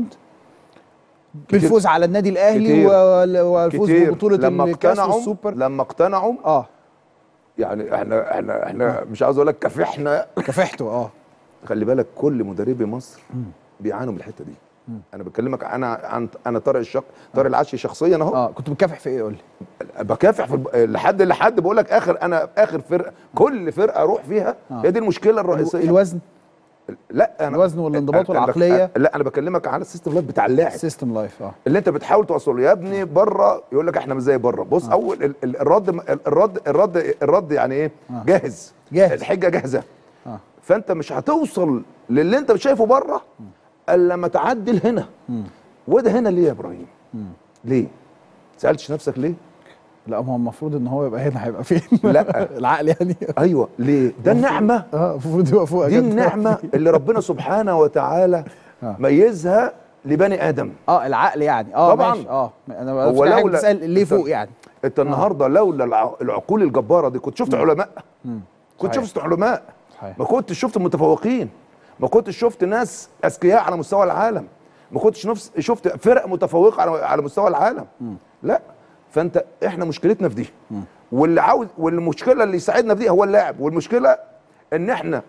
بالفوز على النادي الاهلي كتير. وال- والفوز كتير ببطوله لما الكاس اقتنعوا والسوبر لما اقتنعوا اه يعني احنا احنا احنا مش عاوز اقول لك كافحنا كافحته اه خلي بالك كل مدربي مصر بيعانوا من الحته دي انا بكلمك انا عن انا طارق الشق طارق العشي شخصيا اهو اه كنت بتكافح في ايه قول لي بكافح في الب... لحد لحد بقول لك اخر انا اخر فرقه كل فرقه اروح فيها آه. هي دي المشكله الرئيسيه الوزن لا انا الوزن والانضباط أنا- أنا بك- والعقلية. لا انا بكلمك على السيستم لايف بتاع اللاعب سيستم لايف اه اللي انت بتحاول توصله يا ابني بره يقول لك احنا مش زي بره بص اول ال- ال- الرد الرد الرد الرد يعني ايه آه. جاهز جاهز. الحجه جاهزه اه فانت مش هتوصل للي انت شايفه بره الا لما تعدل هنا وده هنا ليه يا ابراهيم ليه سالتش نفسك ليه لا ما هو المفروض ان هو يبقى هنا هيبقى فين لا. العقل يعني ايوه ليه ده النعمه اه المفروض يبقى فوق دي كده. النعمه اللي ربنا سبحانه وتعالى آه. ميزها لبني ادم اه العقل يعني اه طبعاً. ماشي اه انا هو هو لو لولا- بتسال ليه أنت- فوق يعني انت النهارده لولا الع- العقول الجباره دي كنت شفت علماء كنت صحيح. شفت علماء صحيح. ما كنتش شفت متفوقين ما كنتش شفت ناس اذكياء على مستوى العالم ما كنتش نفس شفت فرق متفوقه على على مستوى العالم لا فانت احنا مشكلتنا في دي واللي عاوز والمشكله اللي يساعدنا في دي هو اللاعب والمشكله ان احنا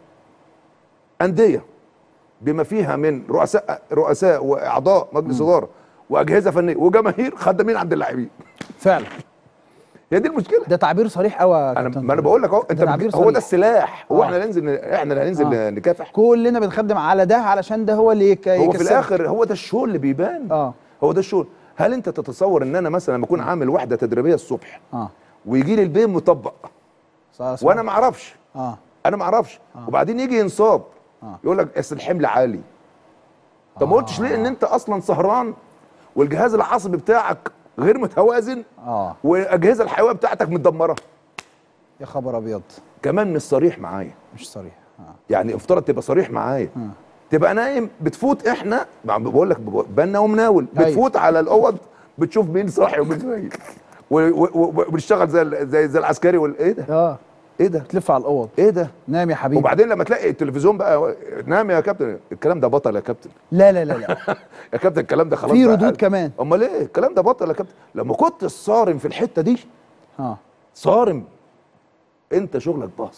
انديه بما فيها من رؤساء رؤساء واعضاء مجلس اداره واجهزه فنيه وجماهير خدامين عند اللاعبين فعلا هي دي المشكله ده تعبير صريح قوي انا ما انا بقول لك اهو انت ده تعبير بت- هو ده صريح. السلاح هو آه. احنا ننزل احنا اللي هننزل آه. نكافح كلنا بنخدم على ده علشان ده هو اللي يك... هو في يكسبك. الاخر هو ده الشغل اللي بيبان اه هو ده الشغل هل انت تتصور ان انا مثلا لما اكون عامل وحده تدريبيه الصبح اه ويجي لي البيت مطبق صح صح. وانا ما اعرفش اه انا ما اعرفش وبعدين يجي ينصاب آه. يقول لك اصل الحمل عالي طب ما قلتش ليه ان انت اصلا سهران والجهاز العصبي بتاعك غير متوازن اه والاجهزه الحيويه بتاعتك متدمره يا خبر ابيض كمان مش صريح معايا مش صريح اه يعني افترض تبقى صريح معايا تبقى نايم بتفوت احنا بقول لك بالنا ومناول أيوة. بتفوت على الاوض بتشوف مين صاحي ومين نايم و- و- و- وبنشتغل زي ال- زي زي العسكري وال- ايه ده اه ايه ده تلف على الاوض ايه ده نام يا حبيبي وبعدين لما تلاقي التلفزيون بقى نام يا كابتن الكلام ده بطل يا كابتن لا لا لا لا يا كابتن الكلام ده خلاص في بقى ردود قل. كمان امال ايه الكلام ده بطل يا كابتن لما كنت صارم في الحته دي اه صارم انت شغلك باظ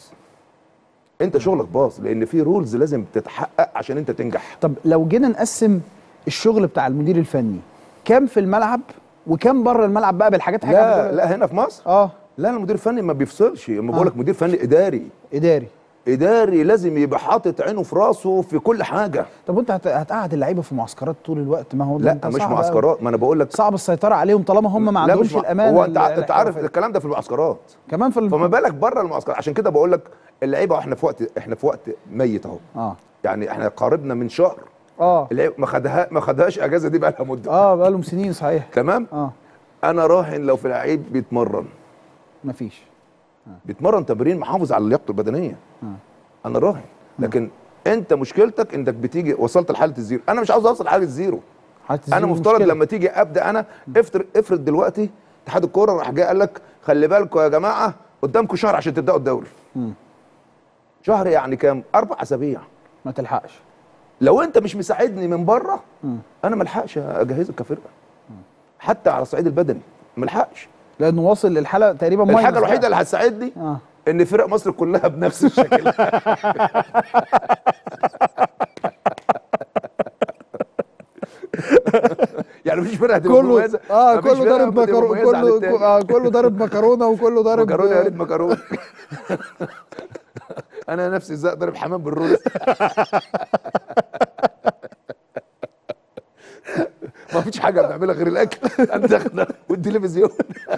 انت شغلك باظ لان في رولز لازم تتحقق عشان انت تنجح طب لو جينا نقسم الشغل بتاع المدير الفني كام في الملعب وكام بره الملعب بقى بالحاجات حاجة لا بتقول- لا هنا في مصر اه لا المدير الفني ما بيفصلش اما بقول لك مدير فني اداري اداري اداري لازم يبقى حاطط عينه في راسه في كل حاجه طب وانت هت- هتقعد اللعيبه في معسكرات طول الوقت ما هو ده لا انت مش صعب أوي. معسكرات ما انا بقول لك صعب السيطره عليهم طالما هم ما لا عندهمش مش مع- الامان هو انت ال- ع- انت عارف الاحترافي. الكلام ده في المعسكرات كمان في ال- فما بالك بره المعسكرات عشان كده بقول لك اللعيبه احنا في وقت احنا في وقت ميت اهو اه يعني احنا قاربنا من شهر اه اللعيبه ما خدها ما خدهاش اجازه دي بقى لها مده اه بقى لهم سنين صحيح تمام اه انا راهن لو في لعيب بيتمرن مفيش بيتمرن تمرين محافظ على لياقته البدنيه انا راهن لكن انت مشكلتك انك بتيجي وصلت لحاله الزيرو انا مش عاوز اوصل لحاله الزيرو حالة انا الزيرو مفترض مشكلة. لما تيجي ابدا انا افرض افرض دلوقتي اتحاد الكوره راح جاي قال لك خلي بالكم يا جماعه قدامكم شهر عشان تبداوا الدوري شهر يعني كام اربع اسابيع ما تلحقش لو انت مش مساعدني من بره انا ما الحقش اجهزك كفرقه حتى على الصعيد البدني ما الحقش لانه واصل للحاله تقريبا ماينس الحاجه بقى. الوحيده اللي هتساعدني اه ان فرق مصر كلها بنفس الشكل يعني مفيش فرقه هتبقى كله مميزه اه مفيش كله فرقة ضارب هتبقى مكرونه مميزة عن كله التاني. آه كله ضارب مكرونه وكله ضارب مكرونه يا ريت مكرونه انا نفسي ازاي ضارب حمام بالرز ما فيش حاجه بنعملها غير الاكل الدخنه والتلفزيون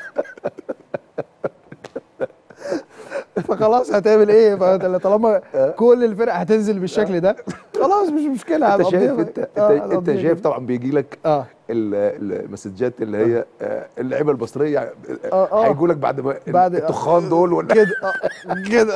فخلاص هتعمل ايه فأنت طالما كل الفرق هتنزل بالشكل ده خلاص مش مشكله انت شايف هتقضيها. انت انت, آه، انت هتقضيها شايف كده. طبعا بيجي لك اه ال- المسجات اللي هي آه، اللعيبه المصريه آه، آه. هيجوا لك بعد ما بعد- التخان دول ولا كده آه، كده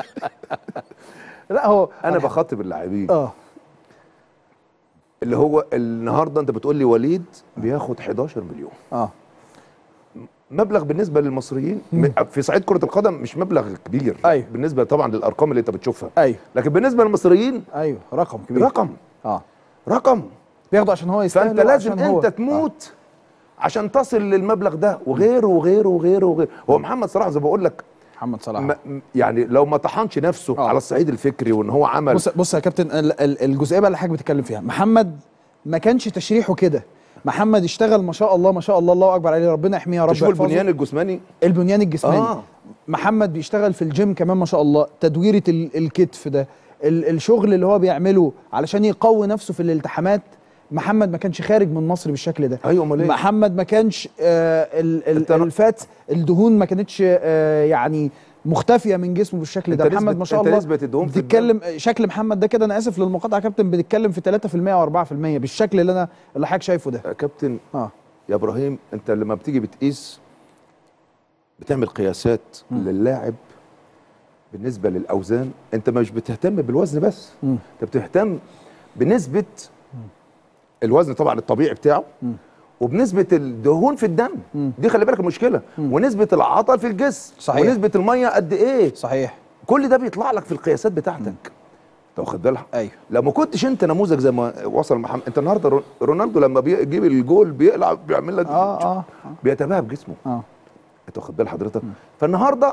لا هو انا بخاطب اللاعبين اه اللي هو النهارده انت بتقول لي وليد بياخد 11 مليون اه مبلغ بالنسبه للمصريين م- في صعيد كره القدم مش مبلغ كبير أيوه. بالنسبه طبعا للارقام اللي انت بتشوفها ايوه لكن بالنسبه للمصريين ايوه رقم كبير رقم اه رقم بياخده عشان هو يستاهل فانت لازم وعشان هو- انت تموت عشان تصل للمبلغ ده وغيره وغيره وغيره وغيره هو محمد صلاح زي ما بقول لك محمد صلاح ما- م- يعني لو ما طحنش نفسه آه. على الصعيد الفكري وان هو عمل بص بص يا كابتن ال- ال- الجزئيه بقى اللي حضرتك بتتكلم فيها محمد ما كانش تشريحه كده محمد اشتغل ما شاء الله ما شاء الله الله اكبر عليه ربنا يحميه يا رب تشوف يحفظه. البنيان الجسماني البنيان الجسماني آه. آه. محمد بيشتغل في الجيم كمان ما شاء الله تدويره ال- الكتف ده ال- الشغل اللي هو بيعمله علشان يقوي نفسه في الالتحامات محمد ما كانش خارج من مصر بالشكل ده ايوه امال ايه محمد ما كانش آه ال أنت ال ر- الفات الدهون ما كانتش آه يعني مختفيه من جسمه بالشكل ده أنت محمد نسبة- ما شاء أنت الله نسبة الدهون في بتتكلم شكل محمد ده كده انا اسف للمقاطعه يا كابتن بنتكلم في 3% او 4% بالشكل اللي انا اللي حضرتك شايفه ده يا كابتن اه يا ابراهيم انت لما بتيجي بتقيس بتعمل قياسات للاعب بالنسبه للاوزان انت مش بتهتم بالوزن بس مم. انت بتهتم بنسبه الوزن طبعا الطبيعي بتاعه وبنسبه الدهون في الدم مم. دي خلي بالك المشكله ونسبه العضل في الجسم صحيح. ونسبه الميه قد ايه صحيح كل ده بيطلع لك في القياسات بتاعتك انت واخد بالك ايوه لو ما كنتش انت نموذج زي ما وصل محمد انت النهارده رون- رونالدو لما بيجيب الجول بيقلع بيعمل لك اه اه بيتباهى بجسمه اه انت واخد بال حضرتك فالنهارده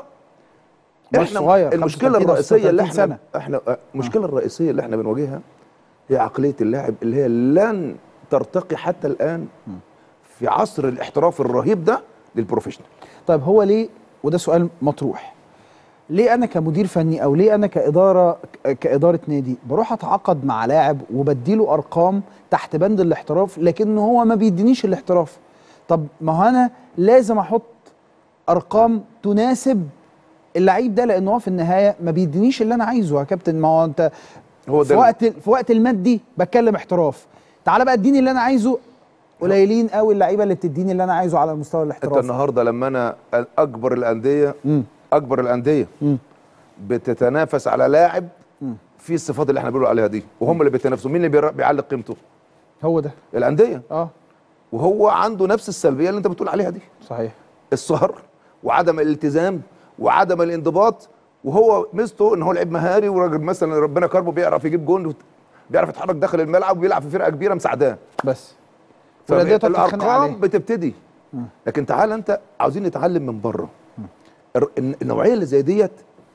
مش صغير، المشكله 35 أو الرئيسيه اللي 36 احنا سنة. احنا آه، المشكله الرئيسيه اللي احنا بنواجهها هي عقليه اللاعب اللي هي لن ترتقي حتى الان في عصر الاحتراف الرهيب ده للبروفيشنال طيب هو ليه وده سؤال مطروح ليه انا كمدير فني او ليه انا كاداره كاداره نادي بروح اتعاقد مع لاعب وبديله ارقام تحت بند الاحتراف لكن هو ما بيدينيش الاحتراف طب ما هو انا لازم احط ارقام تناسب اللعيب ده لان هو في النهايه ما بيدينيش اللي انا عايزه يا كابتن ما هو انت هو في ده وقت في وقت المادي بتكلم احتراف تعالى بقى اديني اللي انا عايزه قليلين قوي اللعيبه اللي بتديني اللي انا عايزه على المستوى انت الاحترافي النهارده لما انا اكبر الانديه مم. اكبر الانديه مم. بتتنافس على لاعب في الصفات اللي احنا بنقول عليها دي وهم اللي بيتنافسوا مين اللي بير- بيعلق قيمته هو ده الانديه اه وهو عنده نفس السلبيه اللي انت بتقول عليها دي صحيح السهر وعدم الالتزام وعدم الانضباط وهو ميزته ان هو لعيب مهاري وراجل مثلا ربنا كرمه بيعرف يجيب جون وت- بيعرف يتحرك داخل الملعب وبيلعب في فرقه كبيره مساعداه بس والأندية تقعد تتخانق الارقام عليه. بتبتدي لكن تعال انت عاوزين نتعلم من بره الر- الن- النوعيه اللي زي ديت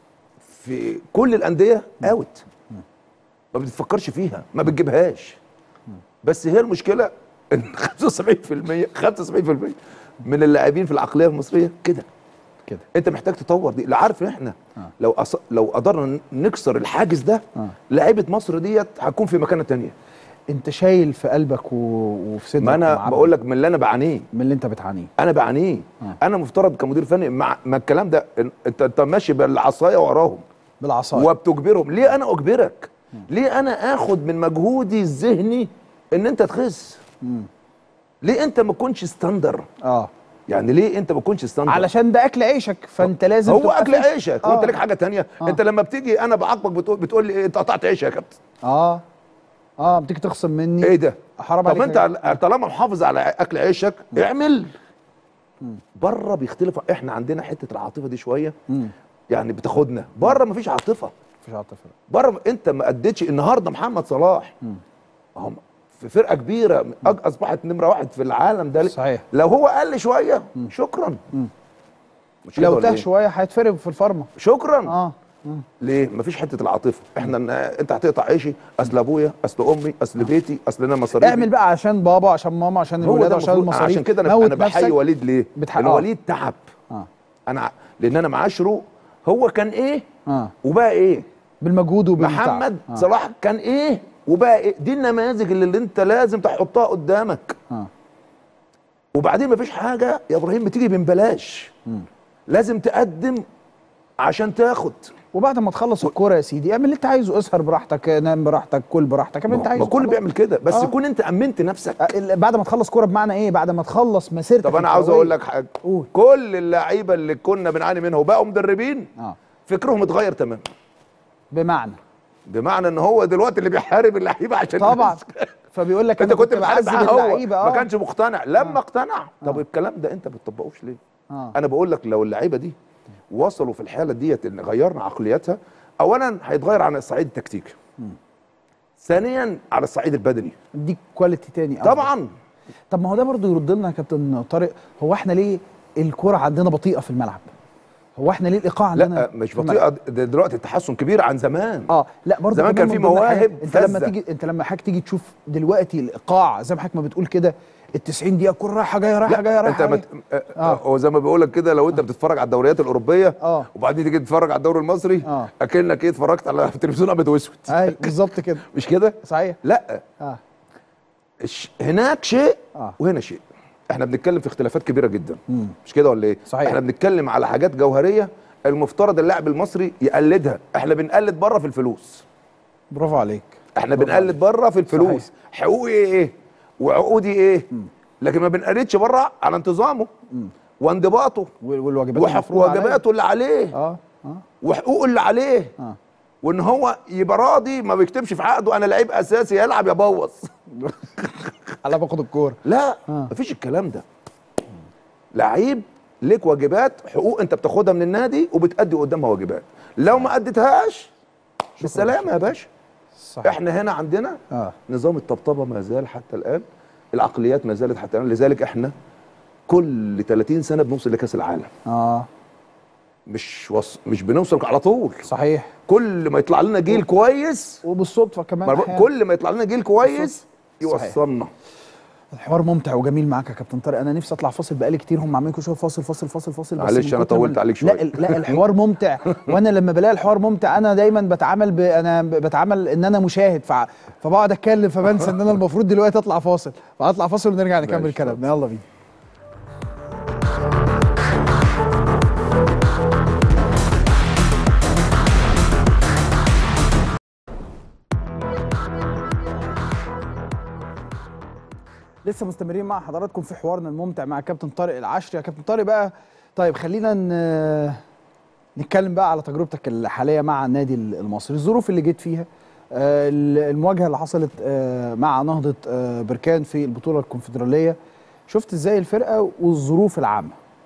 في كل الانديه اوت ما بتفكرش فيها ما بتجيبهاش بس هي المشكله ان 75% 75% من اللاعبين في العقليه المصريه كده كده انت محتاج تطور دي لا عارف احنا لو أص... لو قدرنا نكسر الحاجز ده لعيبه مصر ديت هتكون في مكانه تانية انت شايل في قلبك و... وفي صدرك ما انا ومعبي بقول لك من اللي انا بعانيه من اللي انت بتعانيه انا بعانيه انا مفترض كمدير فني مع ما الكلام ده إن- انت انت ماشي بالعصايه وراهم بالعصايه وبتجبرهم ليه انا اجبرك ليه انا اخد من مجهودي الذهني ان انت تخس ليه انت ما تكونش ستاندر اه يعني ليه انت ما تكونش ستاندر علشان ده اكل عيشك فانت لازم هو تبقى اكل فت. عيشك وانت آه. ليك حاجه تانية آه. انت لما بتيجي انا بعاقبك بتقول, بتقول لي إيه، انت قطعت عيش يا كابتن اه اه بتيجي تخصم مني ايه ده حرام طب عليك انت يا عل- طالما محافظ على اكل عيشك اعمل بره بيختلف احنا عندنا حته العاطفه دي شويه مم. يعني بتاخدنا بره مفيش عاطفه مفيش عاطفه بره انت ما اديتش النهارده محمد صلاح هم في فرقه كبيره أج- اصبحت نمره واحد في العالم ده صحيح. لو هو قل شويه شكرا مش كده لو ولا تاه إيه؟ شويه هيتفرم في الفرمه شكرا اه ليه؟ مفيش حته العاطفه، احنا ن- انت هتقطع عيشي اصل ابويا، اصل امي، اصل بيتي، اصل انا مصاريفي اعمل بقى عشان بابا عشان ماما عشان هو الولاد ده عشان المفروض المصاريف عشان كده انا موت انا بحيي نفسك. وليد ليه؟ بتح- لان آه. وليد تعب اه انا ع- لان انا معاشره هو كان ايه اه وبقى ايه؟ بالمجهود وبالتعب محمد آه. صلاح كان ايه وبقى ايه؟ دي النماذج اللي, اللي انت لازم تحطها قدامك اه وبعدين مفيش حاجه يا ابراهيم بتيجي من بلاش لازم تقدم عشان تاخد وبعد ما تخلص الكوره يا سيدي اعمل اللي انت عايزه اسهر براحتك نام براحتك كل براحتك اعمل اللي انت ما عايزه كل خلاص. بيعمل كده بس آه. يكون انت امنت نفسك آه، ال- بعد ما تخلص كوره بمعنى ايه بعد ما تخلص مسيرتك طب انا عاوز الكروية. اقول لك حاجه قول. كل اللعيبه اللي كنا بنعاني منها وبقوا مدربين اه فكرهم اتغير تماما بمعنى بمعنى ان هو دلوقتي اللي بيحارب اللعيبه عشان طبعا فبيقول لك انت أنا كنت بتحارب بعذب معاه هو اللعيبة، ما آه. كانش مقتنع لما اقتنع طب الكلام ده انت بتطبقوش ليه آه. انا بقول لك لو اللعيبه دي وصلوا في الحاله ديت ان غيرنا عقلياتها اولا هيتغير على الصعيد التكتيكي ثانيا على الصعيد البدني دي كواليتي تاني أفضل. طبعا طب ما هو ده برضه يرد لنا يا كابتن طارق هو احنا ليه الكوره عندنا بطيئه في الملعب هو احنا ليه الايقاع عندنا لا مش في الملعب؟ بطيئه ده دلوقتي تحسن كبير عن زمان اه لا برضه زمان كمان كان من في ضمن الحاجات- مواهب انت لما فذة. تيجي انت لما حضرتك تيجي تشوف دلوقتي الايقاع زي ما حضرتك ما بتقول كده ال 90 دقيقه كل رايحه جايه رايحه جايه انت رايحه مت... جايه آه. آه. هو زي ما بقول لك كده لو انت بتتفرج على الدوريات الاوروبيه آه. وبعدين تيجي تتفرج على الدوري المصري آه. اكنك ايه اتفرجت على تلفزيون ابيض واسود اي بالظبط كده مش كده صحيح لا اه الش... هناك شيء آه. وهنا شيء احنا بنتكلم في اختلافات كبيره جدا مش كده ولا ايه صحيح. احنا بنتكلم على حاجات جوهريه المفترض اللاعب المصري يقلدها احنا بنقلد بره في الفلوس برافو عليك احنا برافو بنقلد بره في الفلوس صحيح. حقوقي ايه وعقودي ايه لكن ما بنقلدش بره على انتظامه وانضباطه وال- والواجبات وحق المفروضة عليا. واجباته اللي عليه اه اه وحقوقه اللي عليه اه وان هو يبقى راضي ما بيكتبش في عقده انا لعيب اساسي يلعب يبوظ على باخد الكوره لا آه. مفيش الكلام ده لعيب ليك واجبات حقوق انت بتاخدها من النادي وبتأدي قدامها واجبات لو ما اديتهاش بالسلامه يا باشا صحيح. احنا هنا عندنا اه نظام الطبطبه ما زال حتى الان العقليات ما زالت حتى الان لذلك احنا كل 30 سنه بنوصل لكاس العالم اه مش وص... مش بنوصل على طول صحيح كل ما يطلع لنا جيل كويس وبالصدفه كمان ما أنا بقول أحياناً. كل ما يطلع لنا جيل كويس صحيح. يوصلنا الحوار ممتع وجميل معاك يا كابتن طارق انا نفسي اطلع فاصل بقالي كتير هم عاملين كل شويه فاصل فاصل فاصل فاصل بس معلش من أنا كتر ما- طولت عليك لا شوية. ال- لا الحوار ممتع وانا لما بلاقي الحوار ممتع انا دايما بتعامل ب... انا ب- بتعامل ان انا مشاهد ف... فبقعد اتكلم فبنسى ان انا المفروض دلوقتي اطلع فاصل فاطلع فاصل ونرجع نكمل ماشي، كلامنا يلا بينا لسه مستمرين مع حضراتكم في حوارنا الممتع مع كابتن طارق العشري يا كابتن طارق بقى طيب خلينا ن... نتكلم بقى على تجربتك الحاليه مع النادي المصري الظروف اللي جيت فيها آه، المواجهه اللي حصلت آه، مع نهضه آه، بركان في البطوله الكونفدراليه شفت ازاي الفرقه والظروف العامه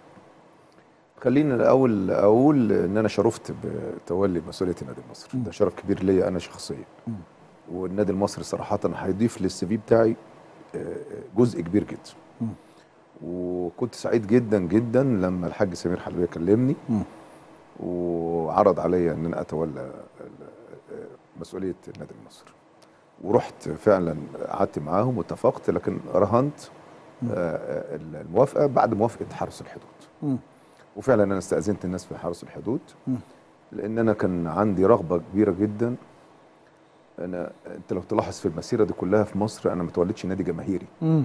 خليني الاول اقول ان انا شرفت بتولي مسؤوليه النادي المصري ده شرف كبير ليا انا شخصيا والنادي المصري صراحه هيضيف للسي في بتاعي آه، جزء كبير جدا وكنت سعيد جدا جدا لما الحاج سمير حلبيه كلمني مم. وعرض عليا ان انا اتولى ال- آه، مسؤوليه النادي المصري ورحت فعلا قعدت معاهم واتفقت لكن رهنت آه، الموافقه بعد موافقه حرس الحدود مم. وفعلا انا استاذنت الناس في حرس الحدود مم. لان انا كان عندي رغبه كبيره جدا انا انت لو تلاحظ في المسيره دي كلها في مصر انا ما توليتش نادي جماهيري امم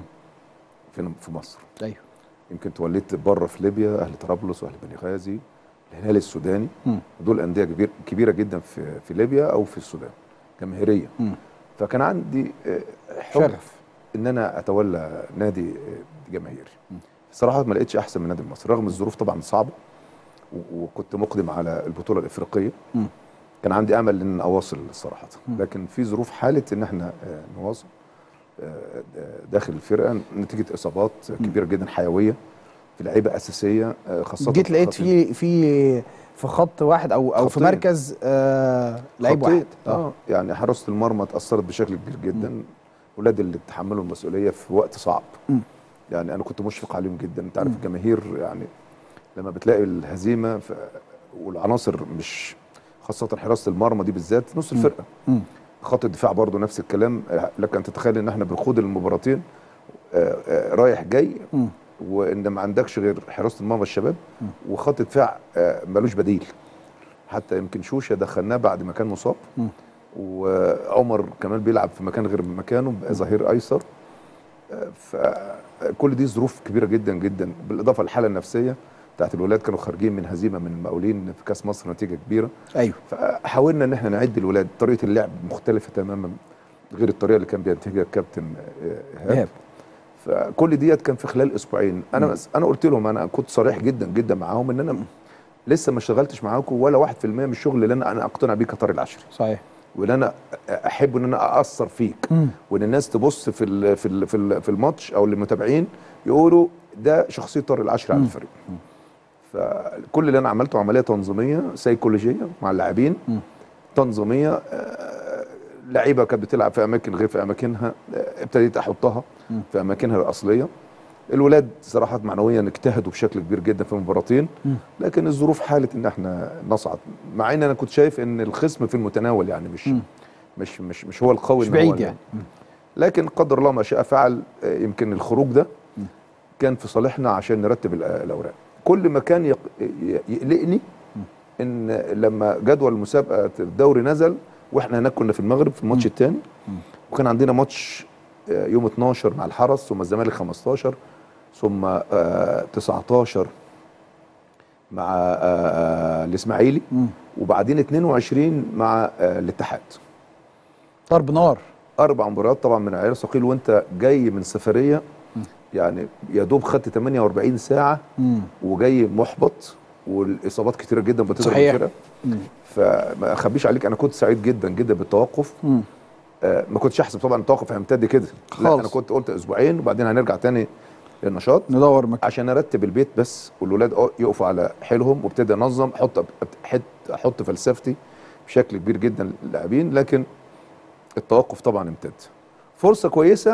في في مصر ايوه يمكن توليت بره في ليبيا اهل طرابلس واهل بني غازي الهلال السوداني مم. دول انديه كبير كبيره جدا في في ليبيا او في السودان جماهيريه مم. فكان عندي آه، حب شغف. ان انا اتولى نادي آه، جماهيري صراحه ما لقيتش احسن من نادي مصر رغم الظروف طبعا صعبه و- وكنت مقدم على البطوله الافريقيه مم. كان عندي امل ان اواصل صراحه لكن في ظروف حاله ان احنا آه، نواصل آه، آه، داخل الفرقه نتيجه اصابات كبيره جدا حيويه في لعيبه اساسيه آه، خاصه جيت في لقيت الخط في في في خط واحد او او في خطين. مركز آه لعيب خطير. واحد اه يعني حراسه المرمى اتاثرت بشكل كبير جدا ولاد اللي تحملوا المسؤوليه في وقت صعب مم. يعني انا كنت مشفق عليهم جدا انت عارف الجماهير يعني لما بتلاقي الهزيمه ف... والعناصر مش خاصه حراسه المرمى دي بالذات نص الفرقه مم. خط الدفاع برضو نفس الكلام آه، لك ان تتخيل ان احنا بنخوض المباراتين آه، آه، رايح جاي مم. وان ما عندكش غير حراسه المرمى الشباب وخط دفاع آه، ملوش بديل حتى يمكن شوشه دخلناه بعد ما كان مصاب مم. وعمر كمان بيلعب في مكان غير مكانه بقى ظهير ايسر آه، فكل دي ظروف كبيره جدا جدا بالاضافه للحاله النفسيه بتاعت الولاد كانوا خارجين من هزيمه من المقاولين في كاس مصر نتيجه كبيره ايوه فحاولنا ان احنا نعد الولاد طريقه اللعب مختلفه تماما غير الطريقه اللي كان بينتجها الكابتن آه، إيهاب. ايهاب فكل ديت كان في خلال اسبوعين انا بس انا قلت لهم انا كنت صريح جدا جدا معاهم ان انا لسه ما اشتغلتش معاكم ولا واحد في المية من الشغل اللي انا انا اقتنع بيه كطارق العشري صحيح وان انا احب ان انا اثر فيك مم. وان الناس تبص في ال في ال في, ال في الماتش او المتابعين يقولوا ده شخصيه طارق العشري على الفريق فكل اللي انا عملته عمليه تنظيميه سيكولوجيه مع اللاعبين تنظيميه آه، لعيبه كانت بتلعب في اماكن غير في اماكنها آه، ابتديت احطها في اماكنها الاصليه الولاد صراحه معنويا اجتهدوا بشكل كبير جدا في المباراتين لكن الظروف حالت ان احنا نصعد مع ان انا كنت شايف ان الخصم في المتناول يعني مش مش مش مش هو القوي مش إن هو بعيد اللي- يعني لكن قدر الله ما شاء فعل آه، يمكن الخروج ده كان في صالحنا عشان نرتب الأ- الاوراق كل ما كان يق- ي- يقلقني ان لما جدول المسابقه الدوري نزل واحنا هناك كنا في المغرب في الماتش الثاني وكان عندنا ماتش آه، يوم 12 مع الحرس ثم الزمالك 15 ثم آه، 19 مع آه، آه، الاسماعيلي وبعدين 22 مع آه، الاتحاد ضرب نار اربع مباريات طبعا من عيار ثقيل وانت جاي من سفريه يعني يا دوب خدت 48 ساعه مم. وجاي محبط والاصابات كتيره جدا بتضرب صحيح. الفرقه فما اخبيش عليك انا كنت سعيد جدا جدا بالتوقف مم. آه ما كنتش احسب طبعا التوقف هيمتد كده لا خالص. انا كنت قلت اسبوعين وبعدين هنرجع تاني للنشاط ندور مكان عشان ارتب البيت بس والولاد أه يقفوا على حيلهم وابتدي انظم احط احط احط فلسفتي بشكل كبير جدا للاعبين لكن التوقف طبعا امتد فرصه كويسه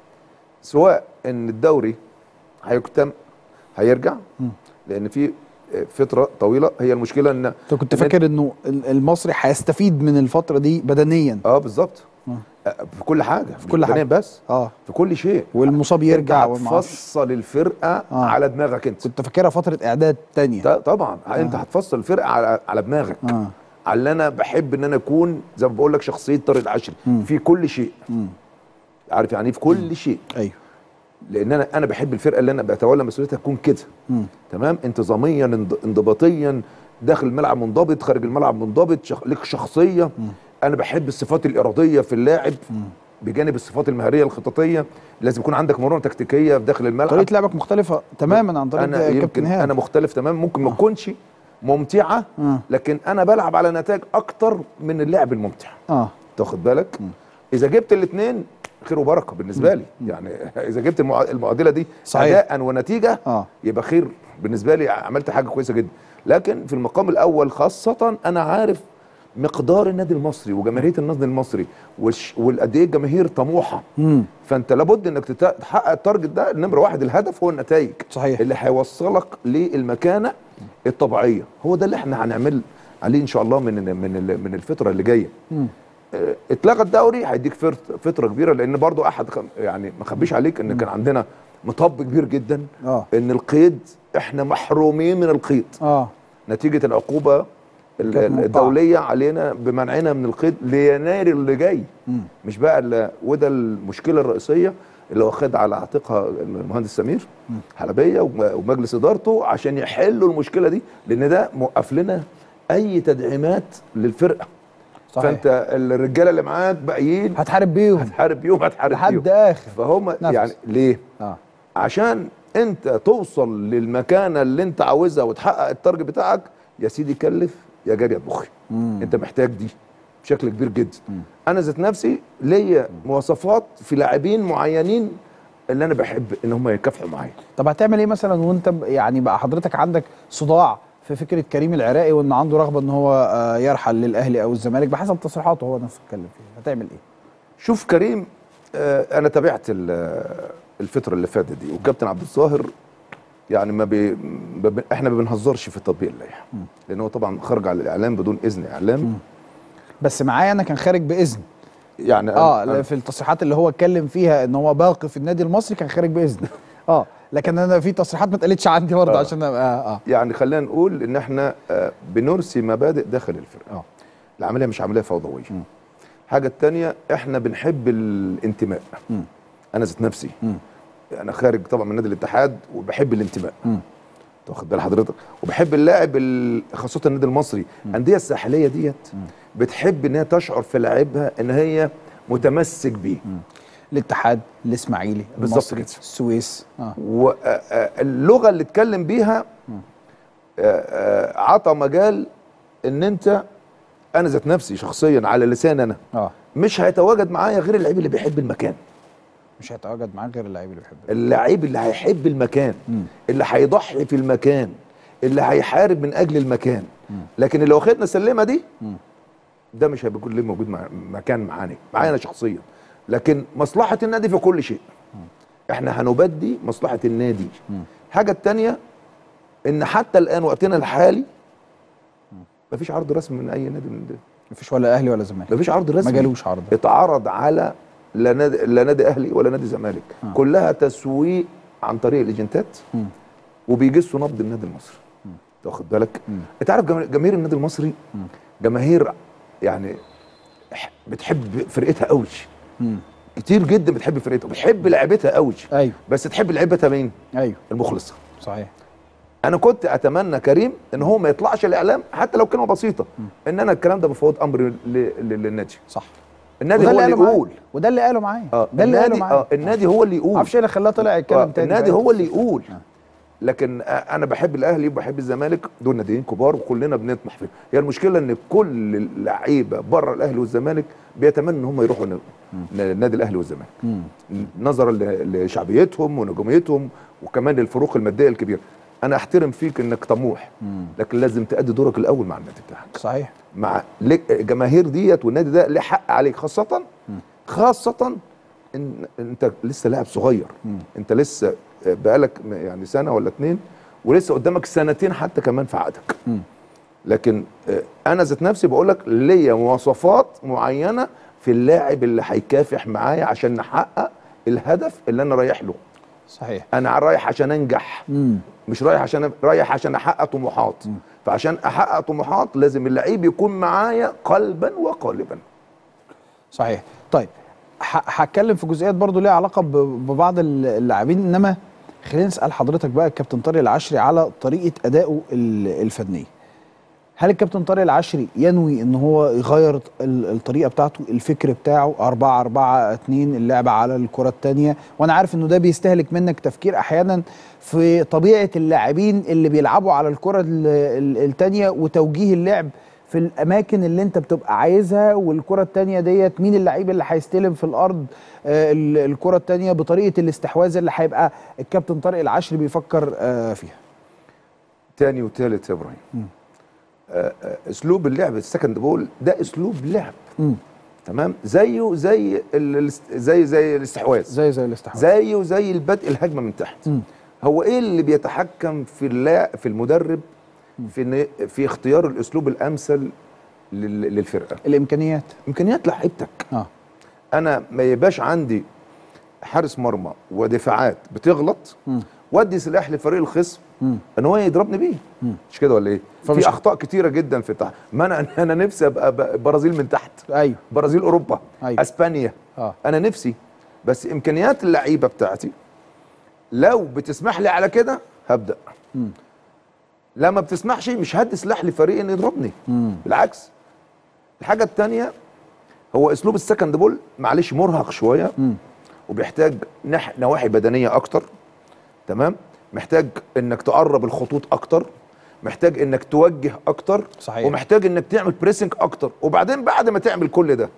سواء ان الدوري هيكتم هيرجع لان في فتره طويله هي المشكله ان انت كنت إن فاكر انه ال- المصري هيستفيد من الفتره دي بدنيا اه بالظبط آه، في كل حاجه في كل حاجة. بس اه في كل شيء والمصاب يرجع انت والمعرفش. هتفصل الفرقه آه. على دماغك انت كنت فاكرها فتره اعداد تانية ط- طبعا انت هتفصل الفرقه على على دماغك اه على اللي انا بحب ان انا اكون زي ما بقول لك شخصيه طارق العشري في كل شيء عارف يعني إيه في كل شيء ايوه لان انا انا بحب الفرقه اللي انا بتولى مسؤوليتها تكون كده مم. تمام انتظاميا انض- انضباطيا داخل الملعب منضبط خارج الملعب منضبط شخ... لك شخصيه انا بحب الصفات الاراديه في اللاعب بجانب الصفات المهاريه الخططيه لازم يكون عندك مرونه تكتيكيه في داخل الملعب طريقه لعبك مختلفه تماما عن طريقه انا كابتن يمكن هاب انا مختلف تمام ممكن ما تكونش ممتعه آه. لكن انا بلعب على نتائج اكتر من اللعب الممتع اه تاخد بالك اذا جبت الاثنين خير وبركه بالنسبه لي يعني اذا جبت المع- المعادله دي صحيح. اداء ونتيجه اه يبقى خير بالنسبه لي عملت حاجه كويسه جدا لكن في المقام الاول خاصه انا عارف مقدار النادي المصري وجماهيريه النادي المصري والش- والقد ايه الجماهير طموحه امم فانت لابد انك تت- تحقق التارجت ده نمره واحد الهدف هو النتائج صحيح. اللي هيوصلك للمكانه الطبيعيه هو ده اللي احنا هنعمل عليه ان شاء الله من من ال- من الفتره اللي جايه مم. آه، اتلغى الدوري هيديك فر- فتره كبيره لان برضو احد خم- يعني ما اخبيش عليك ان كان عندنا مطب كبير جدا اه ان القيد احنا محرومين من القيد اه نتيجه العقوبه ال- كانت موقعة. الدوليه علينا بمنعنا من القيد ليناير اللي جاي مم. مش بقى ال- وده المشكله الرئيسيه اللي واخد على عاتقها المهندس سمير حلبيه وم- ومجلس ادارته عشان يحلوا المشكله دي لان ده موقف لنا اي تدعيمات للفرقه صحيح فانت الرجاله اللي معاك باقيين هتحارب بيهم هتحارب بيهم هتحارب لحد بيهم اخر فهم نفس. يعني ليه؟ اه عشان انت توصل للمكانه اللي انت عاوزها وتحقق التارجت بتاعك يا سيدي كلف يا جاري اطبخي انت محتاج دي بشكل كبير جدا انا ذات نفسي ليا مواصفات في لاعبين معينين اللي انا بحب ان هم يكافحوا معايا طب هتعمل ايه مثلا وانت ب- يعني بقى حضرتك عندك صداع في فكره كريم العراقي وان عنده رغبه ان هو آه، يرحل للاهلي او الزمالك بحسب تصريحاته هو نفسه اتكلم فيها هتعمل ايه؟ شوف كريم آه، انا تابعت ال- الفتره اللي فاتت دي والكابتن عبد الظاهر يعني ما بي ما بي- احنا ما بنهزرش في تطبيق اللائحه لان هو طبعا خرج على الاعلام بدون اذن اعلام بس معايا انا كان خارج باذن يعني أنا- اه أنا لا، في التصريحات اللي هو اتكلم فيها ان هو باقي في النادي المصري كان خارج باذن اه لكن انا في تصريحات ما اتقالتش عندي برضه آه. عشان ابقى اه يعني خلينا نقول ان احنا آه، بنرسي مبادئ داخل الفرقه اه العمليه مش عمليه فوضويه حاجه التانية احنا بنحب الانتماء مم. انا ذات نفسي مم. انا خارج طبعا من نادي الاتحاد وبحب الانتماء مم. واخد بال حضرتك وبحب اللاعب ال- خاصه النادي المصري الانديه الساحليه ديت بتحب ان هي تشعر في لاعبها ان هي متمسك بيه الاتحاد الاسماعيلي بالظبط المصري، كده. السويس اه واللغه اللي اتكلم بيها آه، آه، عطى مجال ان انت انا ذات نفسي شخصيا على لسان انا اه مش هيتواجد معايا غير اللعيب اللي بيحب المكان مش هيتواجد معاه غير اللعيب اللي بيحبه اللعيب اللي هيحب المكان اللي هيضحي في المكان اللي هيحارب من اجل المكان لكن اللي واخدنا سلمه دي ده مش هيبقى كل موجود مع مكان معانا معايا انا شخصيا لكن مصلحه النادي في كل شيء احنا هنبدي مصلحه النادي الحاجه الثانيه ان حتى الان وقتنا الحالي مفيش عرض رسمي من اي نادي من ده مفيش ولا اهلي ولا زمالك مفيش عرض رسمي ما جالوش عرض اتعرض على لا نادي لا نادي اهلي ولا نادي زمالك آه. كلها تسويق عن طريق الايجنتات مم. وبيجسوا نبض النادي المصري تاخد بالك انت عارف جما- جماهير النادي المصري جماهير يعني ح- بتحب فرقتها قوي مم. كتير جدا بتحب فرقتها بتحب لعبتها قوي ايوه بس تحب لعبتها مين ايوه المخلصه صحيح انا كنت اتمنى كريم ان هو ما يطلعش الاعلام حتى لو كلمه بسيطه ان انا الكلام ده بفوض امر ل- ل- للنادي صح النادي هو اللي قاله معايا. يقول وده اللي قاله معايا اه ده اللي قاله النادي معايا اه النادي هو اللي يقول معرفش ايه اللي خلاه طلع يتكلم آه تاني النادي بقى. هو اللي يقول لكن آه، انا بحب الاهلي وبحب الزمالك دول ناديين كبار وكلنا بنطمح فيهم هي المشكله ان كل اللعيبه بره الاهلي والزمالك بيتمنوا ان هم يروحوا ن- ن- نادي الاهلي والزمالك مم. نظرا ل- لشعبيتهم ونجوميتهم وكمان الفروق الماديه الكبيره انا احترم فيك انك طموح مم. لكن لازم تأدي دورك الاول مع النادي بتاعك صحيح مع لك- الجماهير ديت والنادي ده ليه حق عليك خاصه خاصه ان انت لسه لاعب صغير انت لسه بقالك م- يعني سنه ولا اتنين ولسه قدامك سنتين حتى كمان في عقدك لكن آه، انا ذات نفسي بقول لك ليا مواصفات معينه في اللاعب اللي هيكافح معايا عشان نحقق الهدف اللي انا رايح له صحيح انا رايح عشان انجح مم. مش رايح عشان رايح عشان احقق طموحات فعشان احقق طموحات لازم اللعيب يكون معايا قلبا وقالبا صحيح طيب ه- هتكلم في جزئيات برضو ليها علاقه ب- ببعض ال- اللاعبين انما خلينا نسال حضرتك بقى الكابتن طارق العشري على طريقه ادائه ال- الفنيه هل الكابتن طارق العشري ينوي ان هو يغير ال- الطريقه بتاعته الفكر بتاعه 4 4 2 اللعبه على الكره الثانيه وانا عارف انه ده بيستهلك منك تفكير احيانا في طبيعه اللاعبين اللي بيلعبوا على الكره الثانيه وتوجيه اللعب في الاماكن اللي انت بتبقى عايزها والكره الثانيه ديت مين اللعيب اللي هيستلم في الارض آه، ال- الكره الثانيه بطريقه الاستحواذ اللي هيبقى الكابتن طارق العشري بيفكر آه، فيها تاني وتالت يا ابراهيم آه، آه، اسلوب اللعب السكند بول ده اسلوب لعب مم. تمام زيه زي ال- الاست- زي زي الاستحواذ زي زي الاستحواذ زيه زي البدء الهجمه من تحت مم. هو ايه اللي بيتحكم في اللا في المدرب في إن- في اختيار الاسلوب الامثل لل- للفرقه الامكانيات امكانيات لعيبتك اه انا ما يبقاش عندي حارس مرمى ودفاعات بتغلط مم. وادي سلاح لفريق الخصم مم. ان هو يضربني بيه مم. مش كده ولا ايه فمش- في اخطاء كتيره جدا في تحت ما انا انا نفسي ابقى ب- برازيل من تحت ايوه برازيل اوروبا أيوة. اسبانيا اه انا نفسي بس امكانيات اللعيبه بتاعتي لو بتسمح لي على كده هبدا مم. لا ما بتسمحش مش هدي سلاح لفريق انه يضربني مم. بالعكس الحاجه الثانيه هو اسلوب السكند بول معلش مرهق شويه مم. وبيحتاج نح... نواحي بدنيه اكتر تمام محتاج انك تقرب الخطوط اكتر محتاج انك توجه اكتر صحيح. ومحتاج انك تعمل بريسنج اكتر وبعدين بعد ما تعمل كل ده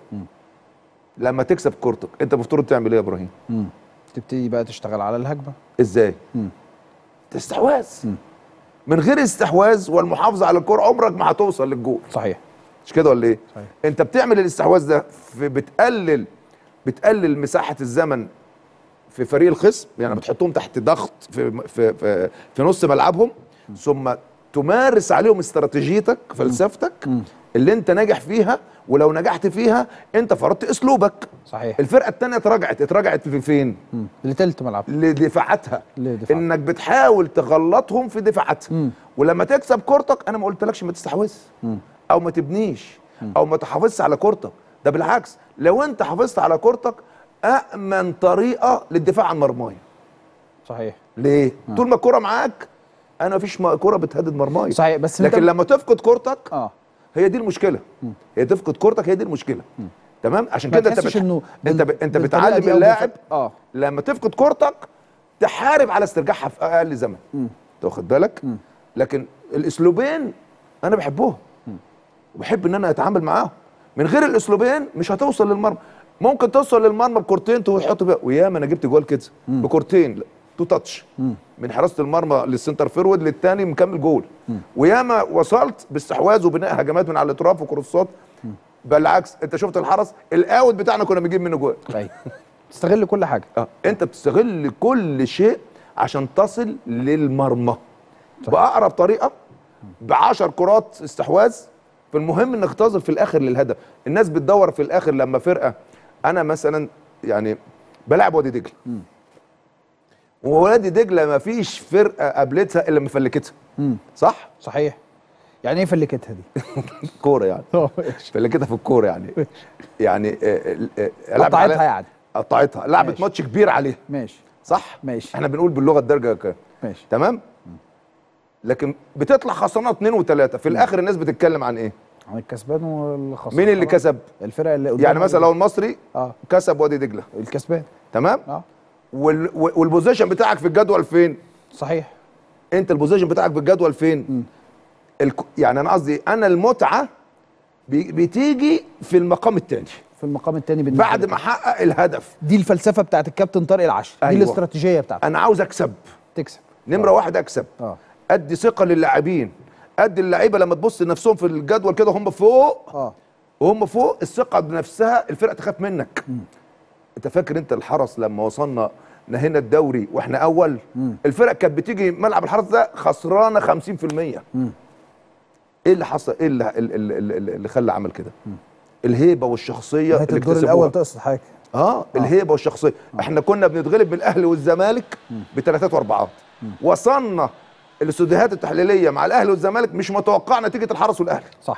لما تكسب كورتك انت المفروض تعمل ايه يا ابراهيم مم. تبتدي بقى تشتغل على الهجمه ازاي مم. استحواذ من غير استحواذ والمحافظه على الكوره عمرك ما هتوصل للجول صحيح مش كده ولا ايه صحيح. انت بتعمل الاستحواذ ده في بتقلل بتقلل مساحه الزمن في فريق الخصم يعني بتحطهم تحت ضغط في في في, في نص ملعبهم ثم تمارس عليهم استراتيجيتك فلسفتك اللي انت ناجح فيها ولو نجحت فيها انت فرضت اسلوبك صحيح الفرقه الثانيه اتراجعت اتراجعت في فين مم. لتلت ملعب لدفاعاتها لدفاع. انك بتحاول تغلطهم في دفاعاتها مم. ولما تكسب كورتك انا ما قلتلكش ما تستحوذش او ما تبنيش او ما تحافظش على كورتك ده بالعكس لو انت حافظت على كورتك امن طريقه للدفاع عن مرماي صحيح ليه طول ما الكوره معاك انا مفيش م- كوره بتهدد مرماي صحيح بس انت- لكن لما تفقد كورتك اه هي دي المشكله هي تفقد كورتك هي دي المشكله تمام عشان ما كده انت تحسش بتح... انه انت بال- ب... انت بالطريقة بتعلم دي أو اللاعب بالف- اه لما تفقد كورتك تحارب على استرجاعها في اقل زمن انت واخد بالك لكن الاسلوبين انا بحبهم وبحب ان انا اتعامل معاهم من غير الاسلوبين مش هتوصل للمرمى ممكن توصل للمرمى بكورتين تحط بقى وياما انا جبت جوال كده بكورتين تو تاتش من حراسه المرمى للسنتر فيرود للتاني مكمل جول وياما وصلت باستحواذ وبناء هجمات من على الاطراف وكروسات بالعكس انت شفت الحرس الاوت بتاعنا كنا بنجيب منه جوال ايوه تستغل كل حاجه اه انت بتستغل كل شيء عشان تصل للمرمى باقرب طريقه بعشر كرات استحواذ فالمهم انك تصل في الاخر للهدف الناس بتدور في الاخر لما فرقه انا مثلا يعني بلعب وادي دجله ووادي دجله ما فيش فرقه قابلتها الا مفلكتها صح صحيح يعني ايه فلكتها دي كوره يعني اه ماشي. فلكتها في الكوره يعني يعني آه، آه، آه، لعبت قطعتها عليها- يعني قطعتها لعبت ماشي. ماتش كبير عليها ماشي صح ماشي. احنا بنقول باللغه الدارجه كده ماشي تمام لكن بتطلع خسرانه اثنين وثلاثه في الاخر الناس بتتكلم عن ايه عن الكسبان والخسران مين اللي خلاص. كسب الفرقه اللي قدام يعني مثلا لو المصري اه كسب وادي دجله الكسبان تمام اه وال... والبوزيشن بتاعك في الجدول فين صحيح انت البوزيشن بتاعك في الجدول فين الك... يعني انا قصدي انا المتعه بي... بتيجي في المقام الثاني في المقام الثاني بالنسبه بعد لك. ما احقق الهدف دي الفلسفه بتاعت الكابتن طارق العشري دي أيوة. الاستراتيجيه بتاعته انا عاوز اكسب تكسب نمره واحد اكسب اه ادي ثقه للاعبين ادي اللعيبه لما تبص لنفسهم في الجدول كده هم فوق اه وهم فوق الثقه بنفسها الفرقه تخاف منك انت فاكر انت الحرس لما وصلنا نهينا الدوري واحنا اول الفرق كانت بتيجي ملعب الحرس ده خسرانه 50% ايه اللي حصل ايه اللي, اللي, اللي, اللي خلى عمل كده الهيبه والشخصيه نهايه اللي الدور اكتسبوها. الاول تقصد حضرتك اه الهيبه والشخصيه احنا كنا بنتغلب من الاهلي والزمالك بثلاثات واربعات وصلنا الاستوديوهات التحليليه مع الاهلي والزمالك مش متوقع نتيجه الحرس والاهلي صح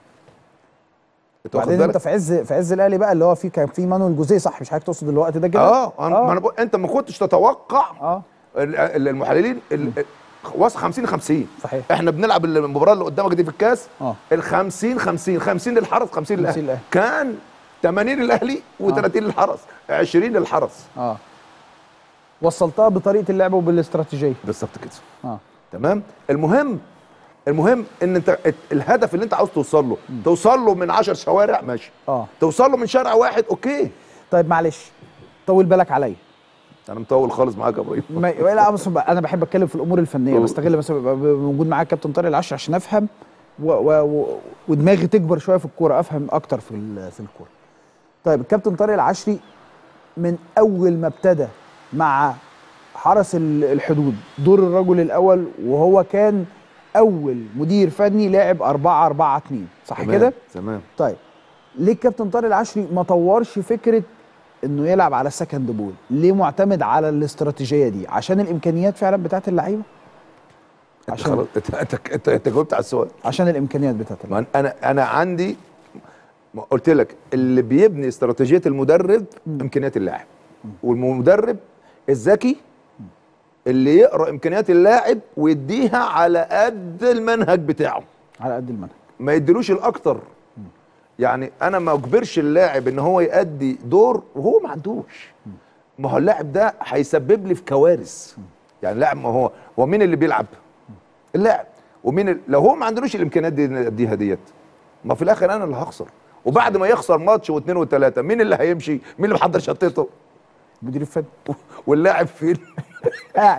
أنت واخد وبعدين انت بالك؟ في عز في عز الاهلي بقى اللي هو في كان في مانويل جوزيه صح مش حضرتك تقصد الوقت ده كده اه أنا- ما انا بقول انت ما كنتش تتوقع اه ال- ال- المحللين ال- ال- وصل 50 50 صحيح احنا بنلعب المباراه اللي قدامك دي في الكاس اه ال 50 50 50 للحرس 50 للاهلي للأهلي. كان 80 للاهلي و30 للحرس 20 للحرس اه وصلتها بطريقه اللعب وبالاستراتيجيه بالظبط كده اه تمام المهم المهم ان انت ات- الهدف اللي انت عاوز توصل له توصل له من 10 شوارع ماشي اه توصل له من شارع واحد اوكي طيب معلش طول بالك عليا انا مطول خالص معاك يا ابراهيم ما لا بس بقى انا بحب اتكلم في الامور الفنيه بستغل مثلا بيبقى موجود معاك كابتن طارق العشر عشان افهم و و و ودماغي تكبر شويه في الكوره افهم اكتر في ال- في الكوره طيب الكابتن طارق العشري من اول ما ابتدى مع حرس ال- الحدود دور الرجل الاول وهو كان اول مدير فني لاعب 4 4 2 صح تمام، كده تمام طيب ليه الكابتن طارق العشري ما طورش فكره انه يلعب على السكند بول ليه معتمد على الاستراتيجيه دي عشان الامكانيات فعلا بتاعت اللعيبه انت عشان خلاص انت انت انت, انت جاوبت على السؤال عشان الامكانيات بتاعت اللعيبه ما انا انا عندي ما قلت لك اللي بيبني استراتيجيه المدرب امكانيات اللاعب والمدرب الذكي اللي يقرا امكانيات اللاعب ويديها على قد المنهج بتاعه على قد المنهج ما يديلوش الاكتر يعني انا ما اجبرش اللاعب ان هو يأدي دور وهو ما عندوش ما هو اللاعب ده هيسبب لي في كوارث يعني اللاعب ما هو هو مين اللي بيلعب اللاعب ومين ال... لو هو ما عندوش الامكانيات دي إنه يديها ديت ما في الاخر انا اللي هخسر وبعد ما يخسر ماتش واثنين وثلاثه مين اللي هيمشي مين اللي محضر شنطته مدير الفني واللاعب فين قاعد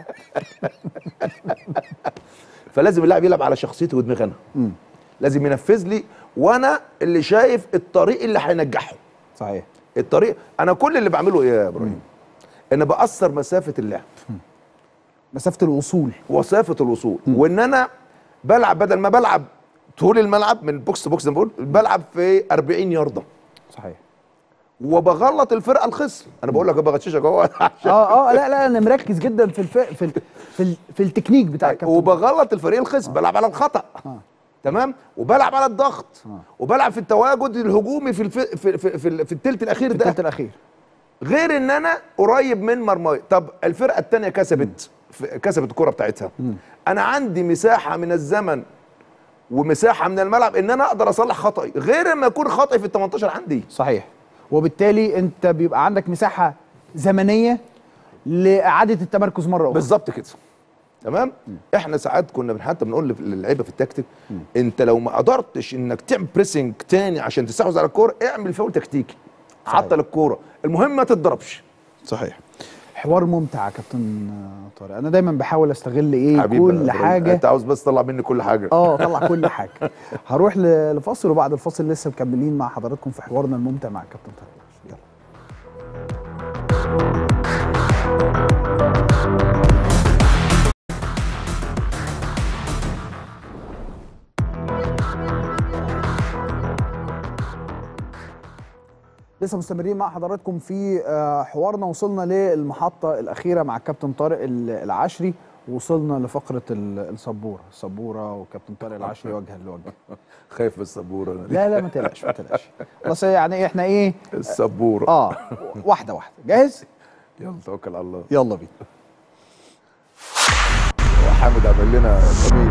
فلازم اللاعب يلعب على شخصيته ودماغي انا لازم ينفذ لي وانا اللي شايف الطريق اللي هينجحه صحيح الطريق انا كل اللي بعمله ايه يا ابراهيم ان بقصر مسافه اللعب مسافه الوصول وسافه الوصول وان انا بلعب بدل ما بلعب طول الملعب من بوكس تو بوكس زي ما بقول بلعب في 40 يارده صحيح وبغلط الفرقه الخصم انا بقول لك بغششك اهو اه اه لا لا انا مركز جدا في الف... في ال... في, ال... في التكنيك بتاع الكابتن وبغلط الفريق الخصم بلعب على الخطا تمام وبلعب على الضغط وبلعب في التواجد الهجومي في الف... في في, في, في الثلث الاخير في ده الثلث الاخير غير ان انا قريب من مرماي طب الفرقه الثانيه كسبت في- كسبت الكره بتاعتها انا عندي مساحه من الزمن ومساحه من الملعب ان انا اقدر اصلح خطأي غير ما يكون خطأي في ال 18 عندي صحيح وبالتالي انت بيبقى عندك مساحه زمنيه لاعاده التمركز مره اخرى بالظبط كده تمام احنا ساعات كنا بن- حتى بنقول للعيبه في التكتيك انت لو ما قدرتش انك تعمل بريسنج تاني عشان تستحوذ على الكوره اعمل فاول تكتيكي صحيح. عطل الكوره المهم ما تتضربش صحيح حوار ممتع يا كابتن طارق انا دايما بحاول استغل ايه حبيبي كل يا إبراهيم، حاجه انت عاوز بس تطلع مني كل حاجه اه طلع كل حاجه هروح ل- لفاصل وبعد الفاصل لسه مكملين مع حضراتكم في حوارنا الممتع مع الكابتن طارق يلا لسه مستمرين مع حضراتكم في آه، حوارنا وصلنا للمحطة الأخيرة مع الكابتن طارق ال- العشري وصلنا لفقرة ال- السبورة السبورة وكابتن طارق العشري وجها لوجه خايف من السبوره أنا دي. لا لا ما تقلقش ما تقلقش خلاص يعني احنا ايه السبوره اه واحدة واحدة جاهز يلا توكل على الله يلا بينا وحامد عمل لنا جميل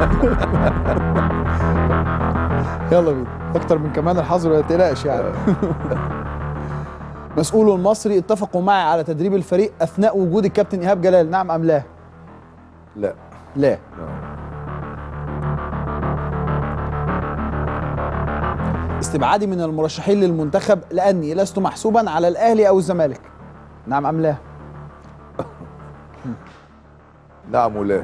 يلا بينا اكتر من كمان الحظر ما تقلقش يعني مسؤول مصري اتفقوا معي على تدريب الفريق اثناء وجود الكابتن ايهاب جلال نعم ام لا لا لا استبعادي من المرشحين للمنتخب لاني لست محسوبا على الاهلي او الزمالك نعم ام لا نعم ولا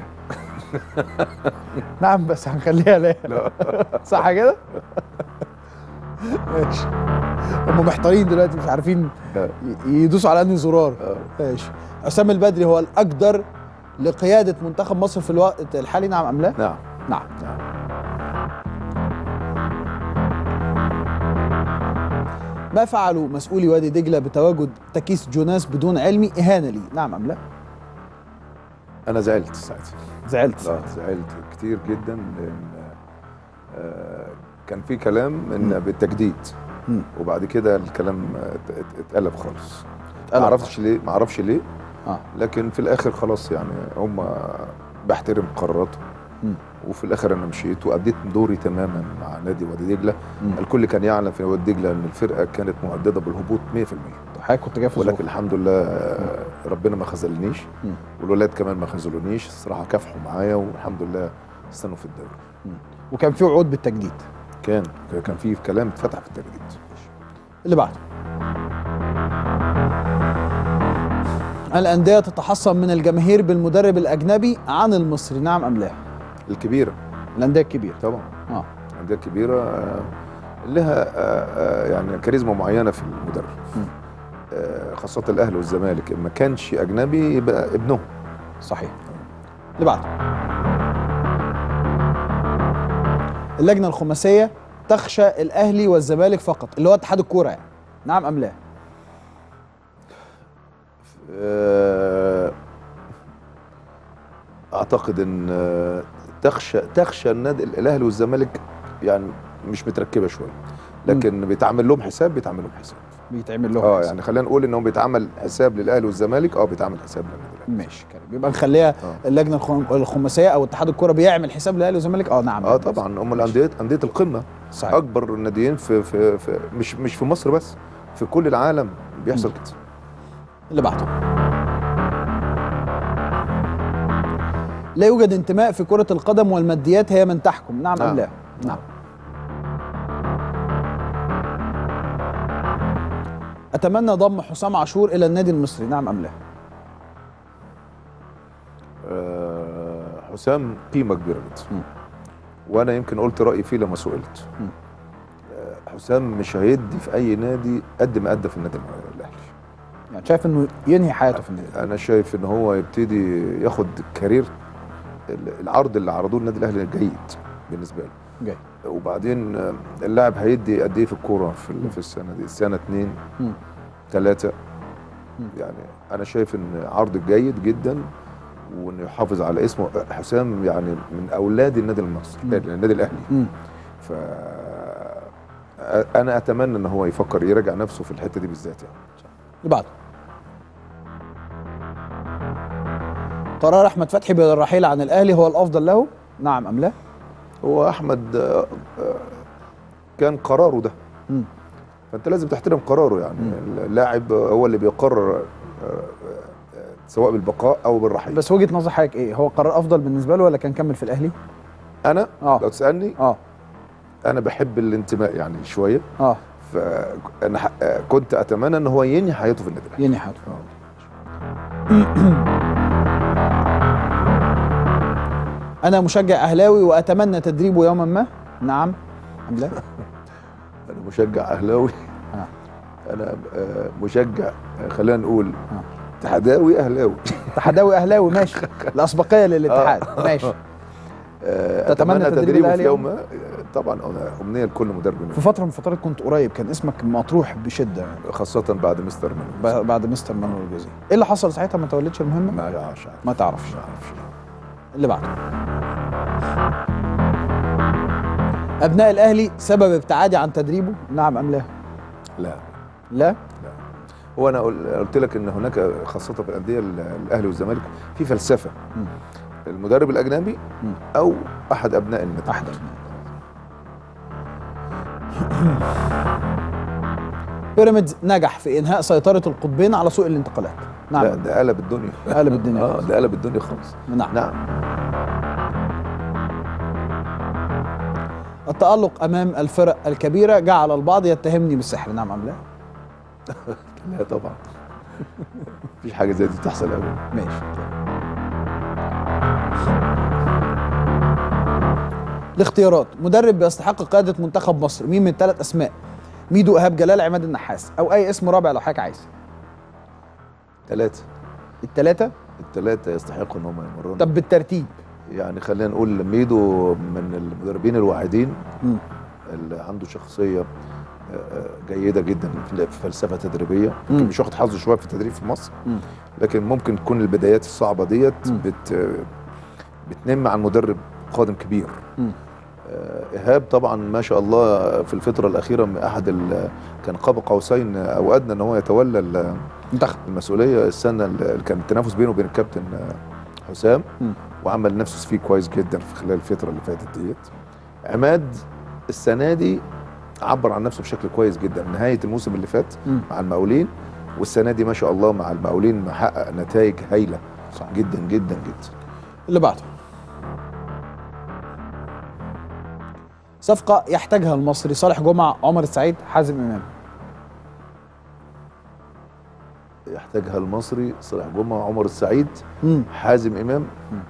نعم بس هنخليها لا صح كده ماشي هم محتارين دلوقتي مش عارفين آه. ي- يدوسوا على انهي زرار آه. ماشي حسام البدري هو الاقدر لقياده منتخب مصر في الوقت الحالي نعم ام لا؟ نعم نعم نعم ما فعلوا مسؤولي وادي دجله بتواجد تكيس جوناس بدون علمي اهانه لي نعم ام لا؟ انا زعلت ساعتها زعلت اه زعلت كتير جدا لان آه، كان في كلام ان بالتجديد مم. وبعد كده الكلام ات- ات- اتقلب خالص ما اتقلب. اعرفش ليه ما اعرفش ليه اه لكن في الاخر خلاص يعني هم بحترم قراراتهم مم. وفي الاخر انا مشيت واديت دوري تماما مع نادي وادي دجله مم. الكل كان يعلم في وادي دجله ان الفرقه كانت مهدده بالهبوط 100% حضرتك كنت جاي في ولكن الظروف. الحمد لله آه، ربنا ما خذلنيش مم. والولاد كمان ما خذلونيش الصراحه كافحوا معايا والحمد لله استنوا في الدوري وكان في وعود بالتجديد كان كان في كلام اتفتح في التجديد اللي بعده الأندية تتحصن من الجماهير بالمدرب الأجنبي عن المصري نعم أم لا؟ الكبيره الأندية الكبيرة طبعا اه الانديه الكبيره آه، لها آه، آه، يعني كاريزما معينه في المدرب مم. آه، خاصه الاهلي والزمالك ما كانش اجنبي يبقى ابنهم صحيح اللي بعده اللجنة الخماسية تخشى الأهلي والزمالك فقط اللي هو اتحاد الكورة يعني نعم أم لا؟ آه، اعتقد ان آه، تخشى تخشى النادي الاهلي والزمالك يعني مش متركبه شويه لكن بيتعمل لهم حساب بيتعمل لهم حساب بيتعمل لهم اه حساب. يعني خلينا نقول انهم بيتعمل حساب للاهلي والزمالك اه بيتعمل حساب للنادي الاهلي ماشي كده يبقى نخليها آه. اللجنة الخم- الخماسية أو اتحاد الكورة بيعمل حساب للأهلي والزمالك اه نعم اه طبعا هم الانديه انديه القمه صحيح اكبر الناديين في, في, في مش مش في مصر بس في كل العالم بيحصل كده اللي بعده لا يوجد انتماء في كرة القدم والماديات هي من تحكم نعم أم نعم. لا نعم أتمنى ضم حسام عاشور إلى النادي المصري نعم أم لا آه، حسام قيمه كبيره مم. جدا وانا يمكن قلت رايي فيه لما سئلت مم. آه، حسام مش هيدي في اي نادي قد ما ادى في النادي الاهلي يعني شايف إنه ينهي حياته في النادي انا شايف ان هو يبتدي ياخد كارير ال- العرض اللي عرضوه النادي الاهلي جيد بالنسبه له جاي وبعدين آه، اللاعب هيدي قد ايه في الكوره في ال- في السنه دي السنه اتنين مم. ثلاثه مم. يعني انا شايف ان عرض جيد جدا وانه يحافظ على اسمه حسام يعني من اولاد النادي المصري مم. النادي الاهلي مم. ف انا اتمنى ان هو يفكر يراجع نفسه في الحته دي بالذات يعني اللي بعده قرار أحمد فتحي بالرحيل عن الأهلي هو الأفضل له نعم أم لا هو احمد آه، آه، كان قراره ده مم. فانت لازم تحترم قراره يعني اللاعب هو اللي بيقرر آه، آه، سواء بالبقاء او بالرحيل بس وجهة نظر حضرتك إيه هو قرار أفضل بالنسبة له ولا كان كمل في الأهلي انا آه. لو تسالني اه انا بحب الانتماء يعني شويه اه فانا ح- آه، كنت اتمنى ان هو ينهي حياته في النادي الاهلي ينهي حياته انا مشجع اهلاوي واتمنى تدريبه يوما ما نعم ام لا انا مشجع اهلاوي آه. انا آه، مشجع آه، خلينا نقول آه. اتحداوي اهلاوي اتحداوي اهلاوي ماشي الاسبقيه للاتحاد ماشي آه، تتمنى اتمنى تدريب تدريبه الأهلي في يوم ما. آه، طبعا أنا امنيه لكل مدرب في فتره من فترات كنت قريب كان اسمك مطروح بشده يعني خاصه بعد مستر مان ب- بعد مستر مانويل الجوزي ايه اللي حصل ساعتها ما تولدش المهمه ما يعرفش ما تعرفش ما اعرفش اللي بعده ابناء الاهلي سبب ابتعادي عن تدريبه نعم ام لا لا لا هو انا قل- قلت لك ان هناك خاصه في الانديه ال- الاهلي والزمالك في فلسفه مم. المدرب الاجنبي مم. او احد ابناء النادي احد بيراميدز نجح في انهاء سيطره القطبين على سوق الانتقالات لا نعم ده قلب الدنيا قلب الدنيا اه خالص. ده قلب الدنيا خالص نعم نعم التألق أمام الفرق الكبيرة جعل البعض يتهمني بالسحر نعم أم لا؟ لا طبعا مفيش حاجه زي دي تحصل ابدا ماشي الاختيارات مدرب بيستحق قيادة منتخب مصر مين من الثلاث أسماء؟ ميدو ايهاب جلال عماد النحاس او اي اسم رابع لو حضرتك عايز ثلاثه الثلاثه الثلاثه يستحقوا ان هم يمرنوا طب بالترتيب يعني خلينا نقول ميدو من المدربين الواحدين مم. اللي عنده شخصيه آه، آه، جيده جدا في في فلسفه تدريبيه مم. يمكن مش واخد حظه شويه في التدريب في مصر مم. لكن ممكن تكون البدايات الصعبه ديت مم. بت بتنم عن مدرب قادم كبير مم. آه، ايهاب طبعا ما شاء الله في الفتره الاخيره من احد ال- كان قاب قوسين او ادنى ان هو يتولى ال- منتخب المسؤوليه السنه اللي كان التنافس بينه وبين الكابتن آه، حسام مم. وعمل نفسه فيه كويس جدا في خلال الفتره اللي فاتت ديت عماد السنه دي عبر عن نفسه بشكل كويس جدا نهايه الموسم اللي فات مم. مع المقاولين والسنه دي ما شاء الله مع المقاولين محقق نتائج هايله صح. جدا جدا جدا اللي بعده صفقة يحتاجها المصري صالح جمعة عمر السعيد حازم إمام يحتاجها المصري صالح جمعه عمر السعيد مم. حازم امام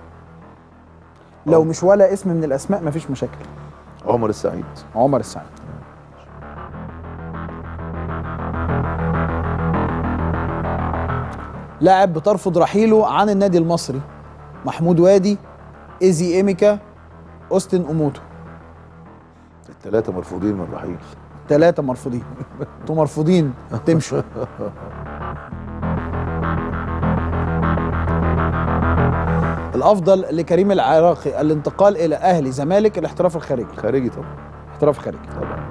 لو آه. مش ولا اسم من الأسماء مفيش مشاكل عمر السعيد عمر السعيد لاعب بترفض رحيله عن النادي المصري محمود وادي ايزي ايميكا اوستن اوموتو الثلاثه مرفوضين من الرحيل ثلاثة مرفوضين انتوا مرفوضين تمشوا الافضل لكريم العراقي الانتقال الى اهلي زمالك الاحتراف الخارجي خارجي طبعا احتراف خارجي طبعا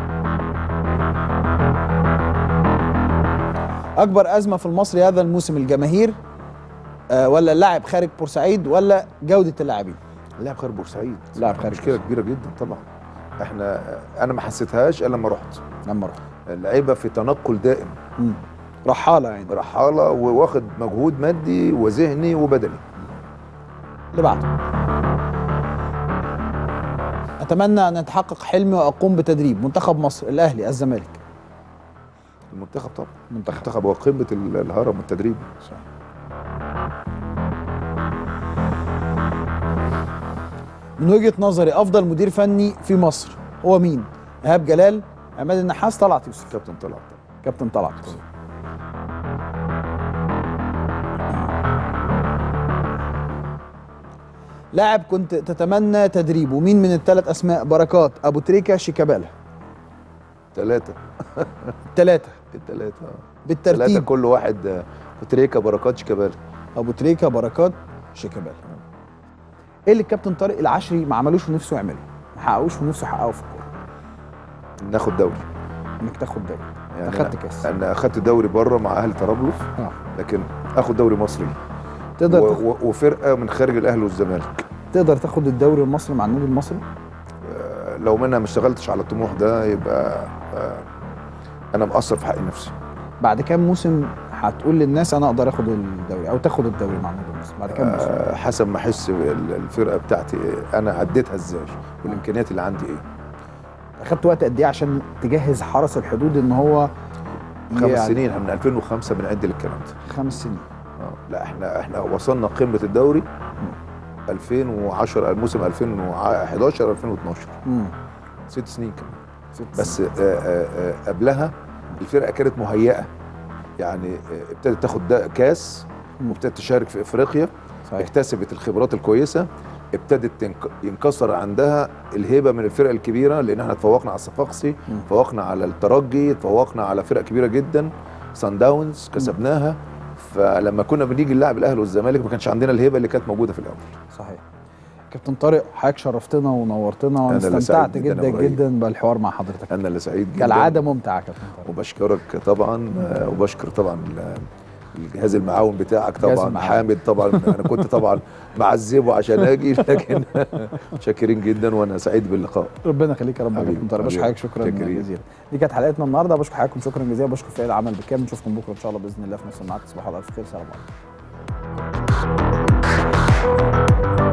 اكبر ازمه في المصري هذا الموسم الجماهير آه ولا اللاعب خارج بورسعيد ولا جوده اللاعبين لاعب خارج بورسعيد لاعب خارج مشكله كبيره جدا طبعا احنا انا ما حسيتهاش الا لما رحت لما رحت اللعيبه في تنقل دائم مم. رحاله يعني رحاله وواخد مجهود مادي وذهني وبدني اللي بعده اتمنى ان يتحقق حلمي واقوم بتدريب منتخب مصر الاهلي الزمالك المنتخب طبعا منتخب المنتخب هو قمه ال- الهرم التدريبي من وجهه نظري افضل مدير فني في مصر هو مين ايهاب جلال عماد النحاس طلعت يوسف كابتن طلعت طبعا كابتن طلعت يوسف لاعب كنت تتمنى تدريبه مين من الثلاث اسماء بركات ابو تريكه شيكابالا ثلاثه الثلاثه الثلاثه ثلاثه بالترتيب كل واحد آه، تريكا بركات شيكابالا ابو تريكه بركات شيكابالا ايه اللي الكابتن طارق العشري ما عملوش ونفسه يعمله ما حققوش ونفسه يحققه في الكوره ناخد دوري انك تاخد دوري يعني اخدت أنا- كاس انا اخدت دوري بره مع اهلي طرابلس آه. لكن اخد دوري مصري تقدر و- تاخد و- وفرقه من خارج الاهلي والزمالك تقدر تاخد الدوري المصري مع النادي المصري آه، لو منها ما اشتغلتش على الطموح ده يبقى آه، انا مقصر في حق نفسي بعد كام موسم هتقول للناس انا اقدر اخد الدوري او تاخد الدوري مع النادي المصري بعد كام موسم آه، حسب ما احس ال- الفرقه بتاعتي إيه، انا عديتها ازاي والامكانيات اللي عندي ايه اخدت وقت قد ايه عشان تجهز حرس الحدود ان هو خمس يعني سنين احنا من 2005 بنعد للكلام ده خمس سنين آه، لا احنا احنا وصلنا قمه الدوري 2010 الموسم 2011 2012 امم ست سنين كمان ست بس آه، آه، آه، قبلها الفرقه كانت مهيئه يعني آه، ابتدت تاخد ده كاس مم. وابتدت تشارك في افريقيا صحيح اكتسبت الخبرات الكويسه ابتدت تنك- ينكسر عندها الهيبه من الفرق الكبيره لان احنا تفوقنا على الصفاقسي مم. تفوقنا على الترجي تفوقنا على فرق كبيره جدا سان داونز كسبناها فلما كنا بنيجي نلعب الاهلي والزمالك ما كانش عندنا الهيبه اللي كانت موجوده في الاول صحيح كابتن طارق حضرتك شرفتنا ونورتنا وانا أنا اللي استمتعت سعيد جداً جدا يا إبراهيم. جدا بالحوار مع حضرتك انا اللي سعيد جدا كالعاده ممتع يا كابتن طارق وبشكرك طبعا آه، وبشكر طبعا ال- الجهاز المعاون بتاعك الجهاز طبعا المعاون. حامد طبعا انا كنت طبعا معذبه عشان اجي لكن شاكرين جدا وانا سعيد باللقاء ربنا يخليك يا رب يا حبيبي، كابتن طارق بشكر حبيبي. حضرتك شكرا شاكرين. جزيلا دي كانت حلقتنا النهارده بشكر حضراتكم شكرا جزيلا بشكر فريق العمل بالكامل نشوفكم بكره ان شاء الله باذن الله في نفس الميعاد تصبحوا على الف خير سلام عليكم